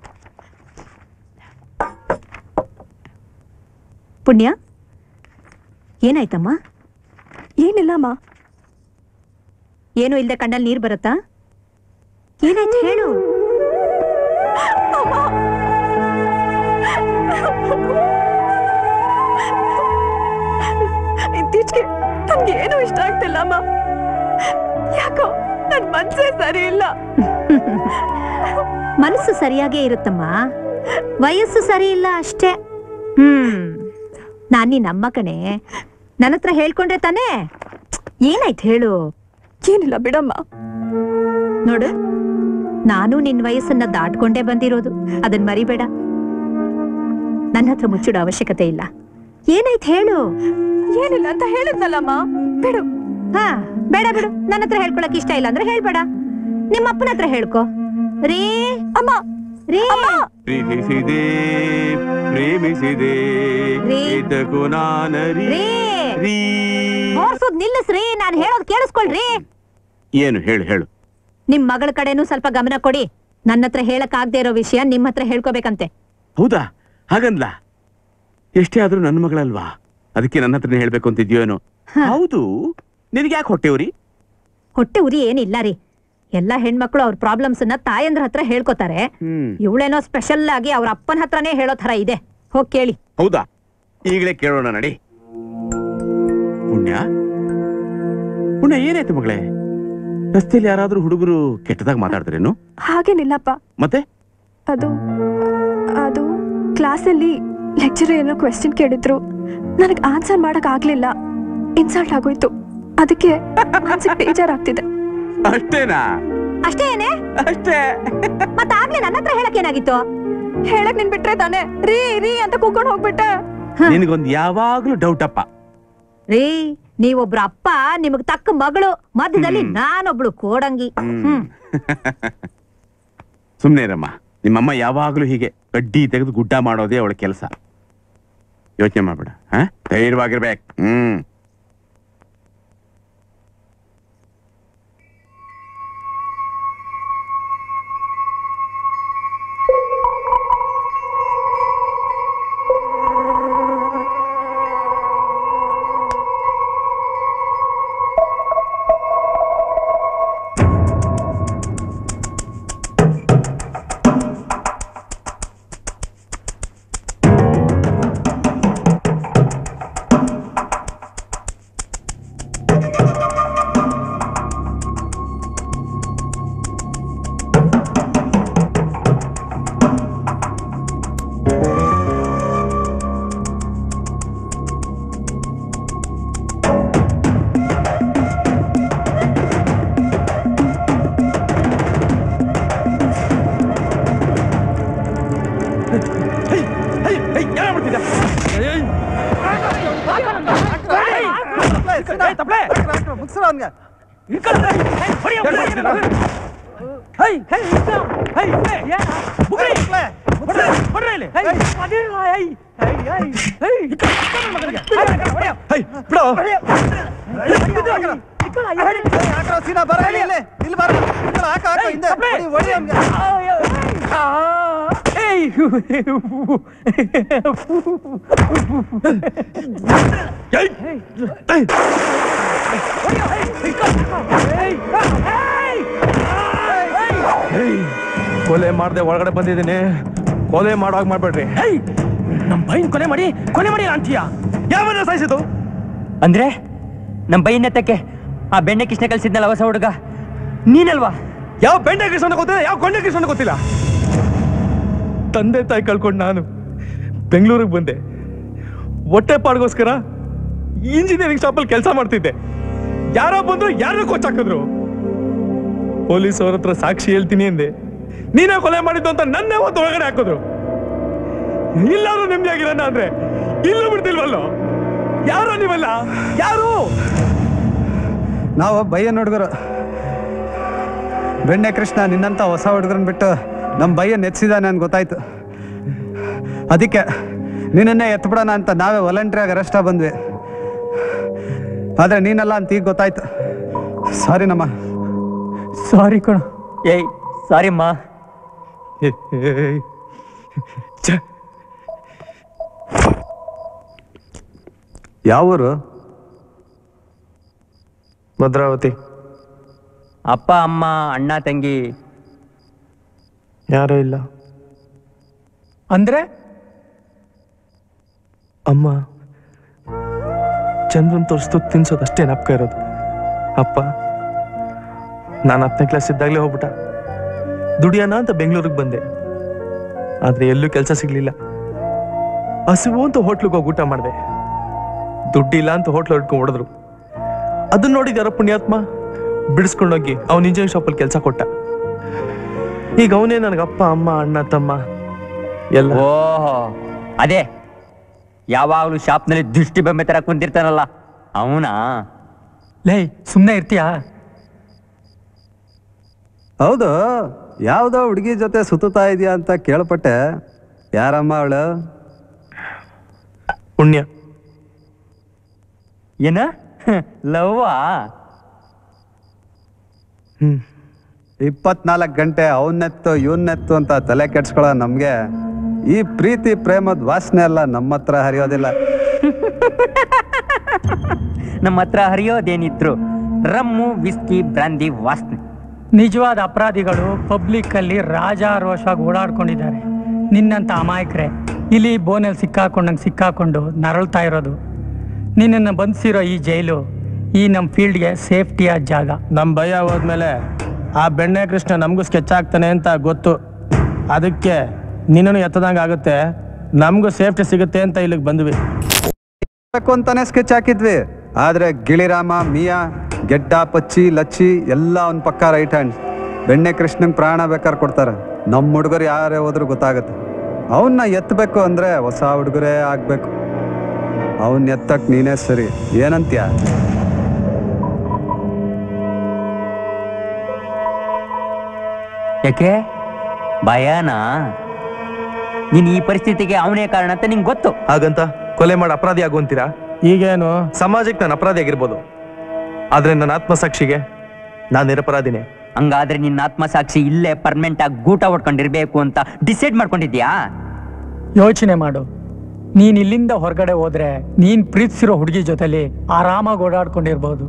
J: ಪುಣ್ಯ ಏನಾಯ್ತಮ್ಮ ಏನಿಲ್ಲಮ್ಮ ಏನು ಇಲ್ದೆ ಕಣ್ಣಲ್ಲಿ ನೀರ್ ಬರುತ್ತಾ ಏನಾಯ್ತು ಹೇಳು
U: ಇತ್ತೀಚೆಗೆ ನನ್ಗೆ ಏನು ಇಷ್ಟ ಆಗ್ತಿಲ್ಲ ಅಮ್ಮ ಯಾಕೋ ನನ್ ಮನ್ಸೇ ಸರಿ ಇಲ್ಲ
J: ಮನಸ್ಸು ಸರಿಯಾಗೇ ಇರುತ್ತಮ್ಮ ವಯಸ್ಸು ಸರಿ ಇಲ್ಲ ಅಷ್ಟೇ ಹ್ಮ್ ನಾನ್ ನಿನ್ ಅಮ್ಮ ಕಣೆ ನನ್ನ ಹತ್ರ ಹೇಳ್ಕೊಂಡ್ರೆ ತಾನೇ ಏನಾಯ್ತು ಹೇಳು
U: ಏನಿಲ್ಲ ಬಿಡಮ್ಮ
J: ನೋಡು ನಾನು ನಿನ್ ವಯಸ್ಸನ್ನ ದಾಟ್ಕೊಂಡೇ ಬಂದಿರೋದು ಅದನ್ ಮರಿಬೇಡ ನನ್ನ ಹತ್ರ ಮುಚ್ಚಿಡೋ ಅವಶ್ಯಕತೆ ಇಲ್ಲ ಏನಾಯ್ತು ಹೇಳು
U: ಏನಿಲ್ಲ ಅಂತ ಹೇಳಿದ್ನಲ್ಲಮ್ಮ ಬಿಡು
J: ಹಾ ಬೇಡ ಬಿಡು ನನ್ನ ಹತ್ರ ಹೇಳ್ಕೊಳಕ್ ಇಷ್ಟ ಇಲ್ಲ ಅಂದ್ರೆ ಹೇಳ್ಬೇಡ ನಿಮ್ಮ ಅಪ್ಪನ ಹತ್ರ ಹೇಳ್ಕೊ ರೀ
U: ಅಮ್ಮ
J: ರೀ
C: ಪ್ರೀತಿಸಿದೆ ಪ್ರೇಮಿಸಿದೆ
J: ರೀ.
C: ಇದಕ್ಕೂ ನಾನರಿ
J: ರೀ
C: ರೀ.
J: ಹೋರ್ಸೋದ್ ನಿಲ್ಲಿಸ್ರಿ ನಾನ್ ಹೇಳೋದ್ ಕೇಳಿಸ್ಕೊಳ್ರಿ
C: ಏನು ಹೇಳು ಹೇಳು
J: ನಿಮ್ ಮಗಳ ಕಡೆನೂ ಸ್ವಲ್ಪ ಗಮನ ಕೊಡಿ ನನ್ನ ಹತ್ರ ಹೇಳಕ್ ಆಗದೆ ಇರೋ ವಿಷಯ ನಿಮ್ ಹತ್ರ ಹೇಳ್ಕೊಬೇಕಂತೆ
C: ಹೌದಾ ಹಾಗನ್ಲ ಎಷ್ಟೇ ಆದ್ರೂ ನನ್ನ ಮಗಳಲ್ವಾ ಅದಕ್ಕೆ ನನ್ನ ಹತ್ರನೇ ಹೇಳ್ಬೇಕು ಅಂತಿದ್ಯೋ ಏನೋ ಹೌದು ನಿನಗೆ ಯಾಕೆ ಹೊಟ್ಟೆವ್ರಿ
J: ಹೊಟ್ಟೆ ಉರಿ ಏನಿಲ್ಲ ರೀ ಎಲ್ಲಾ ಹೆಣ್ಮಕ್ಳು ಅವ್ರ ಪ್ರಾಬ್ಲಮ್ಸ್ ನ ತಾಯಂದ್ರ ಹತ್ರ ಹೇಳ್ಕೊತಾರೆ
C: ಹ್ಮ್
J: ಇವಳೇನೋ ಸ್ಪೆಷಲ್ ಆಗಿ ಅವ್ರ ಅಪ್ಪನ ಹತ್ರನೇ ಹೇಳೋ ತರ ಇದೆ ಹೋಗ್ ಕೇಳಿ
C: ಹೌದಾ ಈಗಲೇ ಕೇಳೋಣ ನಡಿ ಪುಣ್ಯ ಪುಣ್ಯ ಏನಾಯ್ತು ಮಗಳೇ ರಸ್ತೆಯಲ್ಲಿ ಯಾರಾದ್ರೂ ಹುಡುಗರು ಕೆಟ್ಟದಾಗ ಮಾತಾಡ್ತಾರೇನು
U: ಹಾಗೇನಿಲ್ಲಪ್ಪ
C: ಮತ್ತೆ
U: ಅದು ಅದು ಕ್ಲಾಸಲ್ಲಿ ಲೆಕ್ಚರ್ ಏನೋ ಕ್ವೆಶ್ಚನ್ ಕೇಳಿದ್ರು ನನಗೆ ಆನ್ಸರ್ ಮಾಡಕ್ ಆಗ್ಲಿಲ್ಲ ಇನ್ಸಲ್ಟ್ ಆಗೋಯ್ತು ಅದಕ್ಕೆ ಮನ್ಸಿಗೆ ಬೇಜಾರಾಗ್ತಿದೆ
C: ಅಷ್ಟೇನಾ
J: ಅಷ್ಟೇ ಏನೇ
C: ಅಷ್ಟೇ
J: ಮತ್ತ ಆಗ್ಲೇ ನನ್ನ ಹತ್ರ ಹೇಳಕ್ ಏನಾಗಿತ್ತು
U: ಹೇಳಕ್ ನಿನ್ ಬಿಟ್ರೆ ತಾನೆ ರೀ ರೀ ಅಂತ ಕೂಕೊಂಡು ಹೋಗ್ಬಿಟ್ಟೆ
C: ನಿನಗೊಂದು ಯಾವಾಗ್ಲೂ ಡೌಟ್ ಅಪ್ಪ
J: ರೀ ನೀವೊಬ್ರ ಅಪ್ಪ ನಿಮಗ್ ತಕ್ಕ ಮಗಳು ಮಧ್ಯದಲ್ಲಿ ನಾನೊಬ್ಳು ಕೋಡಂಗಿ ಹ್ಮ್
C: ಸುಮ್ನೆ ಇರಮ್ಮ ನಿಮ್ಮಮ್ಮ ಯಾವಾಗ್ಲೂ ಹೀಗೆ ಕಡ್ಡಿ ತೆಗೆದು ಗುಡ್ಡ ಮಾಡೋದೇ ಅವಳ ಕೆಲಸ ಯೋಚನೆ ಮಾಡ್ಬೇಡ ಹಾ ಧೈರ್ಯವಾಗಿರ್ಬೇಕು ಹ್ಮ್
K: ಕೊಲೆ ಮಾಡದೆ ಒಳಗಡೆ ಬಂದಿದ್ದೀನಿ ಕೊಲೆ ಮಾಡೋವಾಗ ಮಾಡ್ಬೇಡ್ರಿ
V: ನಮ್ ಬೈನ್ ಕೊಲೆ ಮಾಡಿ ಕೊಲೆ ಮಾಡಿ ಅಂತೀಯ
K: ಯಾವನ್ನ ಸಾಯಿಸಿತು
V: ಅಂದ್ರೆ ನಮ್ ಬೈನ್ ಎತ್ತಕ್ಕೆ ಆ ಬೆಣ್ಣೆ ಕೃಷ್ಣ ಕಲ್ಸಿದ್ನಲ್ಲ ಹೊಸ ಹುಡುಗ ನೀನಲ್ವಾ
K: ಯಾವ ಬೆಂಡೆ ಕೃಷ್ಣ ಗೊತ್ತಿಲ್ಲ ಯಾವ ಕೊಂಡೆ ಕೃಷ್ಣ ಗೊತ್ತಿಲ್ಲ ತಂದೆ ತಾಯಿ ಕಳ್ಕೊಂಡು ನಾನು ಬೆಂಗಳೂರಿಗೆ ಬಂದೆ ಹೊಟ್ಟೆ ಪಾಡ್ಗೋಸ್ಕರ ಇಂಜಿನಿಯರಿಂಗ್ ಶಾಪಲ್ಲಿ ಕೆಲಸ ಮಾಡ್ತಿದ್ದೆ ಯಾರೋ ಬಂದ್ರು ಯಾರು ಕೊಚ್ಚಾಕಿದ್ರು ಪೊಲೀಸ್ ಅವ್ರ ಹತ್ರ ಸಾಕ್ಷಿ ಹೇಳ್ತೀನಿ ಅಂದೆ ನೀನೇ ಕೊಲೆ ಮಾಡಿದ್ದು ಅಂತ ನನ್ನೇ ಒಂದು ಒಳಗಡೆ ಹಾಕಿದ್ರು ಇಲ್ಲಾರು ನೆಮ್ಮದಿಯಾಗಿರೋಣ ಅಂದ್ರೆ ಇಲ್ಲೂ ಬಿಡ್ತಿಲ್ವಲ್ಲೋ ಯಾರೋ ನೀವಲ್ಲ ಯಾರು
W: ನಾವು ಬಯ್ಯ ಹುಡುಗರು ಬೆಣ್ಣೆ ಕೃಷ್ಣ ನಿನ್ನಂತ ಹೊಸ ಹುಡುಗರನ್ನ ಬಿಟ್ಟು ನಮ್ಮ ಬಯ್ಯ ನೆಚ್ಚಿದಾನೆ ಅಂತ ಗೊತ್ತಾಯ್ತು ಅದಕ್ಕೆ ನಿನ್ನನ್ನೇ ಎತ್ಬಿಡೋಣ ಅಂತ ನಾವೇ ವಾಲಂಟ್ರಿಯಾಗಿ ಅರೆಸ್ಟ್ ಬಂದ್ವಿ ಆದರೆ ನೀನಲ್ಲ ಅಂತ ಈಗ ಗೊತ್ತಾಯ್ತು ಸಾರಿ ನಮ್ಮ
V: ಸಾರಿ ಕಣ ಏಯ್ ಸಾರಿ ಅಮ್ಮ
W: ಯಾವ ಊರು
K: ಭದ್ರಾವತಿ
V: ಅಪ್ಪ ಅಮ್ಮ ಅಣ್ಣ ತಂಗಿ
K: ಯಾರೂ ಇಲ್ಲ
V: ಅಂದ್ರೆ
K: ಅಮ್ಮ ಚಂದ್ರನ್ ತೋರಿಸ್ತು ತಿನ್ಸೋದಷ್ಟೇ ನಪ್ಕ ಇರೋದು ಅಪ್ಪ ನಾನು ಹತ್ತನೇ ಕ್ಲಾಸ್ ಇದ್ದಾಗಲೇ ಹೋಗ್ಬಿಟ್ಟ ದುಡಿಯೋಣ ಅಂತ ಬೆಂಗಳೂರಿಗೆ ಬಂದೆ ಆದ್ರೆ ಎಲ್ಲೂ ಕೆಲಸ ಸಿಗ್ಲಿಲ್ಲ ಹಸಿವು ಅಂತ ಹೋಟ್ಲಿಗೆ ಹೋಗಿ ಊಟ ಮಾಡಿದೆ ದುಡ್ಡಿಲ್ಲ ಅಂತ ಹೋಟ್ಲ್ ಹೊಡ್ಕೊಂಡು ಹೊಡೆದ್ರು ಅದನ್ನ ನೋಡಿದ್ಯಾರ ಪುಣ್ಯಾತ್ಮ ಬಿಡಿಸ್ಕೊಂಡೋಗಿ ಅವ್ನ ಇಂಜಿನಿಯರ್ ಶಾಪಲ್ಲಿ ಕೆಲಸ ಕೊಟ್ಟ ಈಗ ಅವನೇ ನನಗೆ ಅಪ್ಪ ಅಮ್ಮ ಅಣ್ಣ ತಮ್ಮ ಎಲ್ಲ
V: ಓಹೋ ಅದೇ ಯಾವಾಗ್ಲೂ ಶಾಪ್ನಲ್ಲಿ ದೃಷ್ಟಿ ಬೊಮ್ಮೆ ತರ ಕುಂತಿರ್ತಾನಲ್ಲ ಅವನಾ ಲೇ ಸುಮ್ಮನೆ ಇರ್ತೀಯಾ
W: ಹೌದು ಯಾವುದೋ ಹುಡುಗಿ ಜೊತೆ ಸುತ್ತಾ ಇದೆಯಾ ಅಂತ ಕೇಳ್ಪಟ್ಟೆ ಯಾರಮ್ಮ ಅವಳು
K: ಪುಣ್ಯ
V: ಏನ ಲವ್ವಾ
W: ಇಪ್ಪತ್ನಾಲ್ಕು ಗಂಟೆ ಅವನ್ನೆತ್ತು ಇವನ್ನೆತ್ತು ಅಂತ ತಲೆ ಕೆಡ್ಸ್ಕೊಳ್ಳೋ ನಮ್ಗೆ ಈ ಪ್ರೀತಿ ಪ್ರೇಮದ ವಾಸನೆ ಎಲ್ಲ ನಮ್ಮ ಹತ್ರ ಹರಿಯೋದಿಲ್ಲ
V: ನಮ್ಮ ಹತ್ರ ಹರಿಯೋದೇನಿದ್ರು ರಮ್ಮು ವಿಸ್ಕಿ ಬ್ರಾಂದಿ ವಾಸನೆ
F: ನಿಜವಾದ ಅಪರಾಧಿಗಳು ಪಬ್ಲಿಕ್ ಅಲ್ಲಿ ರಾಜಾರೋಷವಾಗಿ ಓಡಾಡ್ಕೊಂಡಿದ್ದಾರೆ ನಿನ್ನಂತ ಅಮಾಯಕರೇ ಇಲ್ಲಿ ಬೋನಲ್ಲಿ ಸಿಕ್ಕಾಕೊಂಡಂಗೆ ಸಿಕ್ಕಾಕೊಂಡು ನರಳ್ತಾ ಇರೋದು ನಿನ್ನನ್ನು ಬಂಧಿಸಿರೋ ಈ ಜೈಲು ಈ ನಮ್ಮ ಫೀಲ್ಡ್ಗೆ ಸೇಫ್ಟಿಯ ಜಾಗ
K: ನಮ್ಮ ಭಯ ಹೋದ್ಮೇಲೆ ಆ ಬೆಣ್ಣೆ ಕೃಷ್ಣ ನಮಗೂ ಸ್ಕೆಚ್ ಆಗ್ತಾನೆ ಅಂತ ಗೊತ್ತು ಅದಕ್ಕೆ ನಿನ್ನನ್ನು ಎತ್ತದಂಗೆ ಆಗುತ್ತೆ ನಮಗೂ ಸೇಫ್ಟಿ ಸಿಗುತ್ತೆ ಅಂತ ಇಲ್ಲಿಗೆ ಬಂದ್ವಿ
W: ಬೇಕು ಅಂತಾನೆ ಸ್ಕೆಚ್ ಹಾಕಿದ್ವಿ ಆದ್ರೆ ಗಿಳಿರಾಮ ಮಿಯಾ ಗೆಡ್ಡ ಪಚ್ಚಿ ಲಚ್ಚಿ ಎಲ್ಲ ಅವನ ಪಕ್ಕ ರೈಟ್ ಹ್ಯಾಂಡ್ ಬೆಣ್ಣೆ ಕೃಷ್ಣಂಗ್ ಪ್ರಾಣ ಬೇಕಾದ್ರೆ ಕೊಡ್ತಾರೆ ನಮ್ಮ ಹುಡುಗರು ಯಾರೇ ಹೋದ್ರು ಗೊತ್ತಾಗುತ್ತೆ ಅವನ್ನ ಎತ್ತಬೇಕು ಅಂದ್ರೆ ಹೊಸ ಹುಡುಗರೇ ಆಗ್ಬೇಕು ಅವನ್ ಎತ್ತಕ್ ನೀನೇ ಸರಿ ಏನಂತ್ಯ
V: ಯಾಕೆ ಭಯನಾ ನೀನ್ ಈ ಪರಿಸ್ಥಿತಿಗೆ ಅವನೇ ಕಾರಣ ಅಂತ ನಿಂಗೆ ಗೊತ್ತು
K: ಹಾಗಂತ ಕೊಲೆ ಮಾಡಿ ಅಪರಾಧಿ ಆಗುವಂತೀರಾ ಈಗೇನು ಸಮಾಜಕ್ಕೆ ನಾನು ಅಪರಾಧಿ ಆಗಿರ್ಬೋದು ಆದ್ರೆ ನನ್ನ ಆತ್ಮಸಾಕ್ಷಿಗೆ ನಾನು ನಿರಪರಾಧಿನೇ
V: ಹಂಗಾದ್ರೆ ನಿನ್ನ ಆತ್ಮಸಾಕ್ಷಿ ಇಲ್ಲೇ ಪರ್ಮನೆಂಟ್ ಆಗಿ ಗೂಟ ಹೊಡ್ಕೊಂಡಿರ್ಬೇಕು ಅಂತ ಡಿಸೈಡ್ ಮಾಡ್ಕೊಂಡಿದ್ಯಾ
F: ಯೋಚನೆ ಮಾಡು ನೀನ್ ಇಲ್ಲಿಂದ ಹೊರಗಡೆ ಹೋದ್ರೆ ನೀನ್ ಪ್ರೀತಿಸಿರೋ ಹುಡುಗಿ ಜೊತೆಲಿ ಆರಾಮಾಗಿ ಓಡಾಡ್ಕೊಂಡಿರ್ಬೋದು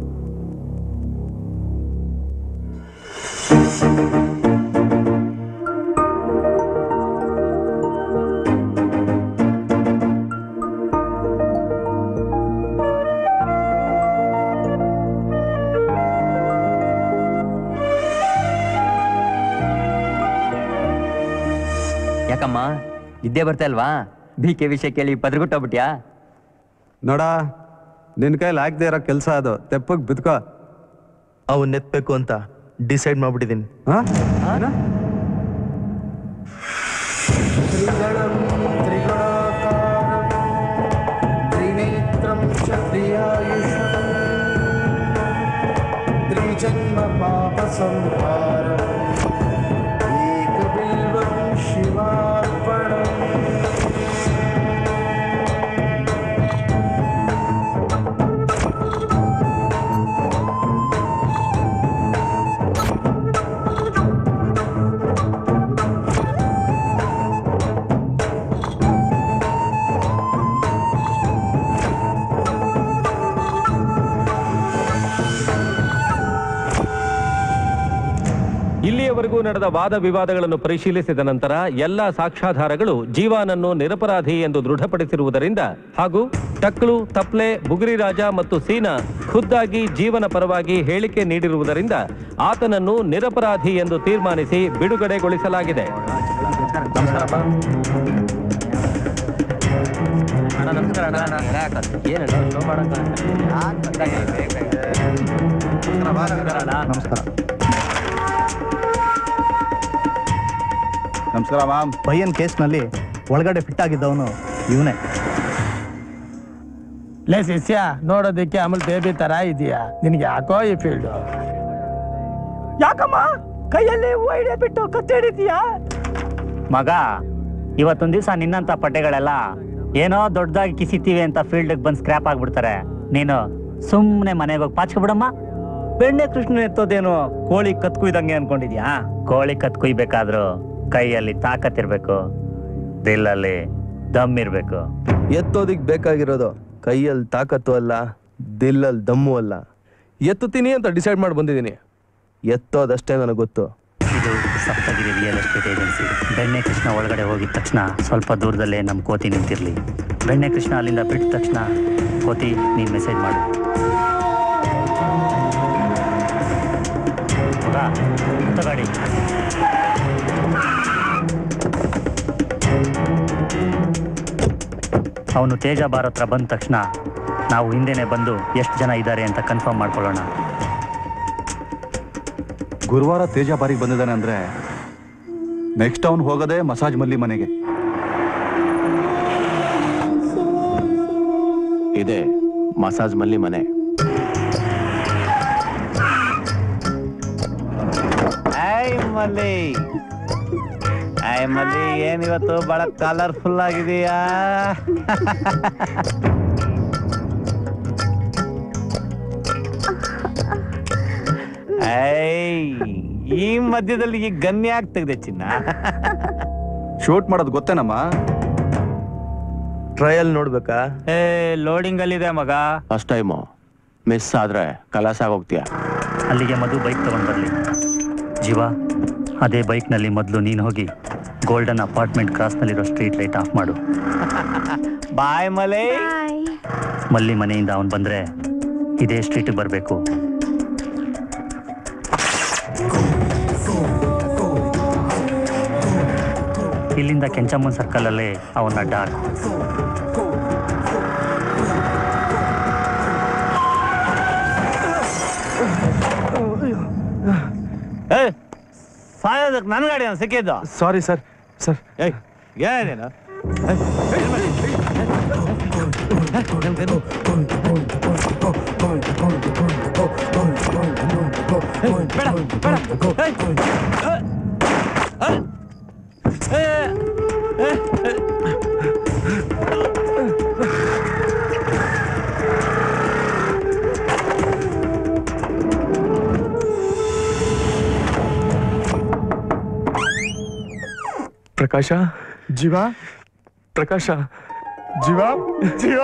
V: ಯಾಕಮ್ಮ ನಿದ್ದೆ ಬರ್ತಾ ಇಲ್ವಾ ಬಿ ಕೆ ವಿಷಯ ಕೇಳಿ ಪದ್ರಗುಟ್ಟೋಗ್ಬಿಟ್ಯಾ
W: ನೋಡ ನಿನ್ ಕೈಲಿ ಆಗದೆ ಇರೋ ಕೆಲಸ ಅದು ತೆಪ್ಪಗ್ ಬಿದ್ಕೋ
K: ಅವನ್ ನೆತ್ಬೇಕು ಅಂತ ಡಿಸೈಡ್ ಮಾಡ್ಬಿಟ್ಟಿದ್ದೀನಿ
A: त्रिनेत्रं क्षत्रियायुषम् त्रिजन्मपापसंहारम् एकबिल्वं शिवार्पणम्
B: ಇಲ್ಲಿಯವರೆಗೂ ನಡೆದ ವಾದ ವಿವಾದಗಳನ್ನು ಪರಿಶೀಲಿಸಿದ ನಂತರ ಎಲ್ಲ ಸಾಕ್ಷ್ಯಾಧಾರಗಳು ಜೀವಾನನ್ನು ನಿರಪರಾಧಿ ಎಂದು ದೃಢಪಡಿಸಿರುವುದರಿಂದ ಹಾಗೂ ಟಕ್ಳು ತಪ್ಲೆ ಬುಗುರಿ ರಾಜ ಮತ್ತು ಸೀನಾ ಖುದ್ದಾಗಿ ಜೀವನ ಪರವಾಗಿ ಹೇಳಿಕೆ ನೀಡಿರುವುದರಿಂದ ಆತನನ್ನು ನಿರಪರಾಧಿ ಎಂದು ತೀರ್ಮಾನಿಸಿ ಬಿಡುಗಡೆಗೊಳಿಸಲಾಗಿದೆ
I: ನಮಸ್ಕಾರ ನಮಸ್ಕಾರ ಮ್ಯಾಮ್ ಪಯ್ಯನ್ ಕೇಸ್ನಲ್ಲಿ ಒಳಗಡೆ ಫಿಟ್ ಆಗಿದ್ದವನು ಇವನೇ
K: ಲೇ ಶಿಷ್ಯ ನೋಡೋದಕ್ಕೆ ಅಮಲ್ ಬೇಬಿ ತರ ಇದೆಯಾ ನಿನ್ಗೆ ಯಾಕೋ ಈ ಫೀಲ್ಡ್
F: ಯಾಕಮ್ಮ ಕೈಯಲ್ಲಿ ಹೂವು ಬಿಟ್ಟು ಕತ್ತಿ ಹಿಡಿತೀಯಾ
V: ಮಗ ಇವತ್ತೊಂದ್ ದಿವಸ ನಿನ್ನಂತ ಪಡ್ಡೆಗಳೆಲ್ಲ ಏನೋ ದೊಡ್ಡದಾಗಿ ಕಿಸಿತೀವಿ ಅಂತ ಫೀಲ್ಡ್ ಬಂದು ಸ್ಕ್ರಾಪ್ ಆಗ್ಬಿಡ್ತಾರೆ ನೀನು ಸುಮ್ಮನೆ ಮನೆಗೆ ಹೋಗಿ ಪಾಚ್ಕೊಬಿಡಮ್ಮ
D: ಬೆಣ್ಣೆ ಕೃಷ್ಣ ಎತ್ತೋದೇನು ಕೋಳಿ ಕತ್ ಕುಯ್ದಂಗೆ ಅನ್ಕೊಂಡಿದ್ಯಾ ಕೋಳಿ ಕತ್ ಕುಯ್ಬೇಕಾದ್ರೂ ಕೈಯಲ್ಲಿ ತಾಕತ್ತಿರ್ಬೇಕು ದಿಲ್ಲಲ್ಲಿ ದಮ್ ಇರ್ಬೇಕು
K: ಎತ್ತೋದಿಕ್ ಬೇಕಾಗಿರೋದು ಕೈಯಲ್ಲಿ ತಾಕತ್ತು ಅಲ್ಲ ದಿಲ್ಲಲ್ಲಿ ದಮ್ಮು ಅಲ್ಲ ಎತ್ತುತ್ತೀನಿ ಅಂತ ಡಿಸೈಡ್ ಮಾಡಿ ಬಂದಿದ್ದೀನಿ ಎತ್ತೋದಷ್ಟೇ ನನಗೆ ಗೊತ್ತು
G: ಇದು ಸಪ್ತಗಿರಿ ರಿಯಲ್ ಎಸ್ಟೇಟ್ ಏಜೆನ್ಸಿ ಬೆಣ್ಣೆ ಕೃಷ್ಣ ಒಳಗಡೆ ಹೋಗಿದ ತಕ್ಷಣ ಸ್ವಲ್ಪ ದೂರದಲ್ಲೇ ನಮ್ಮ ಕೋತಿ ನಿಂತಿರಲಿ ಬೆಣ್ಣೆ ಕೃಷ್ಣ ಅಲ್ಲಿಂದ ಬಿಟ್ಟ ತಕ್ಷಣ ಕೋತಿ ನೀನು ಮೆಸೇಜ್ ಮಾಡು ಹೌದಾ ತಗೊಳ್ಳಿ ಅವನು ತೇಜ ಬಾರ್ ಹತ್ರ ಬಂದ ತಕ್ಷಣ ನಾವು ಹಿಂದೆನೆ ಬಂದು ಎಷ್ಟು ಜನ ಇದ್ದಾರೆ ಅಂತ ಕನ್ಫರ್ಮ್ ಮಾಡ್ಕೊಳ್ಳೋಣ
I: ಗುರುವಾರ ತೇಜ ಬಾರಿಗೆ ಬಂದಿದ್ದಾನೆ ಅಂದ್ರೆ ನೆಕ್ಸ್ಟ್ ಅವನು ಹೋಗೋದೇ ಮಸಾಜ್ ಮಲ್ಲಿ ಮನೆಗೆ
E: ಇದೆ ಮಸಾಜ್ ಮಲ್ಲಿ ಮನೆ
D: ಐ ಮಲ್ಲಿ ಐ ಮಲ್ಲಿ ಏನಿವತ್ತು ಬಹಳ ಕಲರ್ಫುಲ್ ಆಗಿದೆಯಾ ಐ ಈ ಮಧ್ಯದಲ್ಲಿ ಈ ಗನ್ಯ ಯಾಕೆ ತೆಗ್ದೆ ಚಿನ್ನ
I: ಶೂಟ್ ಮಾಡೋದು ಗೊತ್ತೇನಮ್ಮ
K: ಟ್ರಯಲ್ ನೋಡ್ಬೇಕಾ
D: ಏ ಲೋಡಿಂಗ್ ಅಲ್ಲಿದೆ ಮಗ
E: ಫಸ್ಟ್ ಟೈಮು ಮಿಸ್ ಆದ್ರೆ ಕಲಾಸ ಆಗೋಗ್ತೀಯ
G: ಅಲ್ಲಿಗೆ ಮಧು ಬೈಕ್ ತಗೊಂಡು ಬರಲಿ ಜೀವ ಅದೇ ಬೈಕ್ನಲ್ಲಿ ಮೊದಲು ನೀನು ಹೋಗಿ ಗೋಲ್ಡನ್ ಅಪಾರ್ಟ್ಮೆಂಟ್ ಕ್ರಾಸ್ನಲ್ಲಿರೋ ಸ್ಟ್ರೀಟ್ ಲೈಟ್ ಆಫ್ ಮಾಡು
D: ಬಾಯ್ ಮಲೈ
G: ಮಲ್ಲಿ ಮನೆಯಿಂದ ಅವನು ಬಂದರೆ ಇದೇ ಸ್ಟ್ರೀಟಿಗೆ ಬರಬೇಕು ಇಲ್ಲಿಂದ ಕೆಂಚಮ್ಮನ್ ಸರ್ಕಲಲ್ಲೇ ಅವನ ಅಡ್ಡ ಹಾಕು
D: ಏ ಸಾಯೋದಕ್ಕೆ ನನ್ನ ಗಾಡಿ ಸಿಕ್ಕಿದ್ದು
K: ಸಾರಿ ಸರ್ ಸರ್
D: ಏಯ್ ಏನೇನು
K: ಪ್ರಕಾಶ
N: ಜೀವ
K: ಪ್ರಕಾಶ
N: ಜೀವ ಜೀವ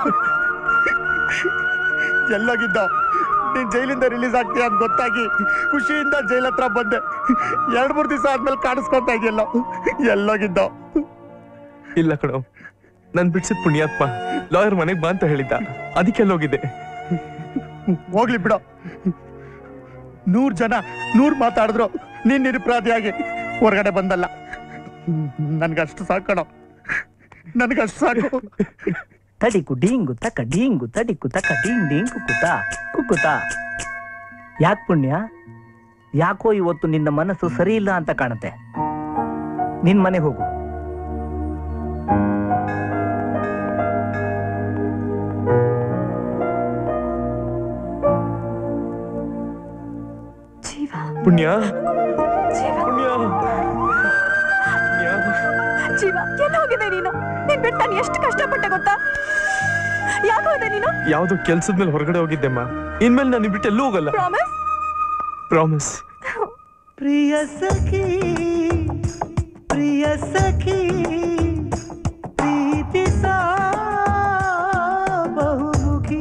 N: ಎಲ್ಲೋಗಿದ್ದ ನೀನ್ ಜೈಲಿಂದ ರಿಲೀಸ್ ಆಗ್ತೀಯ ಅಂತ ಗೊತ್ತಾಗಿ ಖುಷಿಯಿಂದ ಜೈಲ್ ಹತ್ರ ಬಂದೆ ಎರಡ್ ಮೂರ್ ದಿವಸ ಆದ್ಮೇಲೆ ಕಾಣಿಸ್ಕೊಂತ ಇದೆಯಲ್ಲ ಎಲ್ಲೋಗಿದ್ದ
K: ಇಲ್ಲ ಕಣೋ ನನ್ ಬಿಡ್ಸಿದ್ ಪುಣ್ಯಾತ್ಮ ಲಾಯರ್ ಮನೆಗ್ ಬಾ ಅಂತ ಹೇಳಿದ್ದ ಅದಕ್ಕೆ ಹೋಗಿದ್ದೆ
N: ಹೋಗ್ಲಿ ಬಿಡ ನೂರ್ ಜನ ನೂರ್ ಮಾತಾಡಿದ್ರು ನೀನ್ ನಿರಪರಾಧಿಯಾಗಿ ಹೊರಗಡೆ ಬಂದಲ್ಲ ನನ್ಗಷ್ಟು ಸಾಕಣ ನನ್ಗಷ್ಟು ಸಾಕು
G: ತಡಿಕು ಡೀಂಗು ತಕ ಡೀಂಗು ತಡಿಕು ತಕ ಡೀಂಗ್ ಡೀಂಗ್ ಕುಕುತ ಕುಕುತ ಯಾಕೆ ಪುಣ್ಯ ಯಾಕೋ ಇವತ್ತು ನಿನ್ನ ಮನಸ್ಸು ಸರಿ ಇಲ್ಲ ಅಂತ ಕಾಣುತ್ತೆ ನಿನ್ ಮನೆ ಹೋಗು
K: ಪುಣ್ಯ
J: ಪುಣ್ಯ ಜೀವ ಎಲ್ಲ ಹೋಗಿದೆ ನೀನು ನೀನ್ ಬಿಟ್ಟು ನಾನು ಎಷ್ಟು ಕಷ್ಟಪಟ್ಟೆ ಗೊತ್ತಾ ಯಾಕೆ ಹೋದೆ ನೀನು
K: ಯಾವ್ದೋ ಕೆಲ್ಸದ ಮೇಲೆ ಹೊರಗಡೆ ಹೋಗಿದ್ದೆಮ್ಮ ಇನ್ಮೇಲೆ ನಾನು ಬಿಟ್ಟು ಎಲ್ಲೂ ಹೋಗಲ್ಲ
J: ಪ್ರಾಮಿಸ್
K: ಪ್ರಾಮಿಸ್
A: ಪ್ರಿಯ ಸಖಿ ಪ್ರಿಯ ಸಖಿ ಪ್ರೀತಿಸ ಬಹುಮುಖಿ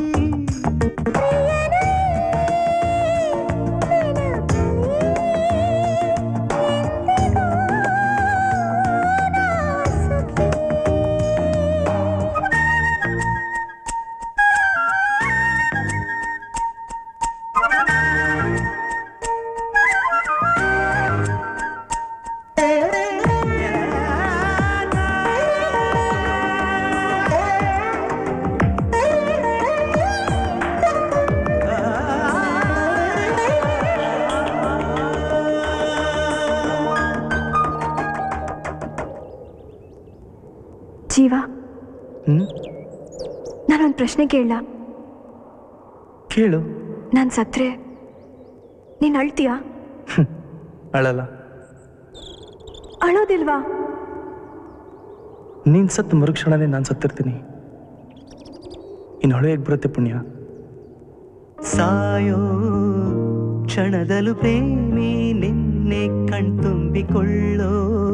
J: ಜೀವ ನಾನೊಂದು ಪ್ರಶ್ನೆ ಕೇಳಲ್ಲ
K: ಕೇಳು
J: ನಾನು ಸತ್ರೆ ನೀನ್ ಅಳ್ತೀಯಾ
K: ಅಳಲ್ಲ
J: ಅಳೋದಿಲ್ವಾ
K: ನೀನ್ ಸತ್ತು ಮರುಕ್ಷಣನೇ ನಾನು ಸತ್ತಿರ್ತೀನಿ ಇನ್ನು ಹೊಳೆ ಹೇಗೆ ಬರುತ್ತೆ ಪುಣ್ಯ
A: ಸಾಯೋ ಕ್ಷಣದಲು ಪ್ರೇಮಿ ನಿನ್ನೆ ಕಣ್ತುಂಬಿಕೊಳ್ಳೋ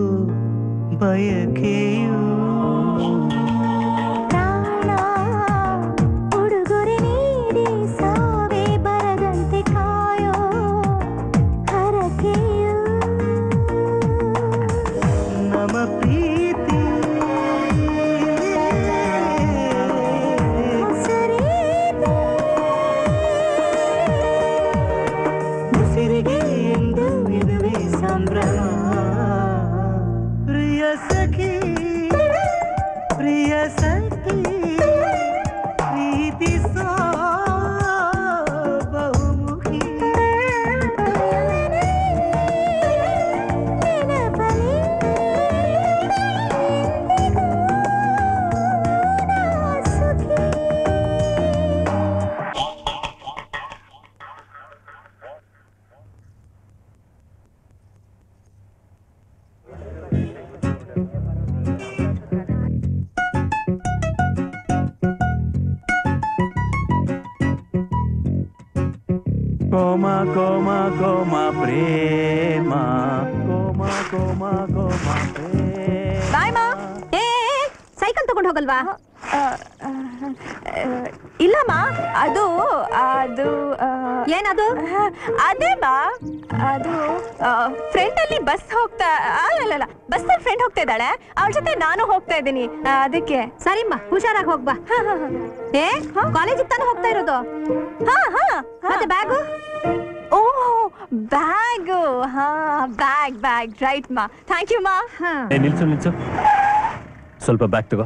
A: ಬಯಕೆಯೋ
H: ಉಡುಗೊರೆ ನೀಡಿ ಸಾವೇ ಬರದಂತೆ ಕಾಯೋ ಹರಕೆಯು
A: ನಮ ಪ್ರೀತಿ ಉಸಿರಿಗೆ ಎಂದು ಇದುವೆ ಸಂಭ್ರಮ ಪ್ರಿಯ ಸಖಿ ಪ್ರಿಯ ಸಖಿ ಪ್ರೀತಿಸೋ ಬಹುಮುಖಿ
K: ಕೋಮ ಕೋಮ ಕೋಮ ಪ್ರೇಮ ಕೋಮ ಕೋಮ ಕೋಮ
J: ಬಾಯ್ ಮಾ ಏ ಸೈಕಲ್ ತಗೊಂಡು ಹೋಗಲ್ವಾ ಇಲ್ಲಮ್ಮ ಅದು ಅದು ಏನದು ಅದೇ ಮಾ ಅದು ಫ್ರೆಂಡ್ ಅಲ್ಲಿ ಬಸ್ ಹೋಗ್ತಾ ಅಲ್ಲಲ್ಲ ಬಸ್ ಅಲ್ಲಿ ಫ್ರೆಂಡ್ ಹೋಗ್ತಾ ಇದ್ದಾಳೆ ಅವಳ ಜೊತೆ ನಾನು ಹೋಗ್ತಾ ಇದ್ದೀನಿ ಅದಕ್ಕೆ ಸರಿಮ್ಮ ಹುಷಾರಾಗಿ ಹೋಗ್ಬಾ ಏ ಕಾಲೇಜಿಗೆ ತಾನು ಹೋಗ್ತಾ ಇರೋದು ಹಾ ಹಾ ಮತ್ತೆ ಬ್ಯಾಗು ಓ ಬ್ಯಾಗು ಹಾ ಬ್ಯಾಗ್ ಬ್ಯಾಗ್ ರೈಟ್ ಮಾ ಥ್ಯಾಂಕ್ ಯು ಮಾ
B: ಏ ನಿಲ್ಸು ನಿಲ್ಸು ಸ್ವಲ್ಪ ಬ್ಯಾಗ್ ತಗೋ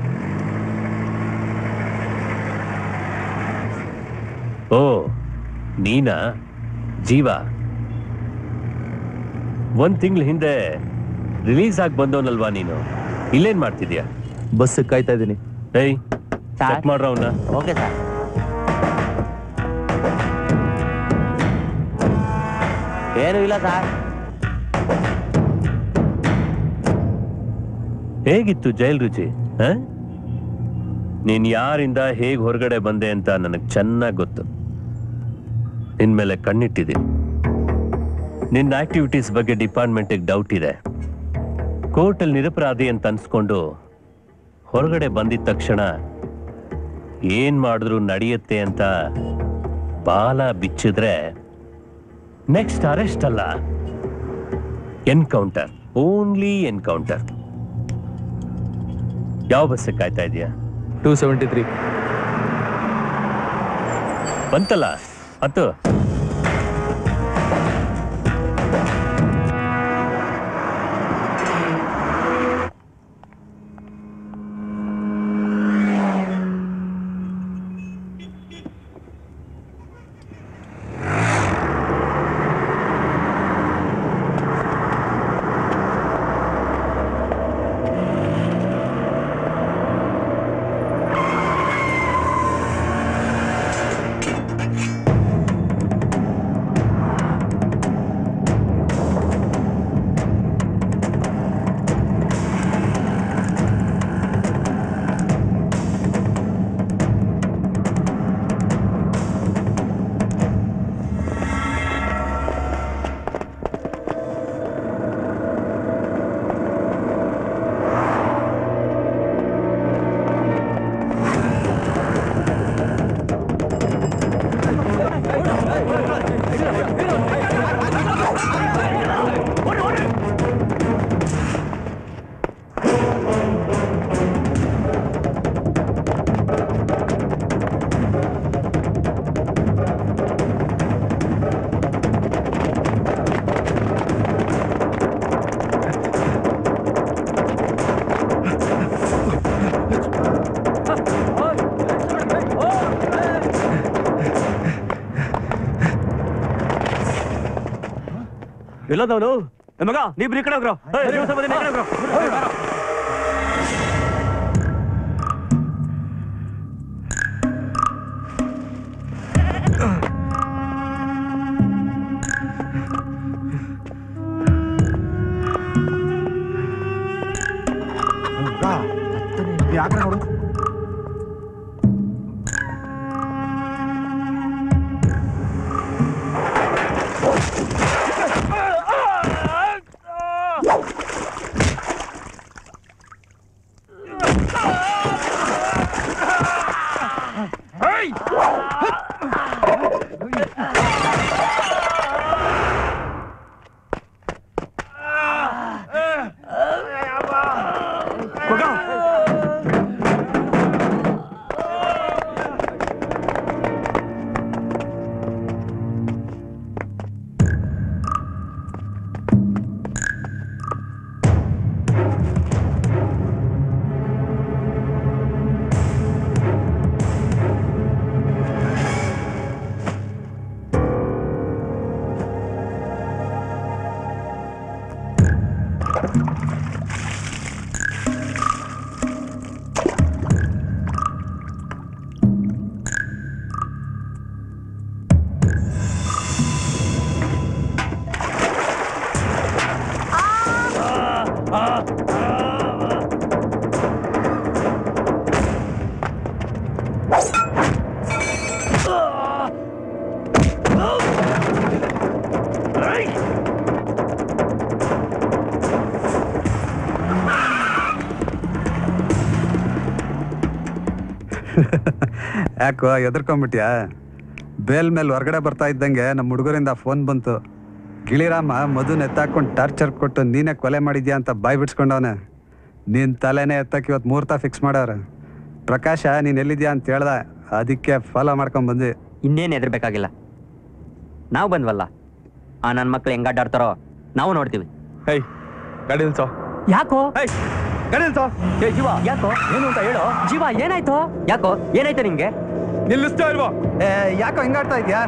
B: ಓ ನೀನಾ ಜೀವ ಒಂದ್ ತಿಂಗಳ ಹಿಂದೆ ರಿಲೀಸ್ ಆಗಿ ಬಂದವನಲ್ವಾ ನೀನು ಇಲ್ಲೇನ್ ಮಾಡ್ತಿದ್ಯಾ
K: ಬಸ್ ಕಾಯ್ತಾ ಇದ್ದೀನಿ
B: ಏಯ್ ಚೆಕ್ ಮಾಡ್ರ ಅವನ್ನ
L: ಓಕೆ ಸರ್ ಏನು ಇಲ್ಲ ಸರ್
B: ಹೇಗಿತ್ತು ಜೈಲ್ ರುಚಿ ಹ? ನೀನ್ ಯಾರಿಂದ ಹೇಗ್ ಹೊರಗಡೆ ಬಂದೆ ಅಂತ ನನಗ್ ಚೆನ್ನಾಗ್ ಗೊತ್ತು ನಿನ್ ಮೇಲೆ ಕಣ್ಣಿಟ್ಟಿದ್ದೀನಿ ನಿನ್ನ ಆಕ್ಟಿವಿಟೀಸ್ ಬಗ್ಗೆ ಡಿಪಾರ್ಟ್ಮೆಂಟಿಗೆ ಡೌಟ್ ಇದೆ ಕೋರ್ಟಲ್ಲಿ ನಿರಪರಾಧಿ ಅಂತ ಅನ್ಸ್ಕೊಂಡು ಹೊರಗಡೆ ಬಂದಿದ ತಕ್ಷಣ ಏನ್ ಮಾಡಿದ್ರು ನಡೆಯುತ್ತೆ ಅಂತ ಬಾಲ ಬಿಚ್ಚಿದ್ರೆ ನೆಕ್ಸ್ಟ್ ಅರೆಸ್ಟ್ ಅಲ್ಲ ಎನ್ಕೌಂಟರ್ ಓನ್ಲಿ ಎನ್ಕೌಂಟರ್ ಯಾವ ಬಸ್ ಕಾಯ್ತಾ ಇದೆಯಾ
K: ಟೂ ಸೆವೆಂಟಿ ತ್ರೀ
B: ಬಂತಲ್ಲ ಹತ್ತು
C: ಎಲ್ಲದವನು ಮಗ ನೀಬ್ರು ಈ ಕಡೆ ಹೋಗ್ರೋ ಏಯ್, ನೀವು ಸ್ವಲ್ಪ ದಿನ ಈ ಕಡೆ ಹೋಗ್ರೋ.
W: ಯಾಕೋ ಎದ್ರಕೊಂಬಿಟ್ಯಾ ಬೇಲ್ ಮೇಲೆ ಹೊರಗಡೆ ಬರ್ತಾ ಇದ್ದಂಗೆ ನಮ್ಮ ಹುಡುಗರಿಂದ ಫೋನ್ ಬಂತು ಗಿಳಿರಾಮ ಮಧುನ ಎತ್ತಾಕೊಂಡು ಟಾರ್ಚರ್ ಕೊಟ್ಟು ನೀನೇ ಕೊಲೆ ಮಾಡಿದ್ಯಾ ಅಂತ ಬಾಯ್ ಬಿಡ್ಸ್ಕೊಂಡವನೆ ನಿನ್ ತಲೆನೇ ಎತ್ತಕ್ಕೆ ಇವತ್ತು ಮುಹೂರ್ತ ಫಿಕ್ಸ್ ಮಾಡವ್ರೆ ಪ್ರಕಾಶ ನೀನ್ ಎಲ್ಲಿದ್ಯಾ ಅಂತ ಹೇಳ್ದ ಅದಕ್ಕೆ ಫಾಲೋ ಮಾಡ್ಕೊಂಡ್ ಬಂದ್ವಿ
V: ಇನ್ನೇನು ಹೆದರ್ಬೇಕಾಗಿಲ್ಲ ನಾವು ಬಂದ್ವಲ್ಲ ಆ ನನ್ನ ಮಕ್ಳು ಹೆಂಗ್ ಅಡ್ಡಾಡ್ತಾರೋ ನಾವು ನೋಡ್ತೀವಿ
K: ಹೇ ಗಾಡಿ ನಿಲ್ಸೋ
F: ಯಾಕೋ
K: ಗಾಡಿ ನಿಲ್ಸೋ
V: ಏ ಜೀವ ಯಾಕೋ ಏನು ಅಂತ ಹೇಳು
F: ಜೀವ ಏನಾಯ್ತು
V: ಯಾಕೋ ಏನಾಯ್ತು ನಿಂಗೆ
K: ನಿಲ್ಲಿಸ್ತಾ ಇಲ್ವಾ
W: ಏ ಯಾಕೋ ಹಿಂಗಾಡ್ತಾ ಇದ್ಯಾ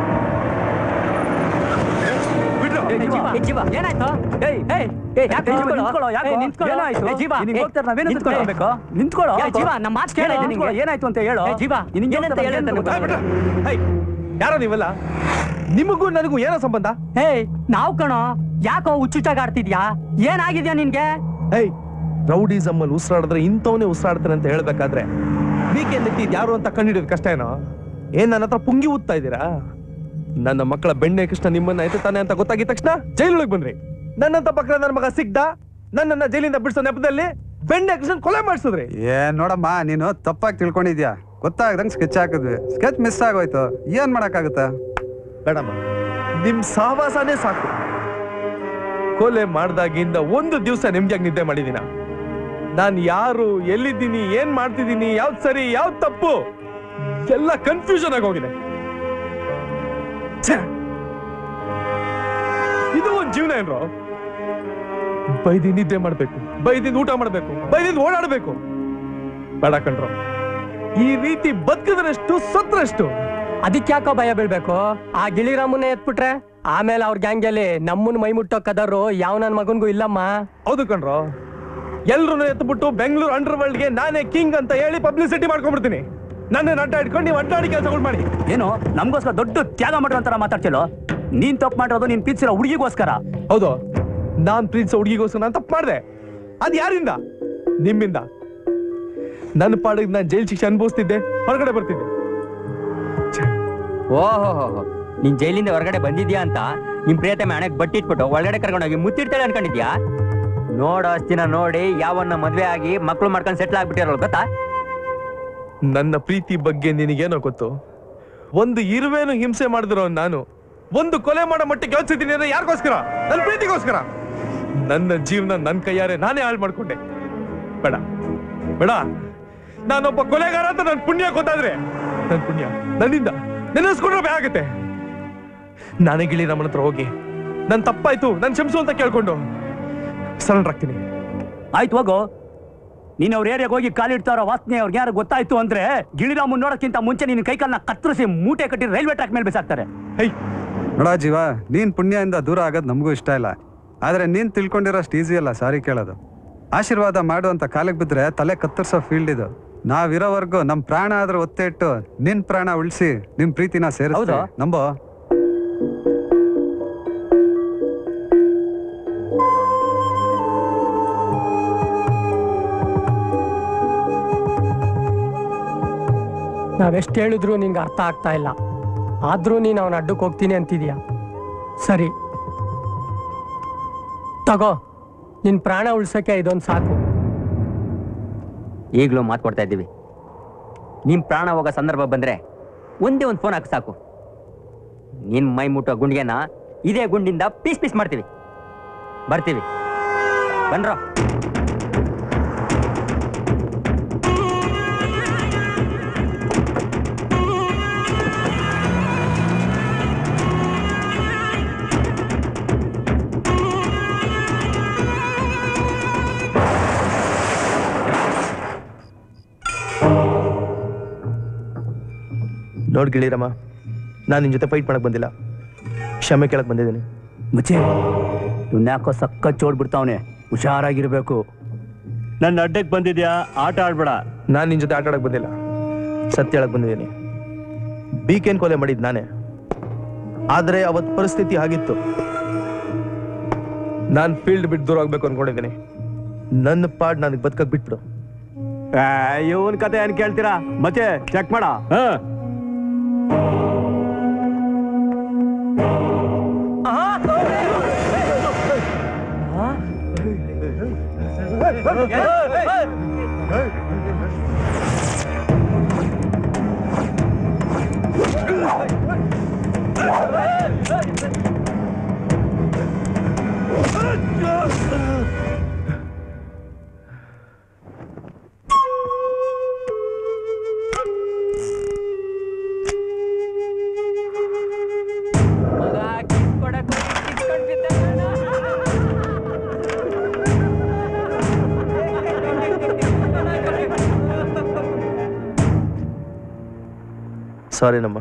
V: ಏ, ಜೀವ, ಏ, ಜೀವ, ಏನಾಯ್ತು ಏಯ್ ಏಯ್ ಏಯ್ ಯಾಕೆ ನಿಂತ್ಕೊಳ್ಳೋ?
G: ನಿಂತ್ಕೊಳ್ಳೋ, ಯಾಕೋ?
V: ಏಯ್, ನಿಂತ್ಕೊಳ್ಳೋ.
G: ಏನಾಯ್ತು?
V: ಏ, ಜೀವ,
G: ನಿನಗೆ
V: ಏ,
G: ಹೋಗ್ತಾರೆ, ನಾವೇನು
V: ನಿಂತ್ಕೊಳ್ಳೋ.
G: ತಿಳ್ಕೊಳ್ಬೇಕು? ನಿಂತ್ಕೊಳ್ಳೋ.
V: ಏ, ಜೀವ ನಮ್ಮ ಮಾತು ಕೇಳು
G: ಏನಾಯ್ತು
V: ನಿಂಗೆ
G: ನಿಂಗೆ?
V: ಏನಾಯ್ತು ಅಂತ ಹೇಳು
G: ಏ, ಜೀವ,
V: ನಿನಗೆ
G: ನಿನಗೆ
V: ಏನಂತ ಹೇಳು ಅಂತ
G: ಹೋಗ್ತಾರೆ,
V: ಗೊತ್ತಾಗಲ್ಲ.
K: ಹೇ ಯಾರೋ ನೀವೆಲ್ಲ ನಿಮಗೂ ನನಗೂ ಏನೋ ಸಂಬಂಧ
F: ಏಯ್ ನಾವ್ ಕಣೋ ಯಾಕೋ ಹುಚ್ಚುಚ್ಚಾಗ ಆಡ್ತಿದ್ಯಾ ಏನಾಗಿದ್ಯಾ ನಿನ್ಗೆ
K: ಹೇಯ್ ರೌಡಿಸಮ್ ಅಲ್ಲಿ ಉಸಿರಾಡಿದ್ರೆ ಇಂಥವನೇ ಉಸಿರಾಡ್ತಾನೆ ಅಂತ ಹೇಳ್ಬೇಕಾದ್ರೆ ವೀಕೆಂಡ್ ಎತ್ತಿದ್ ಯಾರು ಅಂತ ಕಂಡಿಡಿಯೋದು ಕಷ್ಟ ಏನೋ ಏನ್ ನನ್ನ ಹತ್ರ ಪುಂಗಿ ಊದ್ತಾ ಇದ್ದೀರಾ ನನ್ನ ಮಕ್ಕಳ ಬೆಣ್ಣೆ ಕೃಷ್ಣ ನಿಮ್ಮನ್ನ ಎತ್ತಾನೆ ಅಂತ ಗೊತ್ತಾಗಿದ ತಕ್ಷಣ ಜೈಲೊಳಗೆ ಬಂದ್ರಿ ನನ್ನಂತ ಪಕ್ಕ ನನ್ನ ಮಗ ಸಿಗ್ದ ನನ್ನನ್ನ ಜೈಲಿಂದ ಬಿಡಿಸೋ ನೆಪದಲ್ಲಿ ಬೆಣ್ಣೆ ಕೃಷ್ಣ ಕೊಲೆ ಮಾಡಿಸಿದ್ರಿ
W: ಏ ನೋಡಮ್ಮ ನೀನು ತಪ್ಪಾಗಿ ತಿಳ್ಕೊಂಡಿದ್ಯಾ ಗೊತ್ತಾಗ್ದಂಗೆ ಸ್ಕೆಚ್ ಹಾಕಿದ್ವಿ ಸ್ಕೆಚ್ ಮಿಸ್ ಆಗೋಯ್ತು ಏನ್ ಮಾಡಕ್ಕಾಗುತ್ತೆ
K: ಬೇಡಮ್ಮ ನಿಮ್ ಸಹವಾಸನೇ ಸಾಕು ಕೊಲೆ ಮಾಡ್ದಾಗಿಂದ ಒಂದು ದಿವಸ ನೆಮ್ಮದಿಯಾಗಿ ನಿದ್ದೆ ಮಾಡಿದೀನ ನಾನ್ ಯಾರು ಎಲ್ಲಿದ್ದೀನಿ ಏನ್ ಮಾಡ್ತಿದ್ದೀನಿ ಯಾವ್ದು ಸರಿ ಯಾವ್ದು ತಪ್ಪು ಎಲ್ಲ ಕನ್ಫ್ಯೂಷನ್ ಆಗಿ ಹೋಗಿದೆ ಛೆ! ಇದು ಒಂದ್ ಜೀವನ ಏನ್ರೋ ಬೈದಿ ನಿದ್ದೆ ಮಾಡ್ಬೇಕು ಬೈದಿಂದ ಊಟ ಮಾಡ್ಬೇಕು ಬೈದಿಂದ ಓಡಾಡ್ಬೇಕು ಬೇಡ ಕಣ್ರೋ ಈ ರೀತಿ ಬದುಕಿದ್ರಷ್ಟು ಸತ್ರಷ್ಟು
F: ಅದಕ್ಕೆ ಯಾಕೋ ಭಯ ಬೀಳ್ಬೇಕು ಆ ಗಿಳಿರಾಮನ್ನೇ ಎತ್ಬಿಟ್ರೆ ಆಮೇಲೆ ಅವ್ರ ಗ್ಯಾಂಗಲ್ಲಿ ನಮ್ಮನ್ ಮೈ ಮುಟ್ಟೋ ಕದರು ಯಾವ ನನ್ ಮಗನ್ಗೂ ಇಲ್ಲಮ್ಮ
K: ಹೌದು ಕಣ್ರೋ ಎಲ್ರು ಎತ್ಬಿಟ್ಟು ಬೆಂಗಳೂರು ಅಂಡರ್ ವರ್ಲ್ಡ್ಗೆ ನಾನೇ ಕಿಂಗ್ ಅಂತ ಹೇಳಿ ಪಬ್ಲಿಸಿಟಿ ಮಾಡ್ಕೊಂಡ್ಬಿಡ್ತೀನಿ ನನ್ನ ಅಡ್ಡ ಇಟ್ಕೊಂಡು ನೀವು ಅಡ್ಡಾಡಿ ಕೆಲಸಗಳು ಮಾಡಿ
G: ಏನು ನಮಗೋಸ್ಕರ ದೊಡ್ಡ ತ್ಯಾಗ ಮಾಡೋ ಅಂತಾರ ಮಾತಾಡ್ತಿಲ್ಲೋ ನೀನ್ ತಪ್ಪು ಮಾಡಿರೋದು ನೀನ್ ಪ್ರೀತಿಸಿರೋ ಹುಡುಗಿಗೋಸ್ಕರ
K: ಹೌದು ನಾನ್ ಪ್ರೀತಿಸೋ ಹುಡುಗಿಗೋಸ್ಕರ ನಾನು ತಪ್ಪು ಮಾಡಿದೆ ಅದ್ ಯಾರಿಂದ ನಿಮ್ಮಿಂದ ನನ್ನ ಪಾಡಿಗೆ ನಾನು ಜೈಲ್ ಶಿಕ್ಷೆ ಅನುಭವಿಸ್ತಿದ್ದೆ ಹೊರಗಡೆ ಬರ್ತಿದ್ದೆ
V: ಓಹೋ ನೀನ್ ಜೈಲಿಂದ ಹೊರಗಡೆ ಬಂದಿದ್ಯಾ ಅಂತ ನಿಮ್ ಪ್ರಿಯತಮ ಹಣೆಗೆ ಬಟ್ಟಿ ಇಟ್ಬಿಟ್ಟು ಒಳಗಡೆ ಕರ್ಕೊಂಡೋಗಿ ಮುತ್ತಿಡ್ತಾಳೆ ಅನ್ಕೊಂಡಿದ್ಯಾ ನೋಡೋ ಅಷ್ಟಿನ ನೋಡಿ ಯಾವನ್ನ ಮದ್ವೆ ಆಗಿ ಮಕ್ಳು ಮಾಡ್ಕೊಂಡು ಸೆಟ್ಲ್ ಆಗ್ಬಿಟ್ಟಿರೋ ಗೊತ್ತಾ
K: ನನ್ನ ಪ್ರೀತಿ ಬಗ್ಗೆ ನಿನಗೇನೋ ಗೊತ್ತು ಒಂದು ಇರುವೇನು ಹಿಂಸೆ ಮಾಡಿದ್ರು ನಾನು ಒಂದು ಕೊಲೆ ಮಾಡೋ ಮಟ್ಟಿಗೆ ಯೋಚಿಸಿದ್ದೀನಿ ಅಂದ್ರೆ ಯಾರಿಗೋಸ್ಕರ ನನ್ನ ಪ್ರೀತಿಗೋಸ್ಕರ ನನ್ನ ಜೀವನ ನನ್ನ ಕೈಯಾರೆ ನಾನೇ ಹಾಳು ಮಾಡ್ಕೊಂಡೆ ಬೇಡ ಬೇಡ ನಾನೊಬ್ಬ ಕೊಲೆಗಾರ ಅಂತ ನನ್ನ ಪುಣ್ಯ ಗೊತ್ತಾದ್ರೆ ನನ್ನ ಪುಣ್ಯ ನನ್ನಿಂದ ನೆನೆಸ್ಕೊಂಡ್ರೆ ಭಯ ಆಗುತ್ತೆ ನಾನೇ ಗಿಳಿ ನಮ್ಮನ ಹತ್ರ ಹೋಗಿ ನನ್ ತಪ್ಪಾಯ್ತು ನನ್ ಕ್ಷಮಿಸು ಅಂತ ಕೇಳ್ಕೊಂಡು ಸರೆಂಡರ್ ಆಗ್ತೀನಿ
G: ಆಯ್ತು ಹೋಗು ನೀನ್ ಅವ್ರ ಏರಿಯಾಗ ಹೋಗಿ ಕಾಲಿಡ್ತಾರೋ ವಾಸನೆ ಅವ್ರಿಗೆ ಯಾರು ಗೊತ್ತಾಯ್ತು ಅಂದ್ರೆ ಗಿಳಿರಾಮನ್ ನೋಡಕ್ಕಿಂತ ಮುಂಚೆ ನಿನ್ನ ಕೈಕಾಲನ್ನ ಕತ್ತರಿಸಿ ಮೂಟೆ ಕಟ್ಟಿ ರೈಲ್ವೆ ಟ್ರ್ಯಾಕ್ ಮೇಲೆ ಬಿಸಾಕ್ತಾರೆ
W: ನೋಡ ಜೀವ ನೀನ್ ಪುಣ್ಯದಿಂದ ದೂರ ಆಗೋದು ನಮಗೂ ಇಷ್ಟ ಇಲ್ಲ ಆದ್ರೆ ನೀನ್ ತಿಳ್ಕೊಂಡಿರೋಷ್ಟು ಈಸಿ ಅಲ್ಲ ಸಾರಿ ಕೇಳೋದು ಆಶೀರ್ವಾದ ಮಾಡು ಅಂತ ಕಾಲಿಗೆ ಬಿದ್ರೆ ತಲೆ ಕತ್ತರಿಸೋ ಫೀಲ್ಡ್ ಇದು ನಾವಿರೋವರೆಗೂ ನಮ್ ಪ್ರಾಣ ಆದ್ರೂ ಒತ್ತೆ ಇಟ್ಟು ನಿನ್ ಪ್ರಾಣ ಉಳಿಸಿ ನಿಮ್ ಪ್ರೀತಿನ ಸೇರಿಸ್ತೀವಿ ನಂಬೋ
F: ನಾವೆಷ್ಟು ಹೇಳಿದ್ರು ನಿನ್ಗೆ ಅರ್ಥ ಆಗ್ತಾ ಇಲ್ಲ ಆದ್ರೂ ನೀನು ಅವನ ಅಡ್ಡಕ್ಕೆ ಹೋಗ್ತೀನಿ ಅಂತಿದ್ಯಾ ಸರಿ ತಗೋ ನಿನ್ ಪ್ರಾಣ ಉಳ್ಸಕ್ಕೆ ಇದೊಂದು ಸಾಕು
V: ಈಗಲೂ ಮಾತು ಕೊಡ್ತಾ ಇದ್ದೀವಿ ನಿಮ್ ಪ್ರಾಣ ಹೋಗೋ ಸಂದರ್ಭ ಬಂದ್ರೆ ಒಂದೇ ಒಂದು ಫೋನ್ ಹಾಕಿ ಸಾಕು ನಿನ್ ಮೈ ಮುಟ್ಟೋ ಗುಂಡಿಗೆನ ಇದೇ ಗುಂಡಿಂದ ಪೀಸ್ ಪೀಸ್ ಮಾಡ್ತೀವಿ ಬರ್ತೀವಿ ಬನ್ರೋ
K: ನೋಡ್ ಗಿಳಿರಮ್ಮ ನಾನು ನಿನ್ ಜೊತೆ ಫೈಟ್ ಮಾಡಕ್ ಬಂದಿಲ್ಲ ಕ್ಷಮೆ ಕೇಳಕ್ ಬಂದಿದ್ದೀನಿ
O: ಮುಚ್ಚೆ ಇವ್ನ್ಯಾಕೋ ಸಕ್ಕ ಚೋಡ್ಬಿಡ್ತಾವನೆ ಹುಷಾರಾಗಿರ್ಬೇಕು
K: ನನ್ನ ಅಡ್ಡಕ್ಕೆ ಬಂದಿದ್ಯಾ ಆಟ ಆಡ್ಬೇಡ ನಾನು ನಿನ್ ಜೊತೆ ಆಟ ಆಡಕ್ ಬಂದಿಲ್ಲ ಸತ್ಯ ಹೇಳಕ್ ಬಂದಿದ್ದೀನಿ ಬೀಕೇನ್ ಕೊಲೆ ಮಾಡಿದ್ ನಾನೇ ಆದ್ರೆ ಅವತ್ ಪರಿಸ್ಥಿತಿ ಆಗಿತ್ತು ನಾನ್ ಫೀಲ್ಡ್ ಬಿಟ್ಟು ದೂರ ಹೋಗ್ಬೇಕು ಅನ್ಕೊಂಡಿದ್ದೀನಿ ನನ್ನ ಪಾಡ್ ನನಗೆ ಬದುಕಕ್ ಬಿಟ್ಬಿಡು
C: ಇವನ್ ಕತೆ ಏನ್ ಕೇಳ್ತೀರಾ ಮತ್ತೆ ಚೆಕ್ ಮಾಡ
K: ಸಾರಿ ನಮ್ಮ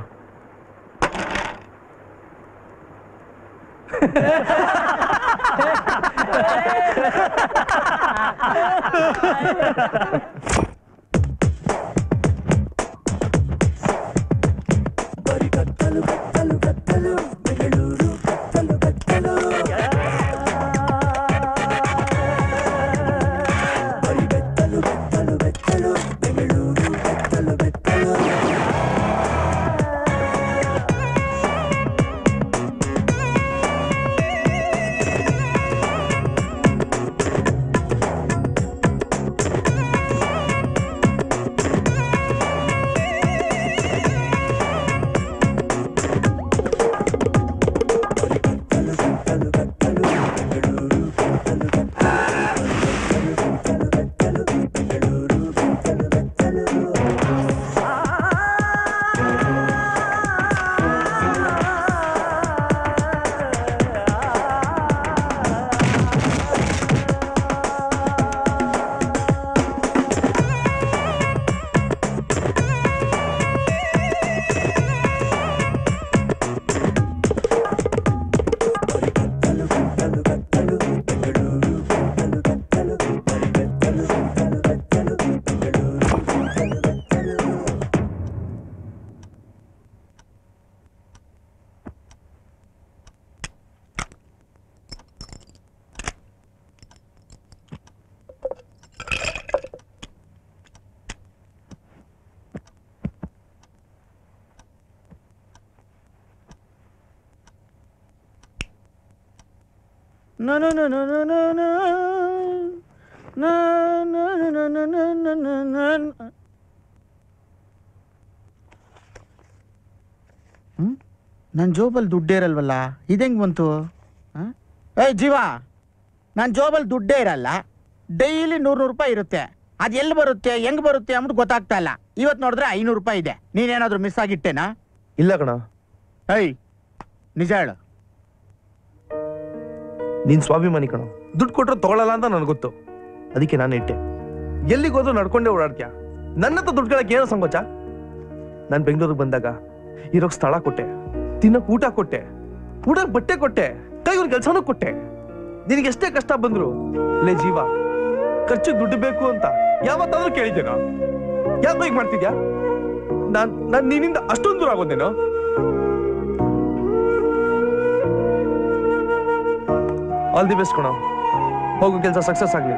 L: No, no, no, no, no, no, no. No, no, no, no, no, no, no, no, no. ಹ್ಮ್ ನನ್ನ ಜೋಬಲ್ಲಿ ದುಡ್ಡೇ ಇರಲ್ವಲ್ಲ ಇದೆಂಗ್ ಬಂತು ಆ? ಏಯ್ ಜೀವ ನನ್ನ ಜೋಬಲ್ಲಿ ದುಡ್ಡೇ ಇರಲ್ಲ ಡೈಲಿ ನೂರು ನೂರು ರೂಪಾಯಿ ಇರುತ್ತೆ ಅದು ಎಲ್ಲಿ ಬರುತ್ತೆ ಹೆಂಗ್ ಬರುತ್ತೆ ಅಂದ್ಬಿಟ್ಟು ಗೊತ್ತಾಗ್ತಾ ಇಲ್ಲ ಇವತ್ತು ನೋಡಿದ್ರೆ ಐನೂರು ರೂಪಾಯಿ ಇದೆ ನೀನೇನಾದ್ರೂ ಮಿಸ್ ಆಗಿಟ್ಟೇನಾ
K: ಇಲ್ಲ ಕಣ
L: ಏಯ್ ನಿಜ ಹೇಳು
K: ನೀನ್ ಸ್ವಾಭಿಮಾನಿ ಕಣ ದುಡ್ಡು ಕೊಟ್ರೆ ತಗೊಳಲ್ಲ ಅಂತ ನನಗೆ ಗೊತ್ತು ಅದಕ್ಕೆ ನಾನು ಇಟ್ಟೆ ಎಲ್ಲಿಗೋದ್ರು ನಡ್ಕೊಂಡೇ ಓಡಾಡ್ತೀಯ ನನ್ನ ಹತ್ರ ದುಡ್ಡು ಕೇಳಕ್ಕೆ ಏನೋ ಸಂಕೋಚ ನಾನು ಬೆಂಗಳೂರಿಗೆ ಬಂದಾಗ ಇರೋಕ್ ಸ್ಥಳ ಕೊಟ್ಟೆ ತಿನ್ನಕ್ ಊಟ ಕೊಟ್ಟೆ ಊಟಕ್ ಬಟ್ಟೆ ಕೊಟ್ಟೆ ಕೈಗೊಂದು ಕೆಲ್ಸನೂ ಕೊಟ್ಟೆ ನಿನಗೆ ಎಷ್ಟೇ ಕಷ್ಟ ಬಂದ್ರು ಲೇ ಜೀವ ಖರ್ಚಿಗೆ ದುಡ್ಡು ಬೇಕು ಅಂತ ಯಾವತ್ತಾದ್ರೂ ಕೇಳಿದ್ದೇನೋ ಯಾಕೋ ಈಗ ಮಾಡ್ತಿದ್ಯಾ ನಾನ್ ನಾನ್ ನಿನ್ನಿಂದ ಅಷ್ಟೊಂದು ದೂರ ಆಗೋದೇನೋ ಆಲ್ ದಿ ಬೆಸ್ಟ್ ಕಣ ಹೋಗೋ ಕೆಲಸ ಸಕ್ಸಸ್ ಆಗ್ಲಿ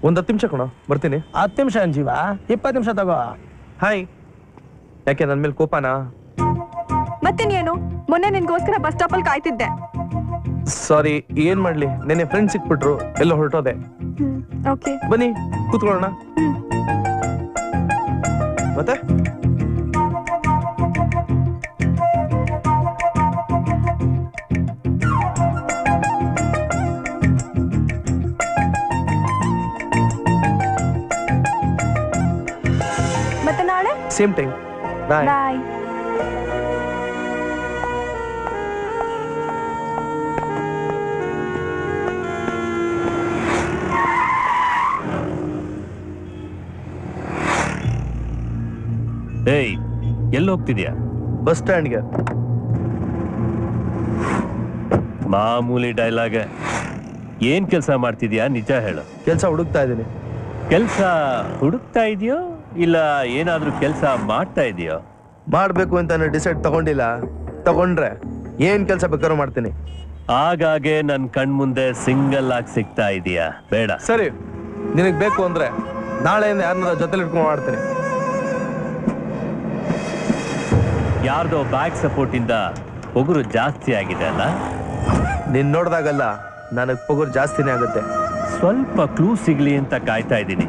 K: ಒಂದ್ ಹತ್ತು ನಿಮಿಷ ಕಣ ಬರ್ತೀನಿ
M: ಹತ್ತು ನಿಮಿಷ ಜೀವ ಇಪ್ಪತ್ತು ನಿಮಿಷ ತಗೋ
K: ಹಾಯ್ ಯಾಕೆ ನನ್ ಮೇಲೆ ಕೋಪನಾ
J: ಮತ್ತೇನೇನು ಮೊನ್ನೆ ನಿನ್ಗೋಸ್ಕರ ಬಸ್ ಸ್ಟಾಪ್ ಅಲ್ಲಿ ಕಾಯ್ತಿದ್ದೆ
K: ಸಾರಿ ಏನ್ ಮಾಡ್ಲಿ ನೆನ್ನೆ ಫ್ರೆಂಡ್ ಸಿಕ್ಬಿಟ್ರು ಎಲ್ಲ ಹೊರಟೋದೆ
J: ಓಕೆ
K: ಬನ್ನಿ ಕೂತ್ಕೊಳ್ಳೋಣ ಮತ್ತೆ
J: ಮತ್ತೆ ನಾಳೆ
K: ಸೇಮ್ ಟೈಮ್ ಬಾಯ್
J: ಬಾಯ್
B: ಏಯ್ ಎಲ್ಲಿ ಹೋಗ್ತಿದ್ಯಾ
K: ಬಸ್ ಸ್ಟ್ಯಾಂಡ್ಗೆ
B: ಮಾಮೂಲಿ ಡೈಲಾಗ್ ಏನ್ ಕೆಲಸ ಮಾಡ್ತಿದ್ಯಾ ನಿಜ ಹೇಳು
K: ಕೆಲಸ ಹುಡುಕ್ತಾ ಇದ್ದೀನಿ
B: ಕೆಲ್ಸ ಹುಡುಕ್ತಾ ಇದೆಯೋ ಇಲ್ಲ ಏನಾದ್ರೂ ಕೆಲಸ ಮಾಡ್ತಾ ಇದೆಯೋ
K: ಮಾಡ್ಬೇಕು ಅಂತ ಡಿಸೈಡ್ ತಗೊಂಡಿಲ್ಲ ತಗೊಂಡ್ರೆ ಏನ್ ಕೆಲಸ ಬೇಕಾದ್ರೂ ಮಾಡ್ತೀನಿ
B: ಆಗಾಗೆ ನನ್ ಕಣ್ಮುಂದೆ ಸಿಂಗಲ್ ಆಗಿ ಸಿಗ್ತಾ ಇದೀಯಾ ಬೇಡ
K: ಸರಿ ನಿನಗ್ ಬೇಕು ಅಂದ್ರೆ ನಾಳೆಯಿಂದ ಯಾರನ್ನ ಜೊತೆಲಿ ಇಟ್ಕೊಂಡು ಮಾಡ್ತೀನಿ
B: ಯಾರ್ದೋ ಬ್ಯಾಕ್ ಸಪೋರ್ಟ್ ಇಂದ ಉಗುರು ಜಾಸ್ತಿ ಆಗಿದೆ ಅಲ್ಲ
K: ನಿನ್ ನೋಡ್ದಾಗಲ್ಲ ನನಗ್ ಪೊಗರು ಜಾಸ್ತಿನೇ ಆಗುತ್ತೆ
B: ಸ್ವಲ್ಪ ಕ್ಲೂ ಸಿಗ್ಲಿ ಅಂತ ಕಾಯ್ತಾ ಇದ್ದೀನಿ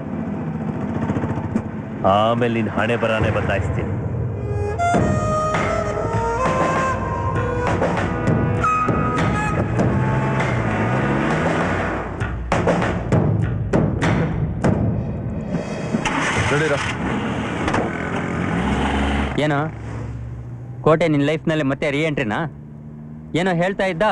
B: ಆಮೇಲೆ ನಿನ್ ಹಣೆ ಬರಾನೆ ಬದಲಾಯಿಸ್ತೀನಿ
K: ನೋಡಿರೋ
V: ಏನೋ ಕೋಟೆ ನಿನ್ನ ಲೈಫ್ನಲ್ಲಿ ಮತ್ತೆ ರೀ ಎಂಟ್ರಿನಾ ಏನೋ ಹೇಳ್ತಾ ಇದ್ದ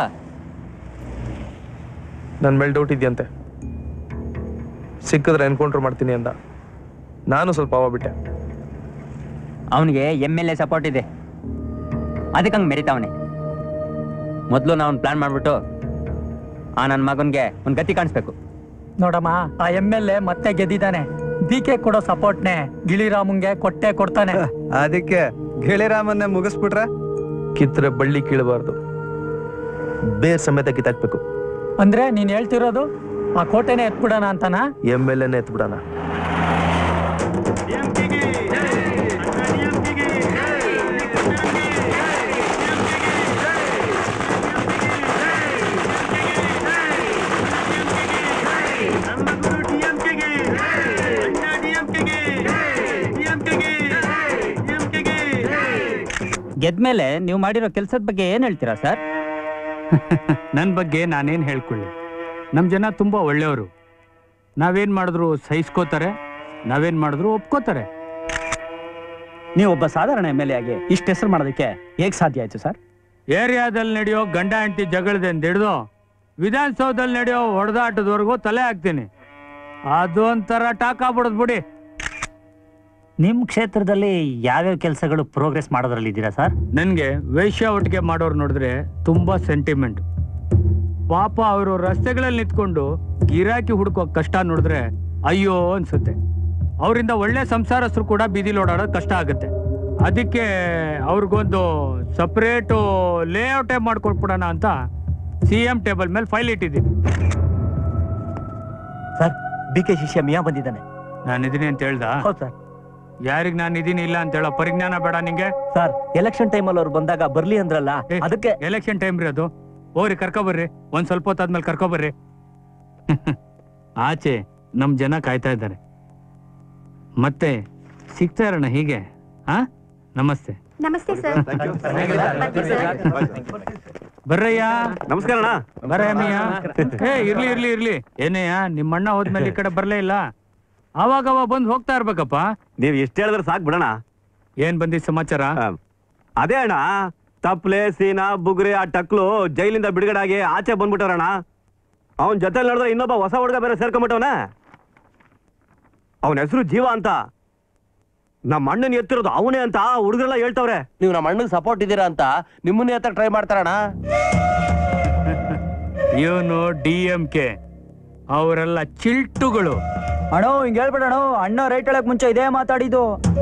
K: ನನ್ ಮೇಲೆ ಡೌಟ್ ಇದೆಯಂತೆ ಸಿಕ್ಕಿದ್ರೆ ಎನ್ಕೌಂಟ್ರ್ ಮಾಡ್ತೀನಿ ಅಂದ ನಾನು ಸ್ವಲ್ಪ ಅವ ಬಿಟ್ಟೆ
V: ಅವನಿಗೆ ಎಮ್ ಎಲ್ ಎ ಸಪೋರ್ಟ್ ಇದೆ ಅದಕ್ಕೆ ಹಂಗೆ ಮೆರಿತಾವನೆ ಮೊದಲು ನಾವು ಪ್ಲಾನ್ ಮಾಡ್ಬಿಟ್ಟು ಆ ನನ್ನ ಮಗನ್ಗೆ ಒಂದು ಗತಿ ಕಾಣಿಸ್ಬೇಕು
F: ನೋಡಮ್ಮ ಆ ಎಮ್ ಎಲ್ ಎ ಮತ್ತೆ ಗೆದ್ದಿದ್ದಾನೆ ಡಿ ಕೆ ಕೊಡೋ ಸಪೋರ್ಟ್ನೆ ಗಿಳಿರಾಮಂಗೆ ಕೊಟ್ಟೆ ಕೊಡ್ತಾನೆ
W: ಅದಕ್ಕೆ ಗಿಳಿರಾಮನ್ನೇ ಮುಗಿಸ್ಬಿಟ್ರೆ
K: ಕಿತ್ತರೆ ಬಳ್ಳಿ ಕೀಳಬಾರ್ದು ಬೇರ್ ಸಮೇತ ಕಿತ್ತಾಕ್ಬೇಕು
F: ಅಂದ್ರೆ ನೀನ್ ಹೇಳ್ತಿರೋದು ಆ ಕೋಟೆನೆ ಎತ್ಬಿಡೋಣ ಅಂತನಾ
K: ಎಮ್ ಎಲ್ ಎನೇ ಎತ್ಬಿಡೋಣ
S: ಗೆದ್ಮೇಲೆ ನೀವು ಮಾಡಿರೋ ಕೆಲಸದ ಬಗ್ಗೆ ಏನ್ ಹೇಳ್ತೀರಾ ಸರ್
N: ನನ್ನ ಬಗ್ಗೆ ನಾನೇನು ಹೇಳ್ಕೊಳ್ಳಿ ನಮ್ಮ ಜನ ತುಂಬ ಒಳ್ಳೆಯವರು ನಾವೇನು ಮಾಡಿದ್ರು ಸಹಿಸ್ಕೋತಾರೆ ನಾವೇನು ಮಾಡಿದ್ರು ಒಪ್ಕೋತಾರೆ
S: ನೀವು ಒಬ್ಬ ಸಾಧಾರಣ ಎಮ್ ಎಲ್ ಎ ಆಗಿ ಇಷ್ಟು ಹೆಸರು ಮಾಡೋದಕ್ಕೆ ಹೇಗೆ ಸಾಧ್ಯ ಆಯ್ತು ಸರ್
N: ಏರಿಯಾದಲ್ಲಿ ನಡೆಯೋ ಗಂಡ ಹೆಂಡತಿ ಜಗಳದಿಂದ ಹಿಡಿದು ವಿಧಾನಸೌಧದಲ್ಲಿ ನಡೆಯೋ ಹೊಡೆದಾಟದವರೆಗೂ ತಲೆ ಹಾಕ್ತೀನಿ ಅದೊಂಥರ ಟಾಕ್ ಆಗ್ಬಿಡೋದು ಬಿಡಿ
S: ನಿಮ್ಮ ಕ್ಷೇತ್ರದಲ್ಲಿ ಯಾವ್ಯಾವ ಕೆಲಸಗಳು ಪ್ರೋಗ್ರೆಸ್ ಮಾಡೋದ್ರಲ್ಲಿ ಇದ್ದೀರಾ ಸರ್
N: ನನಗೆ ವೇಶ್ಯ ಒಟ್ಟಿಗೆ ಮಾಡೋರು ನೋಡಿದ್ರೆ ತುಂಬಾ ಸೆಂಟಿಮೆಂಟ್ ಪಾಪ ಅವರು ರಸ್ತೆಗಳಲ್ಲಿ ನಿಂತ್ಕೊಂಡು ಗಿರಾಕಿ ಹುಡುಕೋ ಕಷ್ಟ ನೋಡಿದ್ರೆ ಅಯ್ಯೋ ಅನ್ಸುತ್ತೆ ಅವರಿಂದ ಒಳ್ಳೆ ಸಂಸಾರಸ್ಥರು ಕೂಡ ಬೀದಿಲಿ ಓಡಾಡೋದು ಕಷ್ಟ ಆಗುತ್ತೆ ಅದಕ್ಕೆ ಅವ್ರಿಗೊಂದು ಸಪ್ರೇಟು ಲೇಔಟೇ ಮಾಡ್ಕೊಟ್ಬಿಡೋಣ ಅಂತ ಸಿ ಎಂ ಟೇಬಲ್ ಮೇಲೆ ಫೈಲ್ ಇಟ್ಟಿದ್ದೀನಿ
G: ಸರ್ ಬಿ ಕೆ ಶಿಷ್ಯ ಮಿಯಾ ಬಂದಿದ್ದಾನೆ
N: ನಾನು ಇದೀನಿ ಅಂತ ಹೇಳ್ದ
G: ಹೌದು ಸರ್
N: ಯಾರಿಗ್ ನಾನು ಇದೀನಿ ಇಲ್ಲ ಅಂತ ಹೇಳೋ ಪರಿಜ್ಞಾನ ಬೇಡ ನಿಂಗೆ
G: ಸರ್ ಎಲೆಕ್ಷನ್ ಟೈಮಲ್ಲಿ ಅವ್ರು ಬಂದಾಗ ಬರ್ಲಿ ಅಂದ್ರಲ್ಲ ಅದಕ್ಕೆ
N: ಎಲೆಕ್ಷನ್ ಟೈಮ್ ರೀ ಅದು ಹೋಗ್ರಿ ಕರ್ಕೊಬರ್ರಿ ಒಂದ್ ಸ್ವಲ್ಪ ಹೊತ್ತಾದ್ಮೇಲೆ ಕರ್ಕೊಬರ್ರಿ ಆಚೆ ನಮ್ ಜನ ಕಾಯ್ತಾ ಇದ್ದಾರೆ ಮತ್ತೆ ಸಿಗ್ತಾ ಇರೋಣ ಹೀಗೆ ಹಾ ನಮಸ್ತೆ
J: ನಮಸ್ತೆ ಸರ್
N: ಬರ್ರಯ್ಯ
C: ನಮಸ್ಕಾರ ಅಣ್ಣ
N: ಬರಯ್ಯ ಏ ಇರ್ಲಿ ಇರ್ಲಿ ಇರ್ಲಿ ಏನಯ್ಯ ನಿಮ್ಮ ಅಣ್ಣ ಹೋದ್ಮೇಲೆ ಈ ಕಡೆ ಬರ್ಲೇ ಇಲ್ಲ ಅವಾಗ ಅವಾಗ ಬಂದು ಹೋಗ್ತಾ ಇರ್ಬೇಕಪ್ಪ
C: ನೀವ್ ಎಷ್ಟ್ ಹೇಳಿದ್ರೆ ಸಾಕ್ ಬಿಡಣ
N: ಏನ್ ಬಂದಿದ್ ಸಮಾಚಾರ
C: ಅದೇ ಅಣ್ಣ ತಪ್ಲೆ ಸೀನಾ ಬುಗ್ರಿ ಆ ಟಕ್ಲು ಜೈಲಿಂದ ಬಿಡುಗಡೆ ಆಗಿ ಆಚೆ ಬಂದ್ಬಿಟ್ಟಾರಣ್ಣ ಅವನ್ ಜೊತೆ ನೋಡಿದ್ರೆ ಇನ್ನೊಬ್ಬ ಹೊಸ ಹುಡುಗ ಬೇರೆ ಸೇರ್ಕೊಂಡ್ಬಿಟ್ಟವನ ಅವನ ಹೆಸರು ಜೀವ ಅಂತ ನಮ್ಮ ಅಣ್ಣನ ಎತ್ತಿರೋದು ಅವನೇ ಅಂತ ಹುಡುಗರೆಲ್ಲ ಹೇಳ್ತವ್ರೆ
E: ನೀವು ನಮ್ಮ ಅಣ್ಣಗೆ ಸಪೋರ್ಟ್ ಇದ್ದೀರಾ ಅಂತ ನಿಮ್ಮನ್ನೇ ಹತ್ರ ಟ್ರೈ ಮಾಡ್ತಾರಣ
N: ಇವನು ಡಿ ಎಂ ಕೆ ಅವರೆಲ್ಲ ಚಿಲ್ಟುಗಳು
S: ಅಣ್ಣ ಹಿಂಗ್ ಹೇಳ್ಬೇಡಣ ಅಣ್ಣ ರೈಟ್ ಹೇಳಕ್ ಮುಂಚೆ ಇದೇ ಮಾತಾಡಿದ್ದು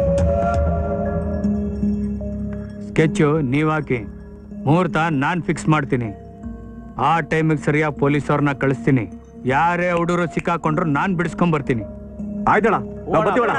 N: ಸ್ಕೆಚ್ಚು ನೀವ್ ಹಾಕಿ ಮುಹೂರ್ತ ನಾನ್ ಫಿಕ್ಸ್ ಮಾಡ್ತೀನಿ ಆ ಟೈಮಿಗೆ ಸರಿಯಾಗಿ ಪೊಲೀಸ್ ಅವ್ರನ್ನ ಕಳಿಸ್ತೀನಿ ಯಾರೇ ಹುಡುಗರು ಸಿಕ್ಕಾಕೊಂಡ್ರು ನಾನ್ ಬಿಡಿಸ್ಕೊಂಡ್ ಬರ್ತೀನಿ
C: ಆಯ್ತಣ್ಣ ನಾವು ಬರ್ತೀವಣ್ಣ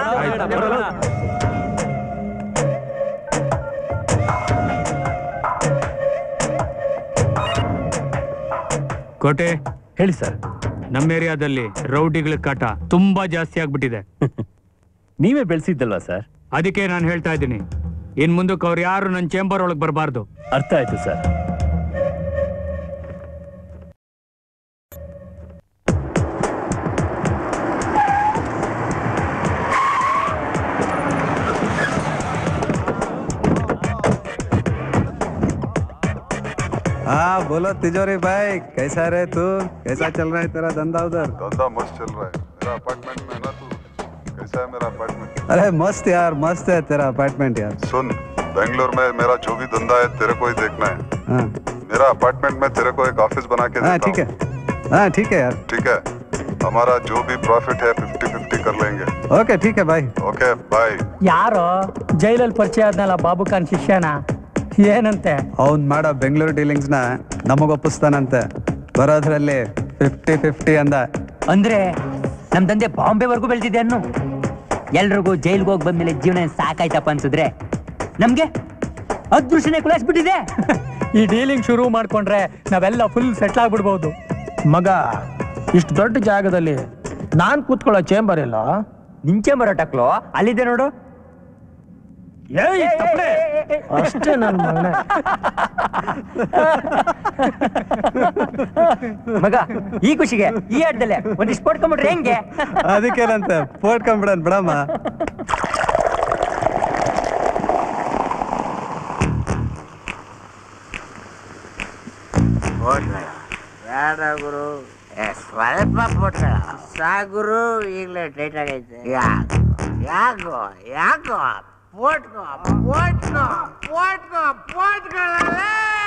N: ಕೋಟೆ
B: ಹೇಳಿ ಸರ್
N: ನಮ್ಮ ಏರಿಯಾದಲ್ಲಿ ರೌಡಿಗಳ ಕಾಟ ತುಂಬಾ ಜಾಸ್ತಿ ಆಗ್ಬಿಟ್ಟಿದೆ
B: ನೀವೇ ಬೆಳೆಸಿದ್ದಲ್ವಾ ಸರ್
N: ಅದಕ್ಕೆ ನಾನು ಹೇಳ್ತಾ ಇದ್ದೀನಿ ಇನ್ ಮುಂದಕ್ಕೆ ಅವ್ರು ಯಾರು ನನ್ನ ಚೇಂಬರ್ ಒಳಗೆ ಬರಬಾರ್ದು
B: ಅರ್ಥ ಆಯ್ತು ಸರ್
W: हाँ बोलो तिजोरी भाई कैसा रहे तू कैसा चल रहा है तेरा धंधा उधर
I: धंधा मस्त चल रहा है मेरा अपार्टमेंट में है ना तू कैसा है मेरा अपार्टमेंट
W: अरे मस्त यार मस्त है तेरा अपार्टमेंट यार
I: सुन बेंगलोर में मेरा जो भी धंधा है तेरे को ही देखना है
W: हाँ
I: मेरा अपार्टमेंट में तेरे को एक ऑफिस बना के
W: हाँ
I: देता
W: ठीक
I: हूँ
W: है हाँ ठीक है यार
I: ठीक है हमारा जो भी प्रॉफिट है फिफ्टी फिफ्टी कर लेंगे
W: ओके ठीक है भाई
I: ओके बाय
F: ಯಾರೋ ಜೈಲಲ್ಲಿ ಪರಿಚಯ ಆದ್ನಲ್ಲ ಬಾಬು ಖಾನ್ ಶಿಷ್ಯನ ಏನಂತೆ
W: ಅವ್ನ್ ಮಾಡೋ ಬೆಂಗಳೂರು ಡೀಲಿಂಗ್ಸ್ ನ ನಮಗೊಪ್ಪಿಸ್ತಾನಂತೆ ಬರೋದ್ರಲ್ಲಿ ಫಿಫ್ಟಿ ಫಿಫ್ಟಿ ಅಂದ
V: ಅಂದ್ರೆ ನಮ್ ದಂಧೆ ಬಾಂಬೆವರೆಗೂ ಬೆಳೆದಿದೆ ಅನ್ನು ಎಲ್ರಿಗೂ ಜೈಲ್ಗೆ ಹೋಗಿ ಬಂದ್ಮೇಲೆ ಜೀವನ ಸಾಕಾಯ್ತಪ್ಪ ಅನ್ಸಿದ್ರೆ ನಮ್ಗೆ ಅದೃಷ್ಟನೇ ಕುಲಾಯಿಸ್ಬಿಟ್ಟಿದೆ
F: ಈ ಡೀಲಿಂಗ್ ಶುರು ಮಾಡ್ಕೊಂಡ್ರೆ ನಾವೆಲ್ಲ ಫುಲ್ ಸೆಟ್ಲ್ ಆಗ್ಬಿಡ್ಬೋದು
K: ಮಗ ಇಷ್ಟು ದೊಡ್ಡ ಜಾಗದಲ್ಲಿ ನಾನ್ ಕೂತ್ಕೊಳ್ಳೋ ಚೇಂಬರ್ ಇಲ್ಲ
V: ನಿನ್ ಚೇಂಬರ್ ಟಕ್ಲು ಅಲ್ಲಿದೆ ನೋಡು
K: ಅಷ್ಟೇ ನನ್ನ ಮಗನೇ
V: ಮಗ ಈ ಖುಷಿಗೆ ಈ ಆಟದಲ್ಲೇ ಒಂದಿಷ್ಟು ಪಡ್ಕೊಂಬಿಟ್ರೆ ಹೆಂಗೆ
W: ಅದಕ್ಕೇನಂತೆ ಪೋಟ್ಕೊಂಡ್ಬಿಡನ್ ಬಿಡಮ್ಮ
L: ಬೇಡ ಗುರು ಏ, ಸ್ವಲ್ಪ ಪುಟ್ಟ ಸಾಗುರು ಈಗಲೇ ಟೈಟ್ ಆಗೈತೆ ಯಾಕೋ ಯಾಕೋ ಯಾಕೋ ಪೋಟ್ಕೋ ಪೋಟ್ಕೋ ಪೋಟ್ಕೋ ಪೋಟ್ಕೊಳ್ಳಲೇ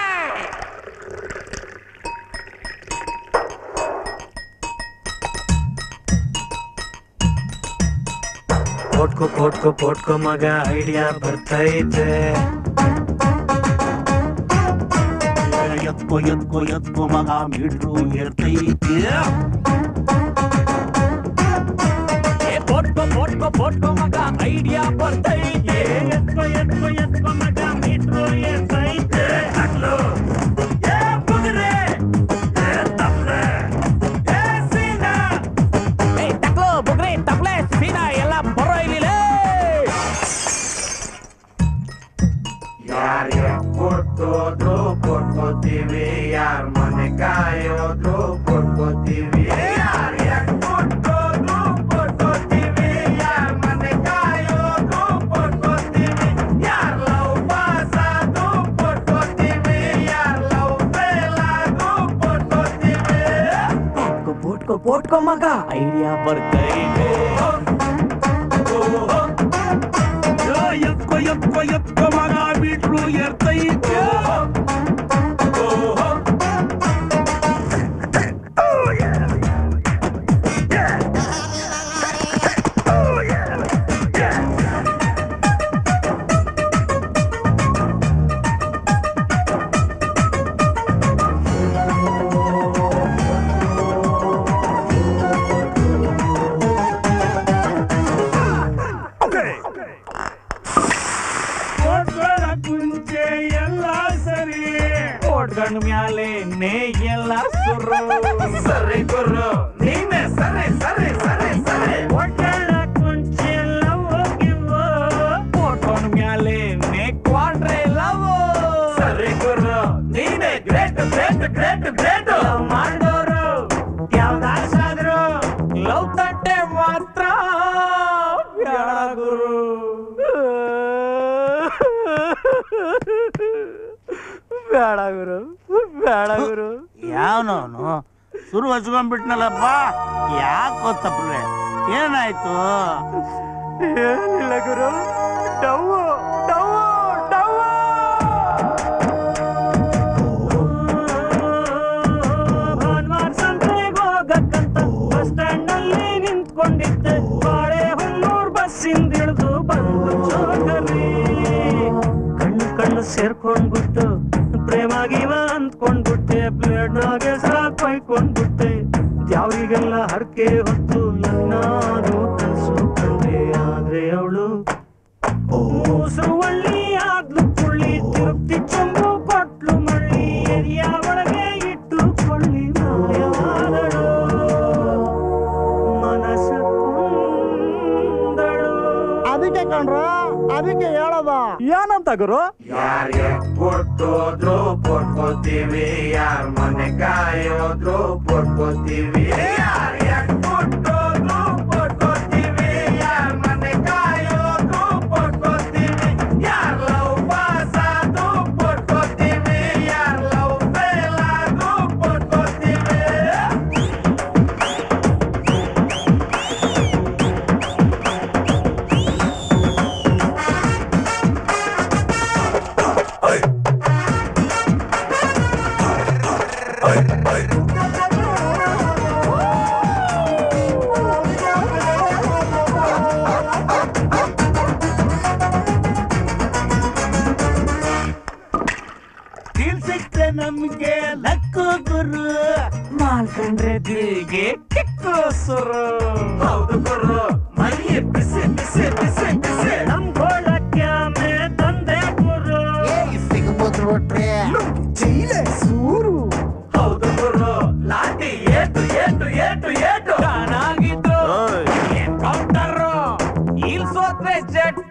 A: ಪೋಟ್ಕೋ ಪೋಟ್ಕೋ ಪೋಟ್ಕೋ ಮಗ ಐಡಿಯಾ ಬರ್ತೈತೆ
P: ಎತ್ಕೋ ಎತ್ಕೋ ಎತ್ಕೋ ಮಗ ಮೀಟ್ರು ಏರ್ತೈತೆ
A: ಪೋಟ್ಕೋ ಪೋಟ್ಕೋ ಪೋಟ್ಕೋ ಮಗ ಐಡಿಯಾ ಬರ್ತೈತೆ ಎತ್ಕೋ ಎತ್ಕೋ ಎತ್ಕೋ ಮಗ ಮೀಟ್ರು ಏರ್ತೈತೆ ಹಗ್ಲು ಏ ಬುಗ್ರೆ ಏ ತಪ್ಲೆ ಏ ಸೀನಾ ಏ ತಕ್ಲು ಬುಗ್ರೆ ತಪ್ಲೆ ಸೀನಾ ಎಲ್ಲ ಬರೋ ಇಲ್ಲಿ ಯಾರ್ಗೆ ಕೊಟ್ಟೋದ್ರು ಕೊಟ್ಕೋತೀವಿ ಯಾರ ಮನೆ ಕಾಯೋದ್ರು ಕೊಟ್ಕೋತೀವಿ ಯಾರ್ಗೆ ಕೊಟ್ಟೋದ್ರು ಕೊಟ್ಕೋತೀವಿ ಯಾರ ಮನೆ ಕಾಯೋದ್ರು ಕೊಟ್ಕೋತೀವಿ ಯಾರ ಲವ್ ಪಾಸ್ ಆದ್ರು ಕೊಟ್ಕೋತೀವಿ ಯಾರ ಲವ್ ಫೇಲ್ ಆದ್ರು ಕೊಟ್ಕೋತೀವಿ ಪೋಟ್ಕೋ ಪೋಟ್ಕೋ ಪೋಟ್ಕೋ ಮಗ ಐಡಿಯಾ ಬರ್ತೈತೆ ಎತ್ಕೋ ಎತ್ಕೋ ಎತ್ಕೋ ಮಗ ಬಿಟ್ರು ಎರ್ತೈತೆ ಕೋಟ್ಗಳ ಕುಂಚೆ ಎಲ್ಲ ಸರಿ ಕೋಟ್ಗಳ ಮ್ಯಾಲೆ ನೇ ಎಲ್ಲ ಸುರು ಸರಿ ಗುರು ನೀನೆ ಸರಿ ಸರಿ ಸರಿ ಸರಿ ಕೋಟ್ಗಳ ಕುಂಚೆ ಲವ್ ಗಿವ್ ಕೋಟ್ಗಳ ಮ್ಯಾಲೆ ನೇ ಕ್ವಾಡ್ರೆ ಲವ್ ಸರಿ ಗುರು ನೀನೆ great great great great love ಮಾಡೋರು ಯಾವ್ದಾಸಾದ್ರು ಲವ್ ತಟ್ಟೆ ಮಾತ್ರ ಬ್ಯಾಡ ಗುರು
L: ಬೇಡ ಗುರು ಬೇಡ ಗುರು ಯಾವನವನು ಶುರು ಹಚ್ಕೊಂಡ್ಬಿಟ್ನಲ್ಲಪ್ಪ ಯಾಕೋ ತಪ್ಪಲೆ ಏನಾಯ್ತು ಏನಿಲ್ಲ ಗುರು ಡವ್ವು ಡವ್ವು ಡವ್ವು
A: ಭಾನುವಾರ ಸಂತೆಗೆ ಹೋಗಕ್ಕಂತ ಬಸ್ ಸ್ಟ್ಯಾಂಡ್ ನಲ್ಲಿ ನಿಂತ್ಕೊಂಡಿದ್ದೆ ಬಾಳೆ ಹುಲ್ಲೂರ್ ಬಸ್ಸಿಂದ ಇಳಿದು ಬಂದು ಚೋಕರಿ ಕಣ್ಣು ಕಣ್ಣು ಸೇರ್ಕೊಂಡ್ಬಿಟ್ಟು ಪ್ರೇಮಾಗಿವ ಅಂದ್ಕೊಂಡ್ಬಿಟ್ಟೆ ಬ್ಲೇಡ್ನಾಗೆ ಸಾಕ್ ಹೊಯ್ಕೊಂಡ್ಬಿಟ್ಟೆ ಯಾವ ಅವರಿಗೆಲ್ಲ ಹರಕೆ ಹೊತ್ತು ಲಗ್ನ ಅದು ಕನಸು ಕಂಡೆ ಆದ್ರೆ ಅವಳು ಸುವಳ್ಳಿ ಆದ್ಲು ಪುಳ್ಳಿ ತಿರುಪ್ತಿ ಚೊಂಬು ಕೊಟ್ಲು ಮಳ್ಳಿ ಎರಿಯ ಒಳಗೆ ಇಟ್ಟು ಕೊಳ್ಳಿ ಮಾಯವಾದಳು ಮನಸ್ಸ
Q: ಅದಕ್ಕೆ ಕಣ್ರ ಅದಕ್ಕೆ ಹೇಳದ ಏನಂತ ಗುರು
A: ಯಾರ್ಗೆ ಕೊಟ್ಟೋದ್ರು ಕೊಟ್ಕೋತೀವಿ ಯಾರ ಮನೆ ಕಾಯೋದ್ರು ಕೊಟ್ಕೋತೀವಿ ಯಾರ್ಗೆ ಕೊಟ್ಟೋದ್ರು ಕೊಟ್ಕೋತೀವಿ ಯಾರ ಮನೆ ಕಾಯೋದ್ರು ಕೊಟ್ಕೋತೀವಿ ಯಾರ ಲವ್ ಪಾಸ್ ಆದ್ರು ಕೊಟ್ಕೋತೀವಿ ಯಾರ ಲವ್ ಫೇಲ್ ಆದ್ರು ಕೊಟ್ಕೋತೀವಿ ಡೀಲ್ ಸಿಕ್ತೆ ನಮ್ಗೆ ಲಕ್ಕು ಗುರು ಮಾಲ್ಕಂಡ್ರೆ ದಿಲ್ಗೆ ಕಿಕ್ಕು ಸುರು ಹೌದು ಗುರು ಮೈ ಬಿಸಿ ಬಿಸಿ ಬಿಸಿ ಬಿಸಿ ನಮ್ ಗೋಳಕ್ಕೆ ಮೇ ತಂದೆ ಗುರು ಸಿಗಬಹುದು ಚೀಲೆ ಸೂರು ಹೌದು ಗುರು ಲಾಟಿ ಏಟು ಏಟು ಏಟು ಏಟು ಚೆನ್ನಾಗಿದ್ದು ಕೌಂಟರ್ ಇಲ್ ಸೋತ್ರೆ ಜಟ್ಟ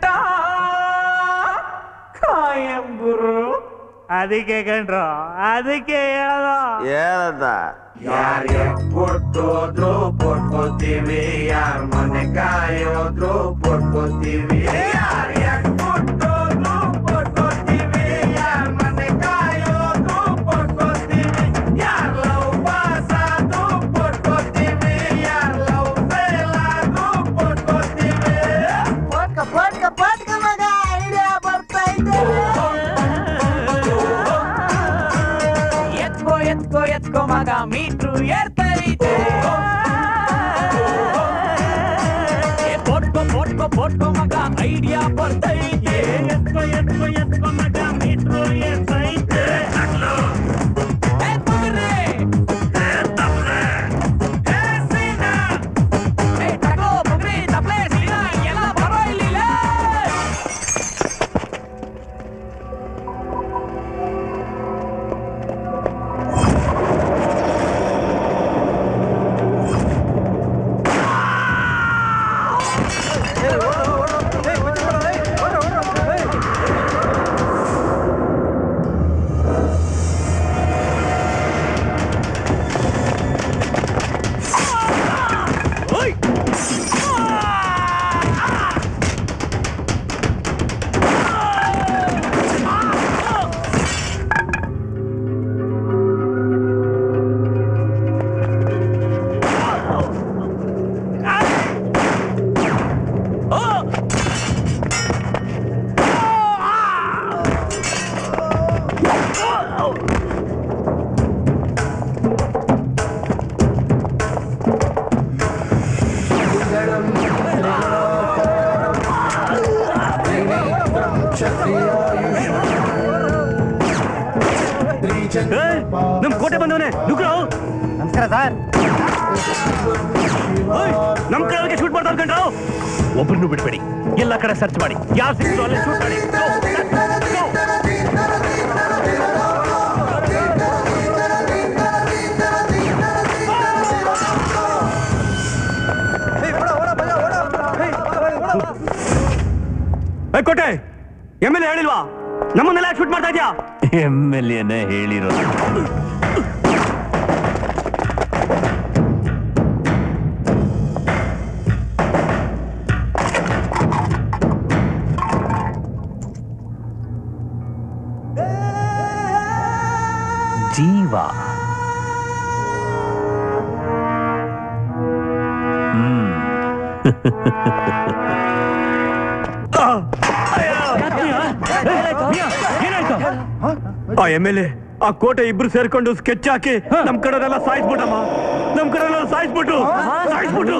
A: ಕಾಯಂ ಗುರು ಅದಕ್ಕೆ ಕಂಡ್ರು ಅದಕ್ಕೆ ಹೇಳದ
R: ಏನಂತ
A: ಯಾರ್ಗೆ ಕೊಟ್ಟೋದ್ರು ಕೊಟ್ಕೋತೀವಿ ಯಾರ ಮನೆ ಕಾಯೋದ್ರು ಕೊಟ್ಕೋತೀವಿ ಯಾರ್ಗೆ ಕೊಟ್ಟೋದ್ರು ಕೊಟ್ಕೋತೀವಿ ಯಾರ ಮನೆ ಕಾಯೋದ್ರು ಕೊಟ್ಕೋತೀವಿ ಯಾರ ಲವ್ ಪಾಸ್ ಆದ್ರು ಕೊಟ್ಕೋತೀವಿ ಯಾರ ಲವ್ ಫೇಲ್ ಆದ್ರು ಕೊಟ್ಕೋತೀವಿ
Q: ಪಟ್ಕ ಪಟ್ಕ ಪಟ್ಕ ಮಗ ಐಡಿಯಾ ಬರ್ತೈತೆ
A: ಎತ್ಕೋ ಎತ್ಕೋ ಎತ್ಕೋ ಮಗ ಮೀಟ್ರು ಏರ್ತೈತೆ ಏ, ಪೊಟ್ಕೋ ಪೊಟ್ಕೋ ಪೊಟ್ಕೋ ಮಗ ಐಡಿಯಾ ಬರ್ತೈತೆ ಎತ್ಕೋ ಎತ್ಕೋ ಎತ್ಕೋ ಮಗ ಮೀಟ್ರು ಏರ್ತೈತೆ ಏ, ತಗೊಳ್ರಿ. ಏ, ತಗೊಳ್ರಿ. ಏ, ಸೀನಾ. ಏ, ತಗೋ, ಬುಗ್ರಿ, ತಪ್ಲೆ, ಸೀನಾ, ಎಲ್ಲ ಬರೋ ಇಲ್ಲಿ ಲೇ.
T: ನಮ್ ಕೋಟೆ ಬಂದವನೆ ನುಗ್ರು
Q: ನಮಸ್ಕಾರ ಸರ್
T: ನಮ್ ಕಡೆ ಶೂಟ್ ಮಾಡ್ತಾ ಕಂಡ್ರು
B: ಒಬ್ರನ್ನು ಬಿಡ್ಬೇಡಿ ಎಲ್ಲ ಕಡೆ ಸರ್ಚ್ ಮಾಡಿ ಯಾರು ಸಿಕ್ತು ಅಲ್ಲೇ ಶೂಟ್ ಮಾಡಿ
T: ಏ, ಕೋಟೆ ಎಮ್ ಎಲ್ ಎ ಹೇಳಿಲ್ವಾ ನಮ್ಮನ್ನೆಲ್ಲ ಶೂಟ್ ಮಾಡ್ತಾ ಇದ್ಯಾ
B: ಎಮ್ ಎಲ್ ಎನೇ ಹೇಳಿರೋದು ಜೀವ
T: ಆ ಎಮ್ ಎಲ್ ಎ ಆ ಕೋಟೆ ಇಬ್ರು ಸೇರ್ಕೊಂಡು ಸ್ಕೆಚ್ ಹಾಕಿ ನಮ್ ಕಡೆಲ್ಲ ಸಾಯಿಸ್ಬಿಟ್ಟಮ್ಮ ನಮ್ ಕಡೆಲ್ಲ ಸಾಯಿಸ್ಬಿಟ್ಟು ಸಾಯಿಸ್ಬಿಟ್ಟು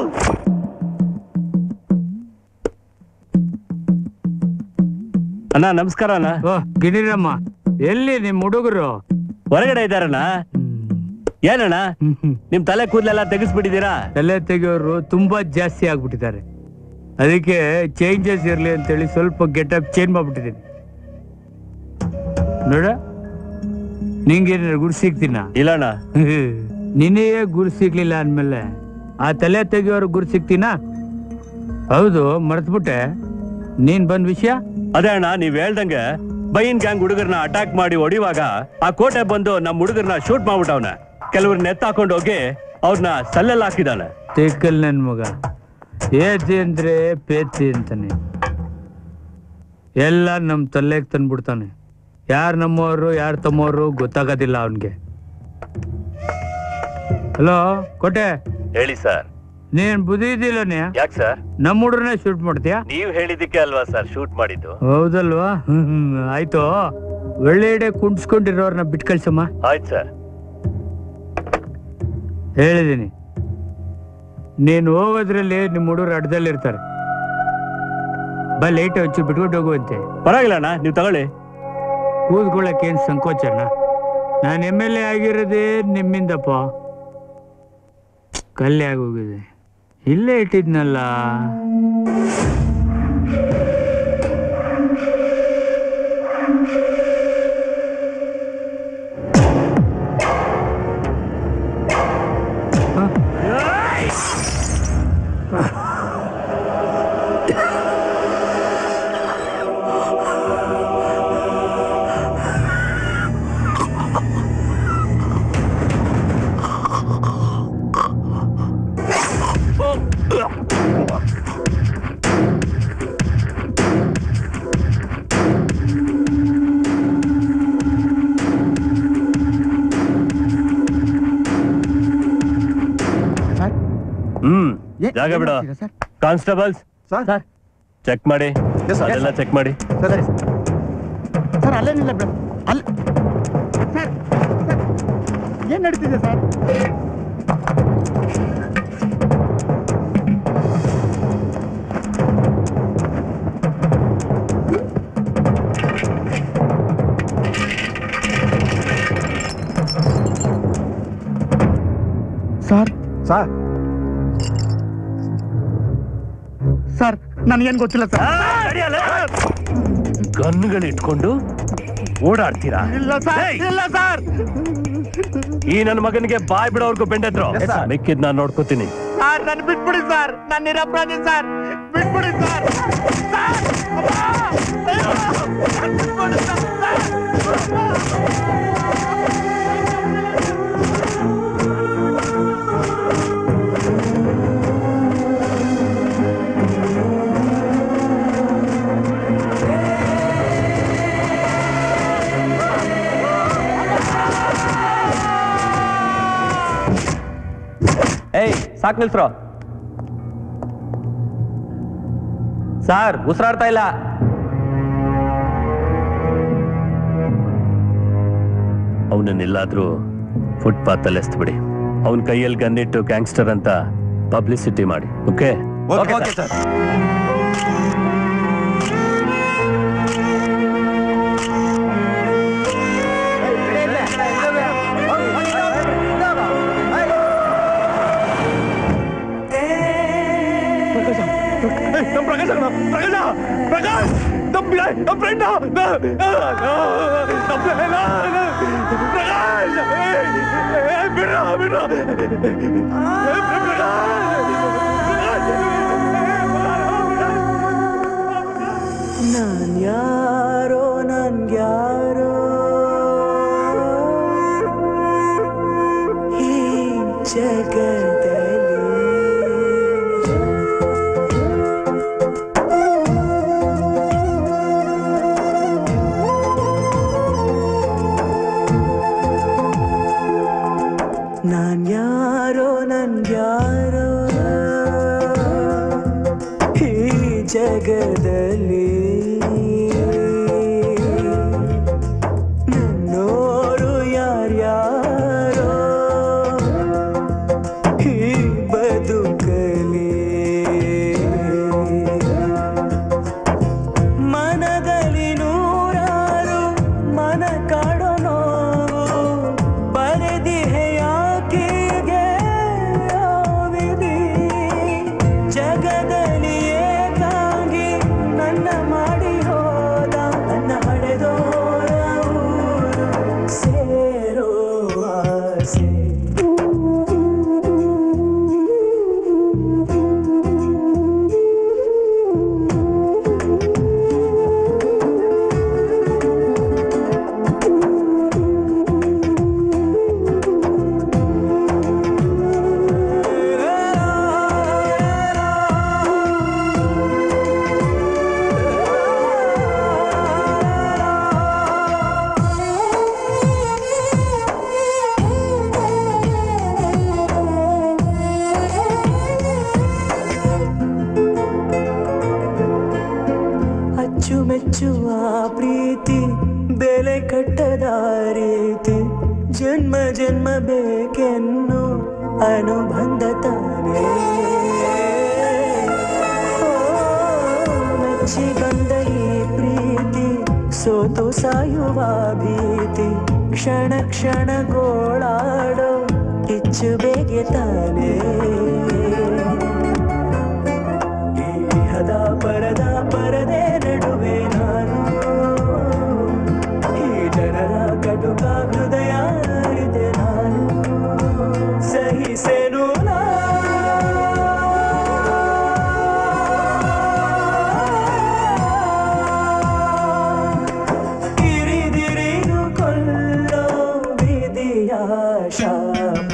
X: ಅಣ್ಣ ನಮಸ್ಕಾರ ಅಣ್ಣ
N: ಗಿಣಿರಮ್ಮ ಎಲ್ಲಿ ನಿಮ್ ಹುಡುಗರು
X: ಹೊರಗಡೆ ಇದ್ದಾರಣ್ಣ ಏನಣ್ಣ ನಿಮ್ ತಲೆ ಕೂದಲೆಲ್ಲ ತೆಗಿಸ್ಬಿಟ್ಟಿದ್ದೀರಾ
N: ತಲೆ ತೆಗೆಯೋರು ತುಂಬಾ ಜಾಸ್ತಿ ಆಗ್ಬಿಟ್ಟಿದ್ದಾರೆ ಅದಕ್ಕೆ ಚೇಂಜಸ್ ಇರಲಿ ಅಂತೇಳಿ ಸ್ವಲ್ಪ ಗೆಟಪ್ ಚೇಂಜ್ ಮಾಡ್ಬಿಟ್ಟಿದ್ದೀನಿ ನೋಡ ನಿಂಗೇನಾದ್ರು ಗುರು ಸಿಗ್ತೀನ
X: ಇಲ್ಲಣ್ಣ
N: ನಿನಗೆ ಗುರು ಸಿಗ್ಲಿಲ್ಲ ಅಂದ್ಮೇಲೆ ಆ ತಲೆ ತೆಗಿಯೋರು ಗುರು ಸಿಗ್ತೀನಾ ಹೌದು ಮರ್ತ್ಬಿಟ್ಟೆ ನೀನ್ ಬಂದ್ ವಿಷಯ
X: ಅದೇ ಅಣ್ಣ ನೀವ್ ಹೇಳ್ದಂಗೆ ಬೈನ್ ಗ್ಯಾಂಗ್ ಹುಡುಗರನ್ನ ಅಟ್ಯಾಕ್ ಮಾಡಿ ಹೊಡಿವಾಗ ಆ ಕೋಟೆ ಬಂದು ನಮ್ ಹುಡುಗರನ್ನ ಶೂಟ್ ಮಾಡ್ಬಿಟ್ಟವನ ಕೆಲವ್ರನ್ನ ಎತ್ತಾಕೊಂಡು ಹೋಗಿ ಅವ್ರನ್ನ ಸಲ್ಲೆಲ್ಲ ಹಾಕಿದಾನೆ
N: ತೆಕ್ಕಲ್ ನನ್ ಮಗ ಏತಿ ಅಂದ್ರೆ ಪೇತಿ ಅಂತಾನೆ ಎಲ್ಲ ನಮ್ ತಲೆಗೆ ತಂದ್ಬಿಡ್ತಾನೆ ಯಾರು ನಮ್ಮವರು ಯಾರು ತಮ್ಮವರು ಗೊತ್ತಾಗೋದಿಲ್ಲ ಅವನ್ಗೆ ಹಲೋ ಕೋಟೆ
X: ಹೇಳಿ ಸರ್
N: ನೀನ್ ಬುದ್ಧಿ ಇದ್ದಿಲ್ಲನೇ
X: ಯಾಕೆ ಸರ್
N: ನಮ್ಮ ಹುಡ್ರನ್ನೇ ಶೂಟ್ ಮಾಡ್ತೀಯಾ
X: ನೀವ್ ಹೇಳಿದಕ್ಕೆ ಅಲ್ವಾ ಸರ್ ಶೂಟ್ ಮಾಡಿದ್ದು
N: ಹೌದಲ್ವಾ ಹ್ಮ್, ಹ್ಮ್, ಆಯ್ತು ಒಳ್ಳೆಡೆ ಕುಂಡ್ಸ್ಕೊಂಡಿರೋರ್ನ ಬಿಟ್ ಕಳ್ಸಮ್ಮ
X: ಆಯ್ತು ಸರ್
N: ಹೇಳಿದೀನಿ ನೀನು ಹೋಗೋದ್ರಲ್ಲಿ ನಿಮ್ಮ ಹುಡುಗರು ಅಡ್ಡದಲ್ಲಿ ಇರ್ತಾರೆ ಬಾ ಲೈಟ್ ಹಚ್ಚಿ ಬಿಟ್ಕೊಂಡು ಹೋಗುವಂತೆ
X: ಪರವಾಗಿಲ್ಲ ಅಣ್ಣ ನೀವು ತಗೊಳ್ಳಿ
N: ಕೂತ್ಕೊಳ್ಳಕ್ಕೆ ಏನ್ ಸಂಕೋಚನ ನಾನು ಎಮ್ ಎಲ್ ಎ ಆಗಿರೋದೇ ನಿಮ್ಮಿಂದಪ್ಪ ಕಲ್ಲೆ ಆಗೋಗಿದೆ ಇಲ್ಲೇ ಇಟ್ಟಿದ್ನಲ್ಲ
X: ಹ್ಮ್ ಜಾಗ ಬಿಡು ಕಾನ್ಸ್ಟೇಬಲ್ಸ್ ಚೆಕ್ ಮಾಡಿ ಅದೆಲ್ಲ ಚೆಕ್ ಮಾಡಿ
Q: ಸರ್ ಅಲ್ಲೇನಿಲ್ಲ ಬಿಡು ಅಲ್ಲಿ ಸರ್ ಏನ್ ನಡೀತಿದೆ ಸರ್ ಸರ್ ಸರ್ ಸರ್ ನನಗೇನು ಗೊತ್ತಿಲ್ಲ ಸರ್
X: ಗನ್ಗಳು ಇಟ್ಕೊಂಡು ಓಡಾಡ್ತೀರಾ
Q: ಇಲ್ಲ ಸರ್ ಇಲ್ಲ ಸರ್
X: ಈ ನನ್ನ ಮಗನಿಗೆ ಬಾಯ್ ಬಿಡೋರ್ಗು ಬೆಂಡೆದ್ರು ಮಿಕ್ಕಿದ್ ನಾನ್ ನೋಡ್ಕೋತೀನಿ
Q: ಸರ್ ನನ್ ಬಿಟ್ಬಿಡಿ ಸರ್ ನನ್ನ ನಿರಪರಾಧಿ ಸರ್ ಬಿಟ್ಬಿಡಿ ಸರ್ ಸರ್! ಅಬ್ಬಾ! ಅಯ್ಯೋ! ನನ್ ಬಿಟ್ಬಿಡಿ ಸರ್!
V: ಏಯ್ ಸಾಕ್ ನಿಲ್ಸ್ರೋ ಸಾರ್ ಉಸಿರಾಡ್ತಾ ಇಲ್ಲ
X: ಅವನನ್ನೆಲ್ಲಾದ್ರೂ ಫುಟ್ಪಾತ್ ಅಲ್ಲಿ ಎಸ್ತ್ಬಿಡಿ ಅವನ ಕೈಯಲ್ಲಿ ಗನ್ನಿಟ್ಟು ಗ್ಯಾಂಗ್ಸ್ಟರ್ ಅಂತ ಪಬ್ಲಿಸಿಟಿ ಮಾಡಿ ಓಕೆ
V: ಓಕೆ ಸರ್
A: ನಮ್ ಪ್ರಕಾಶ್ ಅಣ್ಣ, ಪ್ರಕಾಶ ಪ್ರಕಾಶ್ ನಮ್ ನಮ್ ಫ್ರೆಂಡ್ ಪ್ರಕಾಶ್ ಬಿಡ್ರ ಬಿಡ್ರ
D: ನಾನ್ ಯಾರೋ ನನ್ಗ್ಯಾರೋ ಈ ಜಗದಲ್ಲಿ ನಾನ್ ಯಾರೋ ನನ್ಗ್ಯಾರೋ ಈ ಜಗದಲ್ಲಿ ನನ್ನೋರು ಯಾರ್ಯಾರೋ ಈ ಬದುಕಲಿ ಮನದಲ್ಲಿ ನೂರಾರು ಮನ ಕಾಡೋ ನೋವು ಬರೆದಿಹೆಯ ಪ್ರೀತಿ ಬೆಲೆ ಕಟ್ಟದ ರೀತಿ ಜನ್ಮ ಜನ್ಮ ಬೇಕೆನ್ನು ಅನುಬಂಧ ತಾನೇ ಓ, ಮೆಚ್ಚಿ ಬಂದ ಈ ಪ್ರೀತಿ ಸೋತು ಸಾಯುವ ಭೀತಿ ಕ್ಷಣ ಕ್ಷಣ ಗೋಳಾಡೋ ಕಿಚ್ಚು ಬೇಗೆ ತಾನೇ ಈ ಇಹದ ಪರದ ಪರದೆ ನಡುವೆ ನಾನು ಈ ಜನರ ಕಟುಕ ಹೃದಯ ಅರಿತೆ ನಾನು ಸಹಿಸೆನು ನಾ ಕಿರಿದಿರಿದು ಕೊಲ್ಲೋ ವಿಧಿಯ ಶಾಪ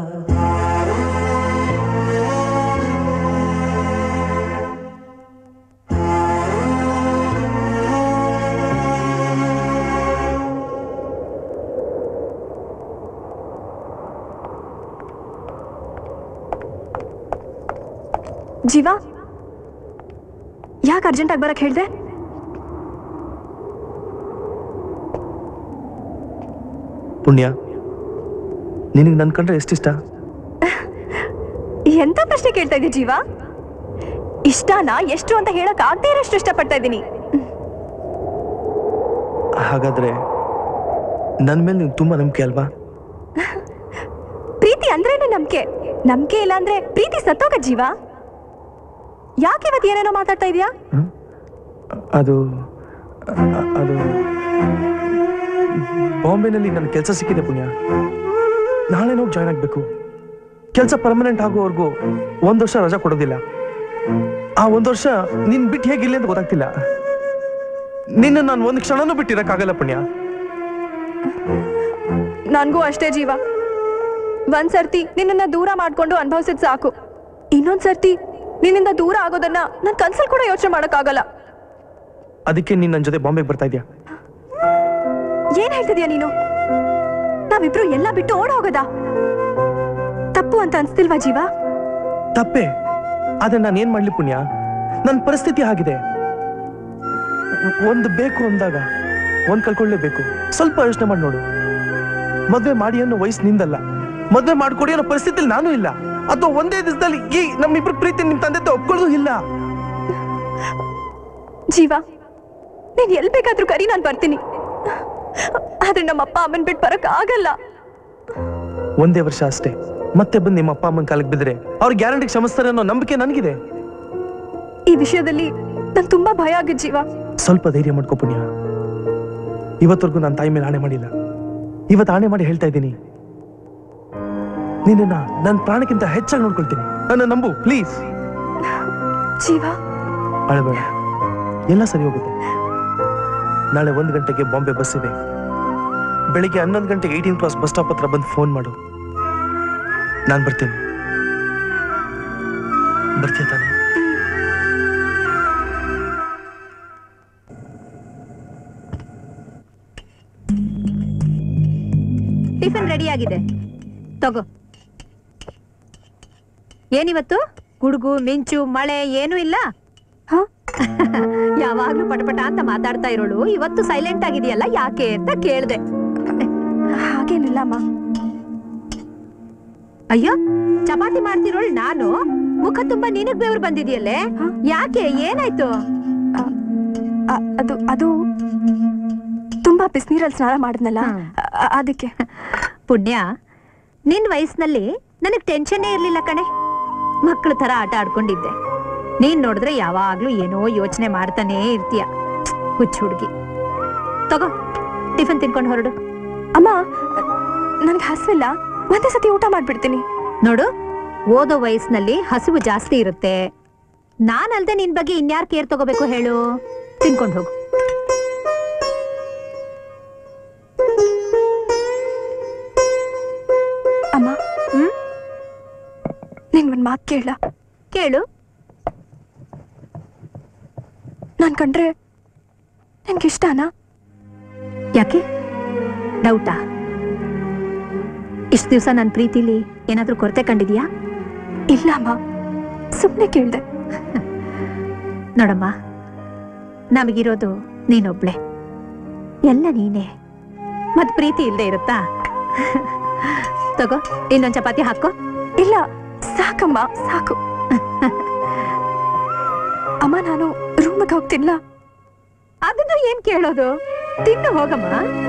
J: ಜೀವ ಯಾಕೆ ಅರ್ಜೆಂಟಾಗಿ ಬರಕ್ ಹೇಳ್ದೆ
K: ಪುಣ್ಯ ನಿನಗೆ ನನ್ ಕಂಡ್ರೆ ಎಷ್ಟಿಷ್ಟ
J: ಎಂತ ಪ್ರಶ್ನೆ ಕೇಳ್ತಾ ಇದೀಯ ಜೀವ ಇಷ್ಟನಾ ಎಷ್ಟು ಅಂತ ಹೇಳಕ್ ಆಗದೆ ಇರೋಷ್ಟು ಇಷ್ಟಪಡ್ತಾ ಇದ್ದೀನಿ
K: ಹಾಗಾದ್ರೆ ನನ್ ಮೇಲೆ ನಿಂಗೆ ತುಂಬಾ ನಂಬಿಕೆ ಅಲ್ವಾ
J: ಪ್ರೀತಿ ಅಂದ್ರೇನೆ ನಂಬಿಕೆ ನಂಬಿಕೆ ಇಲ್ಲ ಅಂದ್ರೆ ಪ್ರೀತಿ ಸತ್ತೋಗ ಜೀವ ಯಾಕೆ ಇವತ್ತು ಏನೇನೋ ಮಾತಾಡ್ತಾ ಇದೀಯಾ
K: ಅದು ಅ- ಅದು ಬಾಂಬೆನಲ್ಲಿ ನನ್ನ ಕೆಲಸ ಸಿಕ್ಕಿದೆ ಪುಣ್ಯ ನಾಳೆ ಹೋಗಿ ಜಾಯ್ನ್ ಆಗ್ಬೇಕು ಕೆಲಸ ಪರ್ಮನೆಂಟ್ ಆಗೋವರೆಗೂ ಒಂದ್ ವರ್ಷ ರಜಾ ಕೊಡೋದಿಲ್ಲ ಆ ಒಂದ್ ವರ್ಷ ನಿನ್ ಬಿಟ್ಟು ಹೇಗಿಲ್ಲ ಅಂತ ಗೊತ್ತಾಗ್ತಿಲ್ಲ ನಿನ್ನ ನಾನು ಒಂದ್ ಕ್ಷಣನೂ ಬಿಟ್ಟಿರಕ್ಕಾಗಲ್ಲ ಪುಣ್ಯ
J: ನನ್ಗೂ ಅಷ್ಟೇ ಜೀವ ಒಂದ್ ಸರ್ತಿ ನಿನ್ನನ್ನ ದೂರ ಮಾಡ್ಕೊಂಡು ಅನುಭವಿಸಿದ್ ಸಾಕು ಇನ್ನೊಂದ್ ಸರ್ತಿ ನಿನ್ನಿಂದ ದೂರ ಆಗೋದನ್ನ ನನ್ ಕನ್ಸಲ್ ಕೂಡ ಯೋಚನೆ ಮಾಡಕ್ಕಾಗಲ್ಲ
K: ಅದಕ್ಕೆ ನೀನ್ ನನ್ನ ಜೊತೆ ಬಾಂಬೆಗೆ ಬರ್ತಾ ಇದೀಯ
J: ಏನ್ ಹೇಳ್ತಿದ್ಯಾ ನೀನು ನಾವಿಬ್ರು ಎಲ್ಲ ಬಿಟ್ಟು ಓಡ ಹೋಗೋದಾ ತಪ್ಪು ಅಂತ ಅನ್ಸ್ತಿಲ್ವಾ ಜೀವ
K: ತಪ್ಪೆ ಆದ್ರೆ ನಾನು ಏನ್ ಮಾಡ್ಲಿ ಪುಣ್ಯ ನನ್ನ ಪರಿಸ್ಥಿತಿ ಆಗಿದೆ ಒಂದು ಬೇಕು ಅಂದಾಗ ಒಂದ್ ಕಳ್ಕೊಳ್ಳೇಬೇಕು ಸ್ವಲ್ಪ ಯೋಚನೆ ಮಾಡಿ ನೋಡು ಮದ್ವೆ ಮಾಡಿ ಅನ್ನೋ ವಯಸ್ಸು ನಿಂದಲ್ಲ ಮದ್ವೆ ಮಾಡ್ಕೊಡಿ ಅನ್ನೋ ಪರಿಸ್ಥಿತಿಲಿ ನಾನು ಇಲ್ಲ ಅಥವಾ ಒಂದೇ ದಿವಸದಲ್ಲಿ ಈ ನಮ್ಮಿಬ್ರು ಪ್ರೀತಿ ನಿಮ್ ತಂದೆ ತಾಯಿ ಒಪ್ಕೊಳ್ಳೋದು ಇಲ್ಲ
J: ಜೀವ ನೀನ್ ಎಲ್ ಬೇಕಾದ್ರೂ ಕರಿ ನಾನ್ ಬರ್ತೀನಿ ಆದ್ರೆ ನಮ್ಮ ಅಪ್ಪ ಅಮ್ಮನ್ ಬಿಟ್ಟು ಬರಕ್ ಆಗಲ್ಲ
K: ಒಂದೇ ವರ್ಷ ಅಷ್ಟೇ ಮತ್ತೆ ಬಂದು ನಿಮ್ಮ ಅಪ್ಪ ಅಮ್ಮನ ಕಾಲಕ್ಕೆ ಬಿದ್ರೆ ಅವ್ರ ಗ್ಯಾರಂಟಿ ಕ್ಷಮಿಸ್ತಾರೆ ಅನ್ನೋ ನಂಬಿಕೆ ನನಗಿದೆ
J: ಈ ವಿಷಯದಲ್ಲಿ ನಂಗೆ ತುಂಬಾ ಭಯ ಆಗಿದ್ ಜೀವ
K: ಸ್ವಲ್ಪ ಧೈರ್ಯ ಮಾಡ್ಕೋ ಪುಣ್ಯ ಇವತ್ತವರೆಗೂ ನಾನು ತಾಯಿ ಮೇಲೆ ಆಣೆ ಮಾಡಿಲ್ಲ ಇವತ್ತು ಆಣೆ ಮಾಡಿ ಹೇಳ್ತಾ ಇದ್ದೀನಿ ನಿನ್ನ ನನ್ನ ಪ್ರಾಣಕ್ಕಿಂತ ಹೆಚ್ಚಾಗಿ ನೋಡ್ಕೊಳ್ತೀನಿ ನನ್ನ ನಂಬು ಪ್ಲೀಸ್
J: ಜೀವ
K: ಅಳಬೇಡ ಎಲ್ಲ ಸರಿ ಹೋಗುತ್ತೆ ನಾಳೆ ಒಂದು ಗಂಟೆಗೆ ಬಾಂಬೆ ಬಸ್ ಇದೆ ಬೆಳಿಗ್ಗೆ ಹನ್ನೊಂದು ಗಂಟೆಗೆ ಏಯ್ಟೀನ್ ಕ್ರಾಸ್ ಬಸ್ ಸ್ಟಾಪ್ ಹತ್ರ ಬಂದು ಫೋನ್ ಮಾಡು ನಾನು ಬರ್ತೀನಿ ಬರ್ತೀಯ ತಾನೆ
H: ಟಿಫಿನ್ ರೆಡಿ ಆಗಿದೆ ತಗೋ ಏನಿವತ್ತು ಗುಡುಗು ಮಿಂಚು ಮಳೆ ಏನೂ ಇಲ್ಲ ಯಾವಾಗ್ಲೂ ಪಟಪಟ ಅಂತ ಮಾತಾಡ್ತಾ ಇರೋಳು ಇವತ್ತು ಸೈಲೆಂಟ್ ಆಗಿದೆಯಲ್ಲ ಯಾಕೆ ಅಂತ ಕೇಳ್ದೆ
J: ಹಾಗೇನಿಲ್ಲ ಅಮ್ಮ
H: ಅಯ್ಯೋ ಚಪಾತಿ ಮಾಡ್ತಿರೋಳು ನಾನು ಮುಖ ತುಂಬಾ ನಿನಗ್ ಬೆವರು ಬಂದಿದೆಯಲ್ಲೇ ಯಾಕೆ ಏನಾಯ್ತು
J: ಅ- ಅದು ಅದು ತುಂಬಾ ಬಿಸಿನೀರಲ್ಲಿ ಸ್ನಾನ ಮಾಡಿದ್ನಲ್ಲ ಅ- ಅದಕ್ಕೆ
H: ಪುಣ್ಯ ನಿನ್ ವಯಸ್ಸಿನಲ್ಲಿ ನನಗ್ ಟೆನ್ಷನ್ನೇ ಇರ್ಲಿಲ್ಲ ಕಣೆ ಮಕ್ಕಳ ತರ ಆಟ ಆಡ್ಕೊಂಡಿದ್ದೆ ನೀನ್ ನೋಡಿದ್ರೆ ಯಾವಾಗ್ಲೂ ಏನೋ ಯೋಚನೆ ಮಾಡ್ತಾನೇ ಇರ್ತೀಯ ಹುಚ್ಚ ಹುಡುಗಿ ತಗೋ ಟಿಫನ್ ತಿನ್ಕೊಂಡು ಹೊರಡು
J: ಅಮ್ಮ ನನ್ಗೆ ಹಸ್ವಿಲ್ಲ ಒಂದೇ ಸತಿ ಊಟ ಮಾಡ್ಬಿಡ್ತೀನಿ
H: ನೋಡು ಓದೋ ವಯಸ್ಸಿನಲ್ಲಿ ಹಸಿವು ಜಾಸ್ತಿ ಇರುತ್ತೆ ನಾನಲ್ದೆ ನಿನ್ ಬಗ್ಗೆ ಇನ್ಯಾರ್ ಕೇರ್ ತಗೋಬೇಕು ಹೇಳು ತಿನ್ಕೊಂಡು ಹೋಗು
J: ಅಮ್ಮ ಹ್ಮ್ ನಿನ್ ಒಂದ್ ಮಾತ್ ಕೇಳ
H: ಕೇಳು
J: ನಾನ್ ಕಂಡ್ರೆ ನಿನ್ಗೆ ಇಷ್ಟನಾ
H: ಯಾಕೆ ಡೌಟಾ ಇಷ್ಟು ದಿವಸ ನನ್ನ ಪ್ರೀತಿಲಿ ಏನಾದ್ರೂ ಕೊರತೆ ಕಂಡಿದ್ಯಾ
J: ಇಲ್ಲ ಅಮ್ಮ ಸುಮ್ನೆ ಕೇಳ್ದೆ
H: ನೋಡಮ್ಮ ನಮಗಿರೋದು ನೀನೊಬ್ಳೆ ಎಲ್ಲ ನೀನೆ ಮತ್ ಪ್ರೀತಿ ಇಲ್ದೇ ಇರುತ್ತಾ ತಗೋ ಇನ್ನೊಂದ್ ಚಪಾತಿ ಹಾಕೋ
J: ಇಲ್ಲ ಸಾಕಮ್ಮ ಸಾಕು ಅಮ್ಮ ನಾನು ರೂಮಿಗೆ ಹೋಗ್ತಿಲ್ಲ
H: ಅದನ್ನ ಏನ್ ಕೇಳೋದು ತಿನ್ನು ಹೋಗಮ್ಮ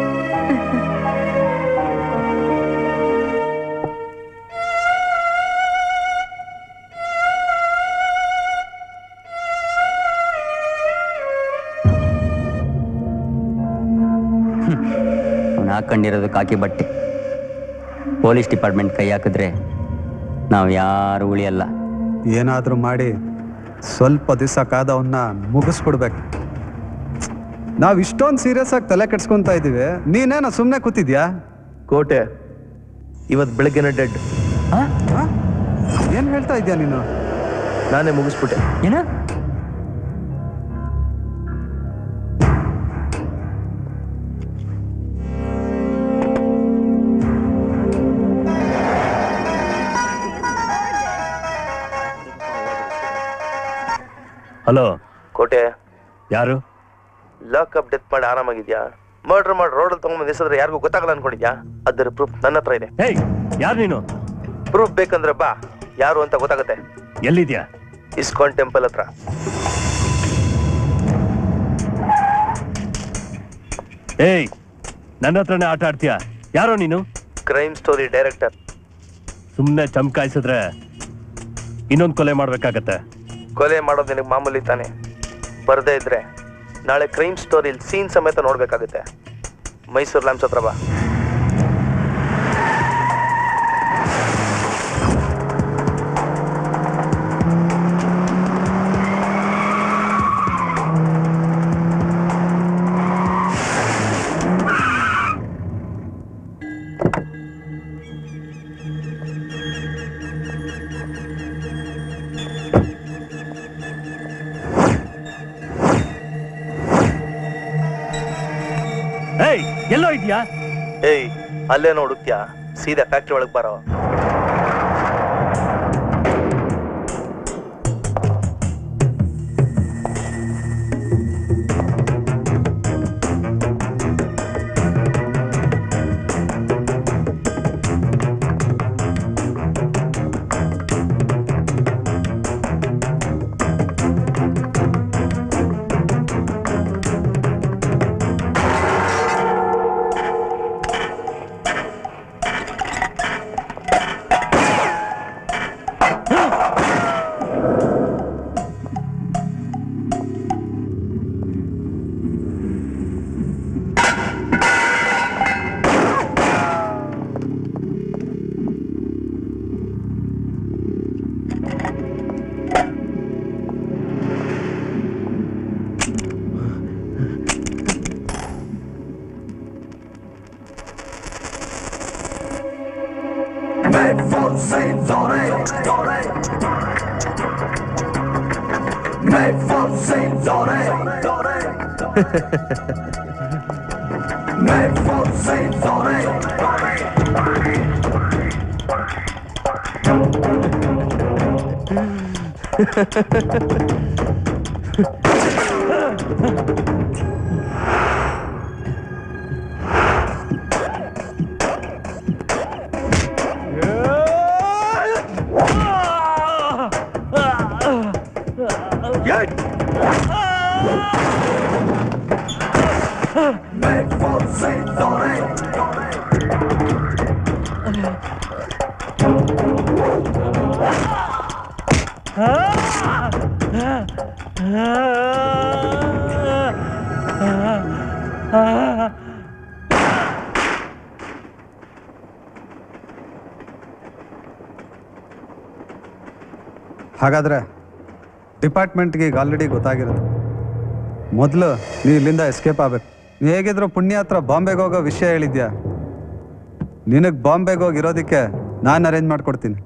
V: ಅವ್ನು ಹಾಕೊಂಡಿರೋದು ಕಾಕಿ ಬಟ್ಟೆ ಪೊಲೀಸ್ ಡಿಪಾರ್ಟ್ಮೆಂಟ್ ಕೈ ಹಾಕಿದ್ರೆ ನಾವು ಯಾರು ಉಳಿಯಲ್ಲ
W: ಏನಾದ್ರೂ ಮಾಡಿ ಸ್ವಲ್ಪ ದಿವಸ ಕಾದವನ್ನ ಮುಗಿಸ್ಬಿಡ್ಬೇಕು ನಾವ್ ಇಷ್ಟೊಂದು ಸೀರಿಯಸ್ ಆಗಿ ತಲೆ ಕೆಡ್ಸ್ಕೊಂತ ಇದೀವಿ ನೀನೇನೋ ಸುಮ್ಮನೆ ಕೂತಿದ್ಯಾ
K: ಕೋಟೆ ಇವತ್ ಬೆಳಗ್ಗೆನ ಡೆಡ್
W: ಏನ್ ಹೇಳ್ತಾ ಇದ್ಯಾ ನೀನು
K: ನಾನೇ ಮುಗಿಸ್ಬಿಟ್ಟೆ
V: ಏನ
X: ಹಲೋ
K: ಕೋಟೆ
X: ಯಾರು
K: ಲಾಕ್ ಅಪ್ ಡೆತ್ ಮಾಡಿ ಆರಾಮಾಗಿದ್ಯಾ ಮರ್ಡರ್ ಮಾಡಿ ರೋಡಲ್ಲಿ ತಗೊಂಡ್ ನಿಲ್ಸಿದ್ರೆ ಯಾರಿಗೂ ಗೊತ್ತಾಗಲ್ಲ ಅನ್ಕೊಂಡಿದ್ಯಾ ಅದರ ಪ್ರೂಫ್ ನನ್ನ ಹತ್ರ ಇದೆ
X: ಹೇಯ್ ಯಾರು ನೀನು
K: ಪ್ರೂಫ್ ಬೇಕಂದ್ರೆ ಬಾ ಯಾರು ಅಂತ ಗೊತ್ತಾಗುತ್ತೆ
X: ಎಲ್ಲಿದ್ಯಾ
K: ಇಸ್ಕಾನ್ ಟೆಂಪಲ್ ಹತ್ರ
X: ಏಯ್ ನನ್ನ ಹತ್ರನೇ ಆಟ ಆಡ್ತೀಯಾ ಯಾರೋ ನೀನು
K: ಕ್ರೈಮ್ ಸ್ಟೋರಿ ಡೈರೆಕ್ಟರ್
X: ಸುಮ್ಮನೆ ಚಮಕಾಯಿಸಿದ್ರೆ ಇನ್ನೊಂದು ಕೊಲೆ ಮಾಡ್ಬೇಕಾಗತ್ತೆ
K: ಕೊಲೆ ಮಾಡೋದು ನಿನಗೆ ಮಾಮೂಲಿ ತಾನೆ ಬರ್ದೇ ಇದ್ರೆ ನಾಳೆ ಕ್ರೈಮ್ ಸ್ಟೋರಿಲಿ ಸೀನ್ ಸಮೇತ ನೋಡ್ಬೇಕಾಗುತ್ತೆ ಮೈಸೂರು ಲ್ಯಾಂಪ್ಸ್ ಹತ್ರ ಬಾ
X: ಏಯ್ ಎಲ್ಲೋ ಇದೆಯಾ
K: ಏಯ್ ಅಲ್ಲೇನೋ ಹುಡುಕ್ತ್ಯಾ ಸೀದಾ ಫ್ಯಾಕ್ಟ್ರಿ ಒಳಗೆ ಬರೋ
A: Made for Saint Laurent. Made for Saint Laurent. Made for Saint Laurent. Made for Saint Laurent.
W: ಹಾಗಾದ್ರೆ ಡಿಪಾರ್ಟ್ಮೆಂಟ್ಗೆ ಈಗ ಆಲ್ರೆಡಿ ಗೊತ್ತಾಗಿರೋದು ಮೊದಲು ನೀ ಇಲ್ಲಿಂದ ಎಸ್ಕೇಪ್ ಆಗ್ಬೇಕು ನೀ ಹೇಗಿದ್ರು ಪುಣ್ಯ ಹತ್ರ ಬಾಂಬೆಗೆ ಹೋಗೋ ವಿಷಯ ಹೇಳಿದ್ಯಾ ನಿನಗೆ ಬಾಂಬೆಗೆ ಹೋಗಿ ಇರೋದಕ್ಕೆ ನಾನು ಅರೇಂಜ್ ಮಾಡ್ಕೊಡ್ತೀನಿ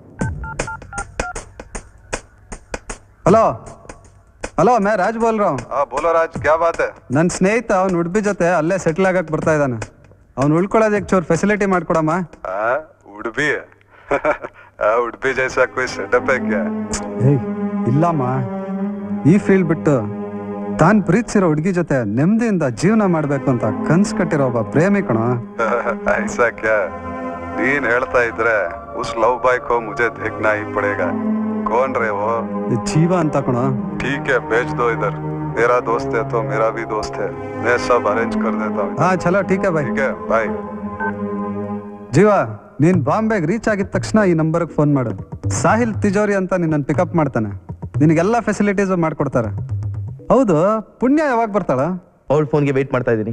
W: ಹಲೋ ಹಲೋ ಮೇ ರಾಜ್ ಬೋಲ್ ರಾವ್
I: ಬೋಲೋ ರಾಜ್ ಕ್ಯಾ ಬಾತ್
W: ನನ್ನ ಸ್ನೇಹಿತ ಅವ್ನು ಉಡುಪಿ ಜೊತೆ ಅಲ್ಲೇ ಸೆಟ್ಲ್ ಆಗಕ್ಕೆ ಬರ್ತಾ ಇದ್ದಾನೆ ಅವ್ನು ಉಳ್ಕೊಳ್ಳೋದಕ್ಕೆ ಚೂರು ಫೆಸಿಲಿಟಿ ಮಾಡ್ಕೊಡಮ್ಮ
I: ಉಡುಪಿ ಉಡುಪಿ ಜೈಸಾ ಕೊಯ್ ಸೆಟಪ್ ಹೈ ಕ್ಯಾ
W: ಏಯ್ ಇಲ್ಲಮ್ಮ ಈ ಫೀಲ್ಡ್ ಬಿಟ್ಟು ತಾನ್ ಪ್ರೀತಿಸಿರೋ ಹುಡುಗಿ ಜೊತೆ ನೆಮ್ಮದಿಯಿಂದ ಜೀವನ ಮಾಡ್ಬೇಕು ಅಂತ ಕನ್ಸ್ ಕಟ್ಟಿರೋ ಒಬ್ಬ ಪ್ರೇಮಿ ಕಣೋ
I: ऐसा क्या ನೀನ್ ಹೇಳ್ತಾ ಇದ್ರೆ ಉಸ್ ಲವ್ ಬಾಯ್ ಕೋ ಮುझे देखना ही पड़ेगा कौन रे वो
W: ಜೀವ ಅಂತ ಕಣೋ
I: ठीक है भेज दो इधर तेरा दोस्त है तो मेरा भी दोस्त है मैं सब अरेंज कर देता हूँ
W: ಹಾ ಚಲೋ ಟೀಕ್ ಬಾಯ್
I: ठीक है बाय
W: ಜೀವ ನೀನ್ ಬಾಂಬೆಗೆ ರೀಚ್ ಆಗಿದ ತಕ್ಷಣ ಈ ನಂಬರ್ಗೆ ಫೋನ್ ಮಾಡು ಸಾಹಿಲ್ ತಿಜೋರಿ ಅಂತ ನಿನ್ನನ್ನು ಪಿಕಪ್ ಮಾಡ್ತಾನೆ ನಿನಗೆಲ್ಲ ಫೆಸಿಲಿಟೀಸ್ ಮಾಡ್ಕೊಡ್ತಾರೆ ಹೌದು ಪುಣ್ಯ ಯಾವಾಗ ಬರ್ತಾಳ
K: ಅವಳ ಫೋನ್ಗೆ ವೆಯ್ಟ್ ಮಾಡ್ತಾ ಇದ್ದೀನಿ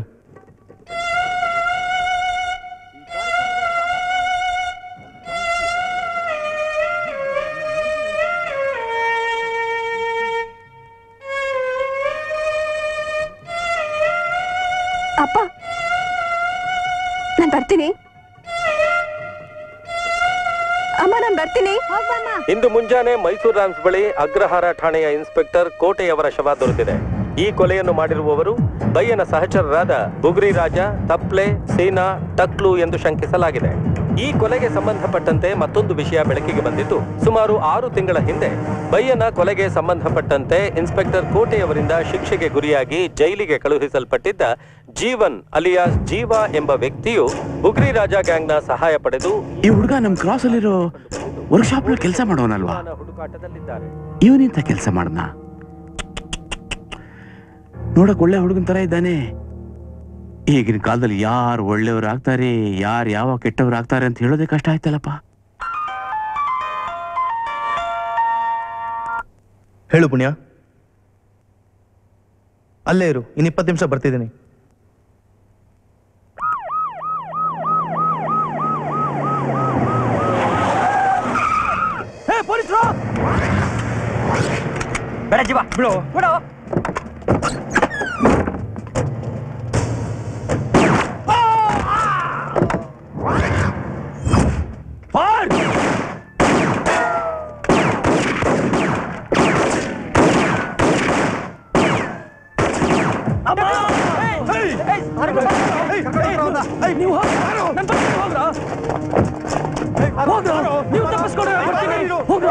J: ಅಪ್ಪ ನಾನು ಬರ್ತೀನಿ ಅಮ್ಮ ನಾನು ಬರ್ತೀನಿ
B: ಇಂದು ಮುಂಜಾನೆ ಮೈಸೂರು ರಾಮ್ಸ್ ಬಳಿ ಅಗ್ರಹಾರ ಠಾಣೆಯ ಇನ್ಸ್ಪೆಕ್ಟರ್ ಕೋಟೆಯವರ ಶವ ದೊರೆತಿದೆ ಈ ಕೊಲೆಯನ್ನು ಮಾಡಿರುವವರು ಬಯ್ಯನ ಸಹಚರರಾದ ಬುಗ್ರಿ ರಾಜ ತಪ್ಲೆ ಸೀನಾ ಟಕ್ಲು ಎಂದು ಶಂಕಿಸಲಾಗಿದೆ ಈ ಕೊಲೆಗೆ ಸಂಬಂಧಪಟ್ಟಂತೆ ಮತ್ತೊಂದು ವಿಷಯ ಬೆಳಕಿಗೆ ಬಂದಿದ್ದು ಸುಮಾರು ಆರು ತಿಂಗಳ ಹಿಂದೆ ಬಯ್ಯನ ಕೊಲೆಗೆ ಸಂಬಂಧಪಟ್ಟಂತೆ ಇನ್ಸ್ಪೆಕ್ಟರ್ ಕೋಟೆಯವರಿಂದ ಶಿಕ್ಷೆಗೆ ಗುರಿಯಾಗಿ ಜೈಲಿಗೆ ಕಳುಹಿಸಲ್ಪಟ್ಟಿದ್ದ ಜೀವನ್ ಅಲಿಯಾಸ್ ಜೀವ ಎಂಬ ವ್ಯಕ್ತಿಯು ಬುಗ್ರಿ ರಾಜ ಗ್ಯಾಂಗ್ನ ಸಹಾಯ ಪಡೆದು
L: ಈ ಹುಡುಗ ನಮ್ ಕ್ರಾಸ್ ಅಲ್ಲಿರೋ ವರ್ಕ್ಶಾಪ್ ಕೆಲಸ ಮಾಡೋನಲ್ವಾ
B: ಹುಡುಕಾಟದಲ್ಲಿದ್ದಾರೆ
L: ಇವನಿಂತ ಕೆಲಸ ಮಾಡ್ದ ನೋಡಕ್ ಒಳ್ಳೆ ಹುಡುಗನ್ ತರ ಇದ್ದಾನೆ ಈಗಿನ ಕಾಲದಲ್ಲಿ ಯಾರು ಒಳ್ಳೆಯವ್ರು ಆಗ್ತಾರೆ ಯಾರು ಯಾವ ಕೆಟ್ಟವ್ರು ಆಗ್ತಾರೆ ಅಂತ ಹೇಳೋದೇ ಕಷ್ಟ ಆಯ್ತಲ್ಲಪ್ಪ
K: ಹೇಳು ಪುಣ್ಯ ಅಲ್ಲೇ ಇರು ಇನ್ನು ಇಪ್ಪತ್ತು ನಿಮಿಷ ಬರ್ತಿದ್ದೀನಿ
Q: ಪೊಲೀಸರು ಬೇಡ ಜೀವ ಬಿಡು ಬಿಡು ನೀವು ನೀವು ತಪ್ಪಿಸ್ಕೊಂಡು ಹೋಗ್ರು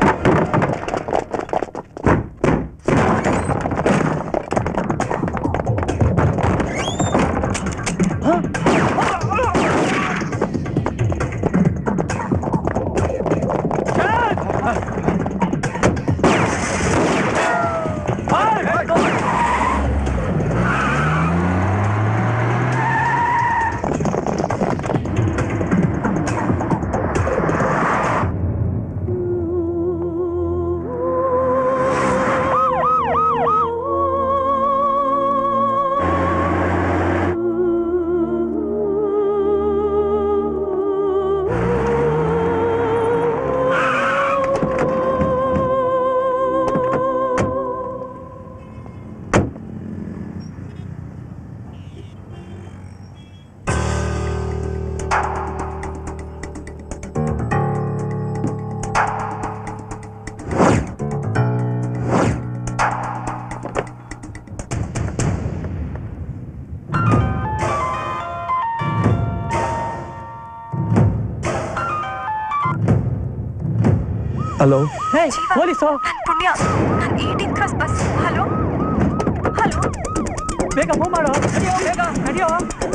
K: ಹಲೋ
Q: ಪೊಲೀಸು
J: ಪುಣ್ಯ eighteen cross bus hello hello
Q: ಬೇಗ ಮೂವ್ ಮಾಡು ನಡಿಯೋ ಬೇಗ ನಡಿಯೋ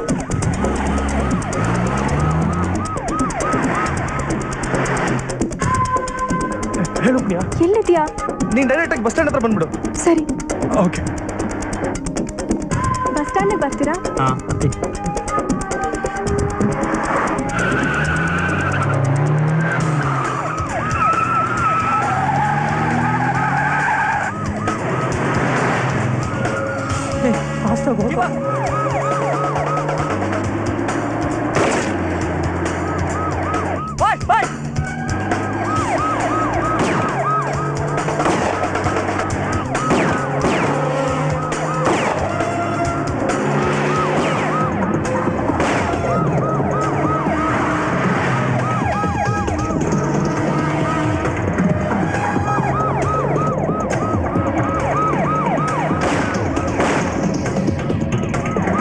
K: ಹೇಳು ಪುಣ್ಯ
J: ಎಲ್ಲಿದ್ಯಾ
K: ನೀನ್ ಡೈರೆಕ್ಟ್ ಆಗಿ ಬಸ್ ಸ್ಟ್ಯಾಂಡ್ ಹತ್ರ ಬಂದ್ಬಿಡು
J: ಸರಿ
K: ಓಕೆ
J: ಬಸ್ ಸ್ಟ್ಯಾಂಡಿಗೆ ಬರ್ತೀರಾ
Q: ಫಾಸ್ಟಾಗಿ ಹೋಗ ಬಾಯ್ ಬಾಯ್
J: ಆ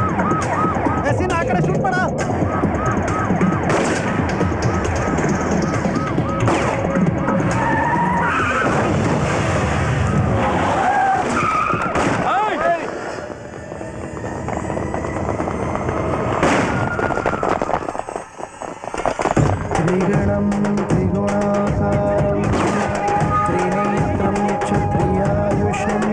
M: त्रिगणं त्रिगुणाकारं त्रिनेत्रं च त्रियायुषम्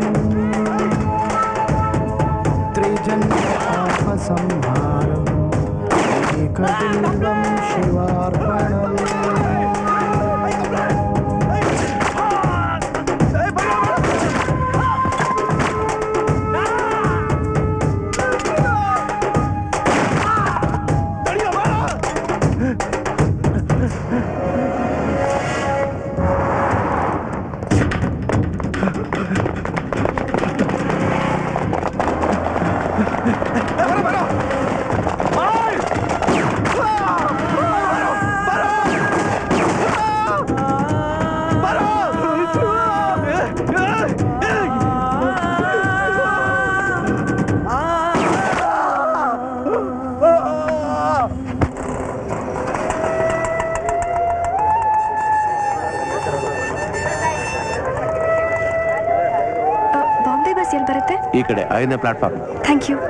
M: त्रिजन्मपापसंहारम् एकबिल्वं शिवार्पणम्
J: ಬಾಂಬೆ ಬಸ್ ಎಲ್ಲಿ ಬರುತ್ತೆ
E: ಈ ಕಡೆ ಐದನೇ ಪ್ಲಾಟ್ಫಾರ್ಮ್
J: ಥ್ಯಾಂಕ್ ಯು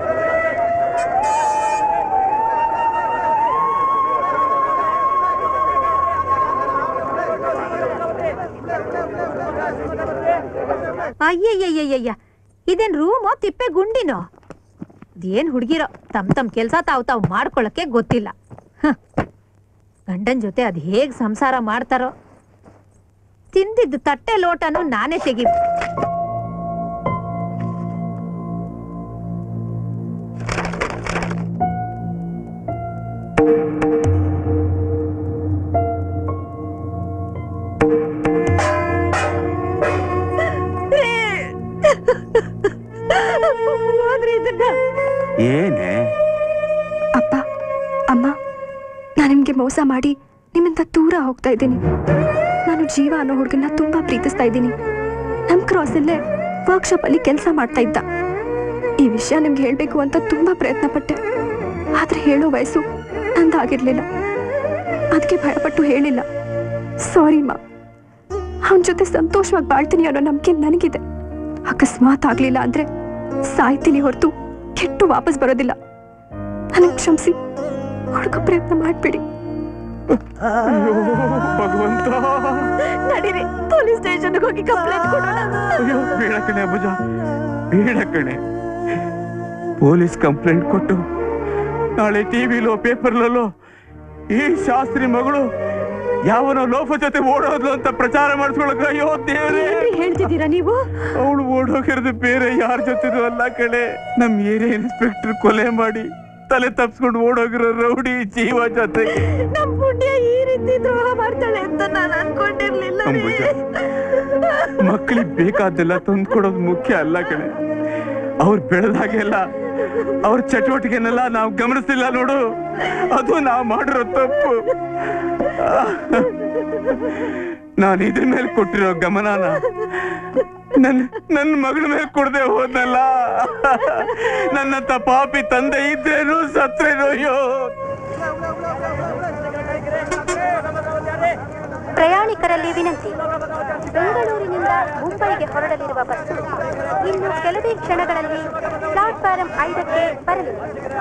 H: ಅಯ್ಯಯ್ಯಯ್ಯಯ್ಯ ಇದೇನ್ ರೂಮೋ ತಿಪ್ಪೆ ಗುಂಡಿನೋ ಇದೇನ್ ಹುಡ್ಗಿರೋ ತಮ್ ತಮ್ ಕೆಲ್ಸ ತಾವ್ ತಾವ್ ಮಾಡ್ಕೊಳಕ್ಕೆ ಗೊತ್ತಿಲ್ಲ ಹ. ಗಂಡನ್ ಜೊತೆ ಅದ್ ಹೇಗ್ ಸಂಸಾರ ಮಾಡ್ತಾರೋ ತಿಂದಿದ್ದು ತಟ್ಟೆ ಲೋಟನು ನಾನೇ ತೆಗಿ
N: ಏನೇ
J: ಅಪ್ಪ ಅಮ್ಮ ನಾನು ನಿಮ್ಗೆ ಮೋಸ ಮಾಡಿ ನಿಮ್ಮಿಂದ ದೂರ ಹೋಗ್ತಾ ಇದ್ದೀನಿ ನಾನು ಜೀವ ಅನ್ನೋ ಹುಡುಗನ ತುಂಬಾ ಪ್ರೀತಿಸ್ತಾ ಇದ್ದೀನಿ ನಮ್ ಕ್ರಾಸಲ್ಲೇ ವರ್ಕ್ಶಾಪ್ ಅಲ್ಲಿ ಕೆಲಸ ಮಾಡ್ತಾ ಇದ್ದ ಈ ವಿಷಯ ನಿಮ್ಗೆ ಹೇಳ್ಬೇಕು ಅಂತ ತುಂಬಾ ಪ್ರಯತ್ನ ಪಟ್ಟೆ ಆದ್ರೆ ಹೇಳೋ ವಯಸ್ಸು ನಂದಾಗಿರ್ಲಿಲ್ಲ ಅದಕ್ಕೆ ಭಯಪಟ್ಟು ಹೇಳಿಲ್ಲ ಸಾರಿ ಮಾ ಅವನ ಜೊತೆ ಸಂತೋಷವಾಗಿ ಬಾಳ್ತೀನಿ ಅನ್ನೋ ನಂಬಿಕೆ ನನಗಿದೆ ಅಕಸ್ಮಾತ್ ಆಗ್ಲಿಲ್ಲ ಅಂದ್ರೆ ಸಾಯ್ತೀನಿ ಹೊರತು ಕೆಟ್ಟು ವಾಪಸ್ ಬರೋದಿಲ್ಲ ನನಗೆ ಕ್ಷಮಿಸಿ ಹುಡುಕ ಪ್ರಯತ್ನ ಮಾಡ್ಬೇಡಿ
N: ಭಗವಂತ
J: ನಡೀರಿ ಪೊಲೀಸ್ ಸ್ಟೇಷನ್ಗೆ ಹೋಗಿ ಕಂಪ್ಲೇಂಟ್ ಕೊಡೋಣ
N: ಅಯ್ಯೋ ಬೇಡ ಕಣೆ ಅಬ್ಬುಜ ಬೇಡ ಕಣೆ ಪೊಲೀಸ್ ಕಂಪ್ಲೇಂಟ್ ಕೊಟ್ಟು ನಾಳೆ ಟಿವಿಲೋ ಪೇಪರ್ಲಲ್ಲೋ ಈ ಶಾಸ್ತ್ರಿ ಮಗಳು ಯಾವನೋ ಲೋಫ ಜೊತೆ ಓಡೋದ್ಲು ಅಂತ ಪ್ರಚಾರ ಮಾಡಿಸ್ಕೊಳಕ ಅಯ್ಯೋ ದೇವ್ರೇ
J: ಹೇಳ್ತಿದ್ದೀರಾ ನೀವು
N: ಅವಳು ಓಡೋಗಿರೋದು ಬೇರೆ ಯಾರ ಜೊತೆನೂ ಅಲ್ಲ ಕಣೆ ನಮ್ ಏರಿಯಾ ಇನ್ಸ್ಪೆಕ್ಟರ್ ಕೊಲೆ ಮಾಡಿ ತಲೆ ತಪ್ಸ್ಕೊಂಡು ಓಡೋಗಿರೋ ರೌಡಿ ಜೀವ ಜೊತೆ
J: ನಮ್ ಪುಣ್ಯ ಈ ರೀತಿ ದ್ರೋಹ ಮಾಡ್ತಾಳೆ ಅಂತ ನಾನು ಅನ್ಕೊಂಡಿರ್ಲಿಲ್ಲ ರೀ.
N: ಅಂಬುಜ ಮಕ್ಕಳಿಗೆ ಬೇಕಾದ್ದೆಲ್ಲ ತಂದ್ಕೊಡೋದು ಮುಖ್ಯ ಅಲ್ಲ ಕಣೆ ಅವ್ರು ಬೆಳೆದಾಗೆಲ್ಲ ಅವ್ರ ಚಟುವಟಿಕೆನೆಲ್ಲ ನಾವು ಗಮನಿಸ್ತಿಲ್ಲ ನೋಡು ಅದು ನಾವು ಮಾಡಿರೋ ತಪ್ಪು ನಾನು ಇದ್ರ ಮೇಲೆ ಕೊಟ್ಟಿರೋ ಗಮನನ ನನ್ನ ನನ್ನ ಮಗಳ ಮೇಲೆ ಕೊಡದೆ ಹೋದ್ನಲ್ಲ ನನ್ನಂತ ಪಾಪಿ ತಂದೆ ಇದ್ರೇನು ಸತ್ರೇನು ಅಯ್ಯೋ
O: ಪ್ರಯಾಣಿಕರಲ್ಲಿ ವಿನಂತಿ ಬೆಂಗಳೂರಿನಿಂದ ಮುಂಬೈಗೆ ಹೊರಡಲಿರುವ ಬಸ್ಸು ಇನ್ನು ಕೆಲವೇ ಕ್ಷಣಗಳಲ್ಲಿ ಪ್ಲಾಟ್ಫಾರಂ ಐದಕ್ಕೆ ಬರಲಿದೆ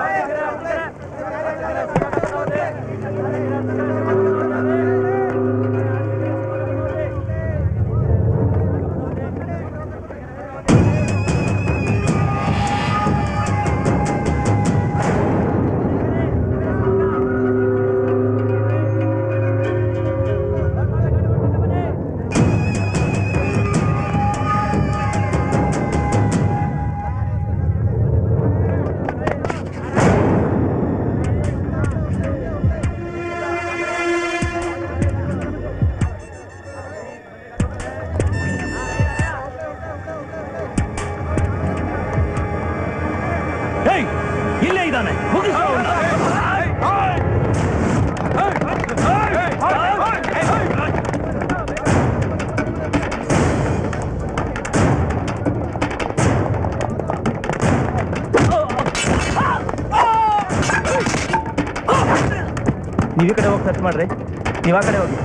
A: ಏಯ್ ಇಲ್ಲೇ ಇದ್ದಾನೆ ಮುಗಿಸು ಅವ್ನ.
G: ನೀವ್ ಈ ಕಡೆ ಹೋಗಿ ಸರ್ಚ್ ಮಾಡ್ರಿ ನೀವ್ ಆ ಕಡೆ ಹೋಗಿ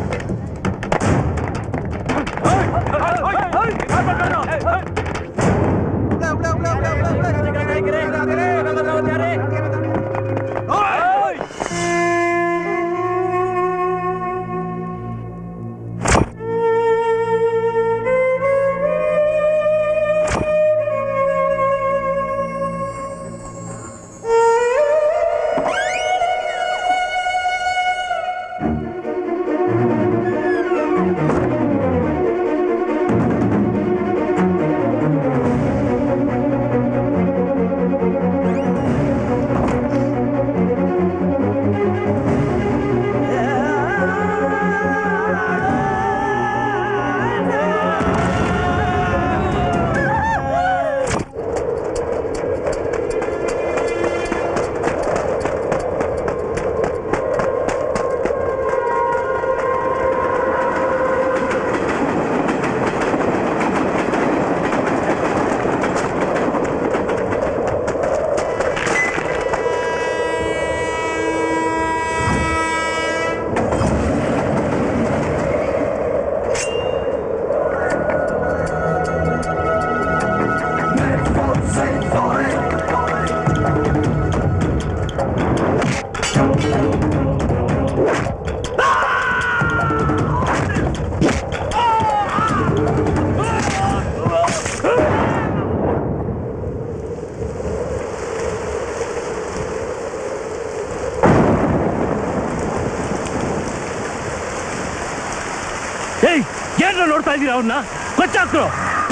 X: ಏಯ್ ಏನ್ರ ನೋಡ್ತಾ ಇದೀರ ಅವನ್ನ ಕೊಚ್ಚಾಕ್ರು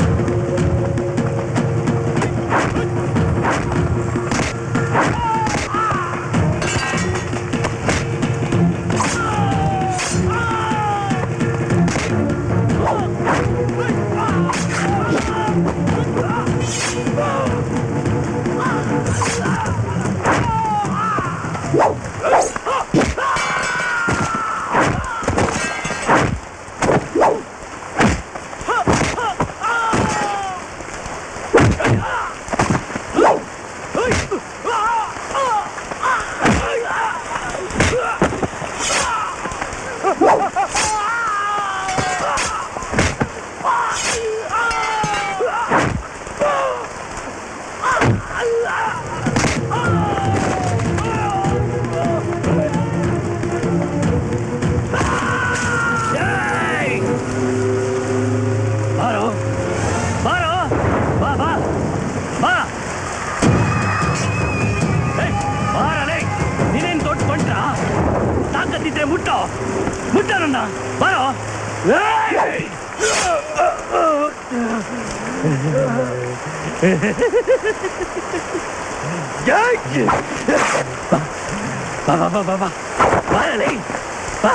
X: ಬಾರೋ ಬಾರೋ ಬಾ ಬಾ ಬಾ ಏಯ್, ಬಾರಲೇ ನೀನೇನ್ ದೊಡ್ಡ ಕೊಂಟ್ರ ತಾಕತ್ತಿದ್ರೆ ಮುಟ್ಟೋ ಮುಟ್ಟ ನನ್ನ ಬಾರೋ ಏಯ್! ಏಯ್! ಬಾ ಬಾ ಬಾ ಬಾ ಬಾ ಬಾರಲೇ ಬಾ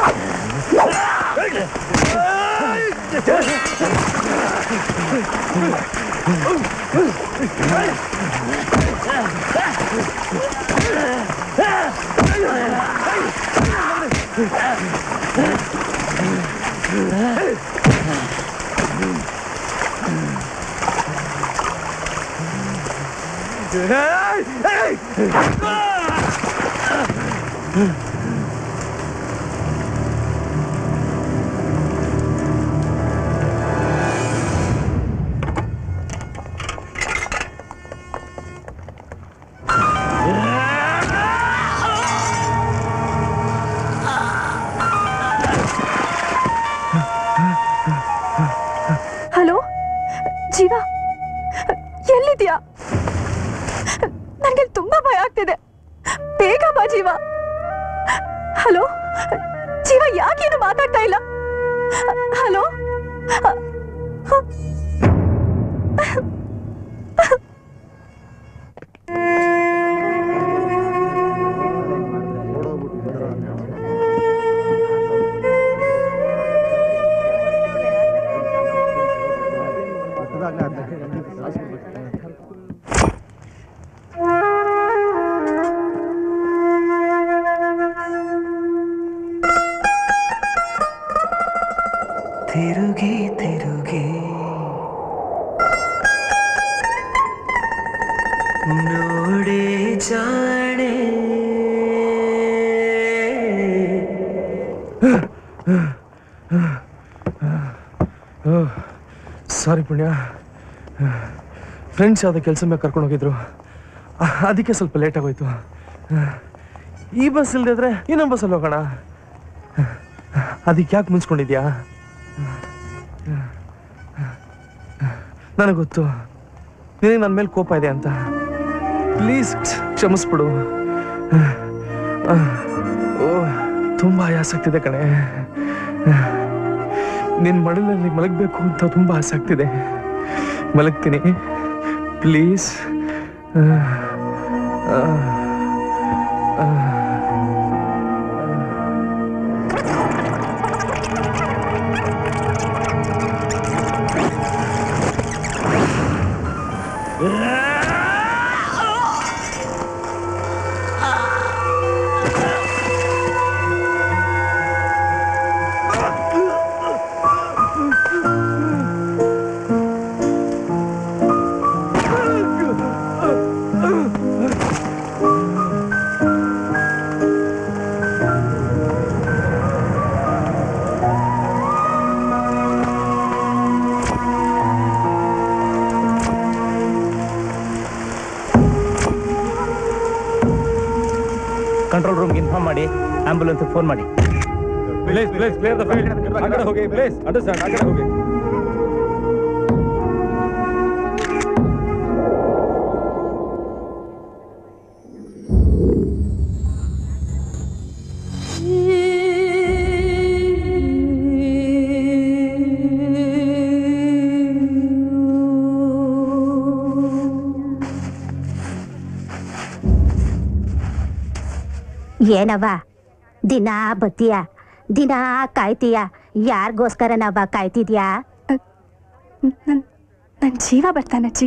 J: ಹಲೋ ಜೀವ ಎಲ್ಲಿದ್ಯಾ ನನಗೆ ತುಂಬಾ ಭಯ ಆಗ್ತಿದೆ ಬೇಗ ಬಾ ಜೀವ ಹಲೋ ಜೀವ ಯಾಕೇನು ಮಾತಾಡ್ತಾ ಇಲ್ಲ ಹಲೋ
D: ತಿರುಗಿ ತಿರುಗಿ ನೋಡೆ ಜಾಣೆ
K: ಸಾರಿ ಪುಣ್ಯ ಫ್ರೆಂಡ್ಸ್ ಯಾವುದೋ ಕೆಲಸ ಮೇಲೆ ಕರ್ಕೊಂಡು ಹೋಗಿದ್ರು ಅ- ಅದಕ್ಕೆ ಸ್ವಲ್ಪ ಲೇಟ್ ಆಗೋಯ್ತು ಈ ಬಸ್ ಇಲ್ದಿದ್ರೆ ಇನ್ನೊಂದು ಬಸ್ಸಲ್ಲಿ ಹೋಗೋಣ ಅದಕ್ಕೆ ಯಾಕೆ ಮುನ್ಸ್ಕೊಂಡಿದ್ಯಾ ನನಗೆ ಗೊತ್ತು ನಿನಗೆ ನನ್ನ ಮೇಲೆ ಕೋಪ ಇದೆ ಅಂತ ಪ್ಲೀಸ್ ಕ್ಷಮಿಸ್ಬಿಡು ಓ ತುಂಬ ಆಸಕ್ತಿದೆ ಕಣೆ ನಿನ್ನ ಮಡಲಲ್ಲಿ ಮಲಗಬೇಕು ಅಂತ ತುಂಬ ಆಸೆ ಆಗ್ತಿದೆ ಮಲಗ್ತೀನಿ ಪ್ಲೀಸ್
C: ಕಂಟ್ರೋಲ್ ರೂಮ್ಗೆ ಇನ್ಫಾರ್ಮ್ ಮಾಡಿ ಆಂಬುಲೆನ್ಸ್ ಫೋನ್ ಮಾಡಿ
K: place place clear the field ಆ ಕಡೆ ಹೋಗಿ ಪ್ಲೇಸ್ ಅಂಡರ್ಸ್ಟ್ಯಾಂಡ್ ಆ ಕಡೆ ಹೋಗಿ
O: ಏನವ್ವ ದಿನ ಬತ್ತೀಯ ದಿನ ಕಾಯ್ತೀಯ ಯಾರಿಗೋಸ್ಕರನವ್ವ ಕಾಯ್ತಿದ್ಯಾ
J: ನನ್ ಜೀವ ಬರ್ತಾನಜ್ಜಿ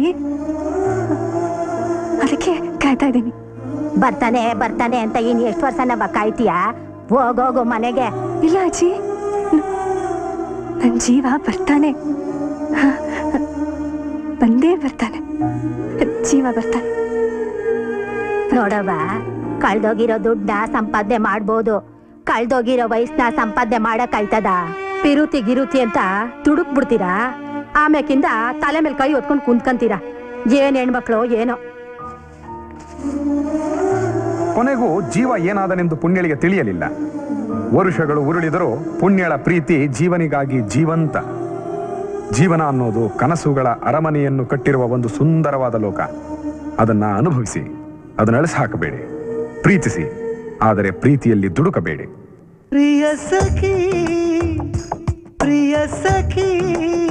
J: ಅದಕ್ಕೆ ಕಾಯ್ತಾ ಇದ್ದೀನಿ
O: ಬರ್ತಾನೆ ಬರ್ತಾನೆ ಅಂತ ಇನ್ ಎಷ್ಟು ವರ್ಷನವ್ವ ಕಾಯ್ತೀಯ ಹೋಗೋಗು ಮನೆಗೆ
J: ಇಲ್ಲ ಅಜ್ಜಿ ನ- ನನ್ ಜೀವ ಬರ್ತಾನೆ ಹ, ಬಂದೇ ಬರ್ತಾನೆ ಜೀವ ಬರ್ತಾನೆ
O: ನೋಡವ್ವ ಕಳ್ದೋಗಿರೋ ದುಡ್ಡ ಸಂಪಾದನೆ ಮಾಡ್ಬೋದು ಕಳ್ದೋಗಿರೋ ವಯಸ್ಸನ್ನ ಸಂಪಾದನೆ ಮಾಡಕ್ ಆಯ್ತದ ಪಿರುತಿ ಗಿರುತಿ ಅಂತ ತುಡುಕ್ ಬಿಡ್ತೀರಾ ಆಮ್ಯಾಕಿಂದ ತಲೆ ಮೇಲೆ ಕೈ ಹೊತ್ಕೊಂಡ್ ಕುಂತ್ಕಂತೀರಾ ಏನ್ ಹೆಣ್ಮಕ್ಳು ಏನೋ
R: ಕೊನೆಗೂ ಜೀವ ಏನಾದನೆಂದು ಪುಣ್ಯಳಿಗೆ ತಿಳಿಯಲಿಲ್ಲ ವರುಷಗಳು ಉರುಳಿದರೂ ಪುಣ್ಯಳ ಪ್ರೀತಿ ಜೀವನಿಗಾಗಿ ಜೀವಂತ ಜೀವನ ಅನ್ನೋದು ಕನಸುಗಳ ಅರಮನೆಯನ್ನು ಕಟ್ಟಿರುವ ಒಂದು ಸುಂದರವಾದ ಲೋಕ ಅದನ್ನ ಅನುಭವಿಸಿ ಅದನ್ನ ಅಳಿಸಿ ಹಾಕಬೇಡಿ ಪ್ರೀತಿಸಿ ಆದರೆ ಪ್ರೀತಿಯಲ್ಲಿ ದುಡುಕಬೇಡಿ
M: ಪ್ರಿಯ ಸಖಿ ಪ್ರಿಯ ಸಖಿ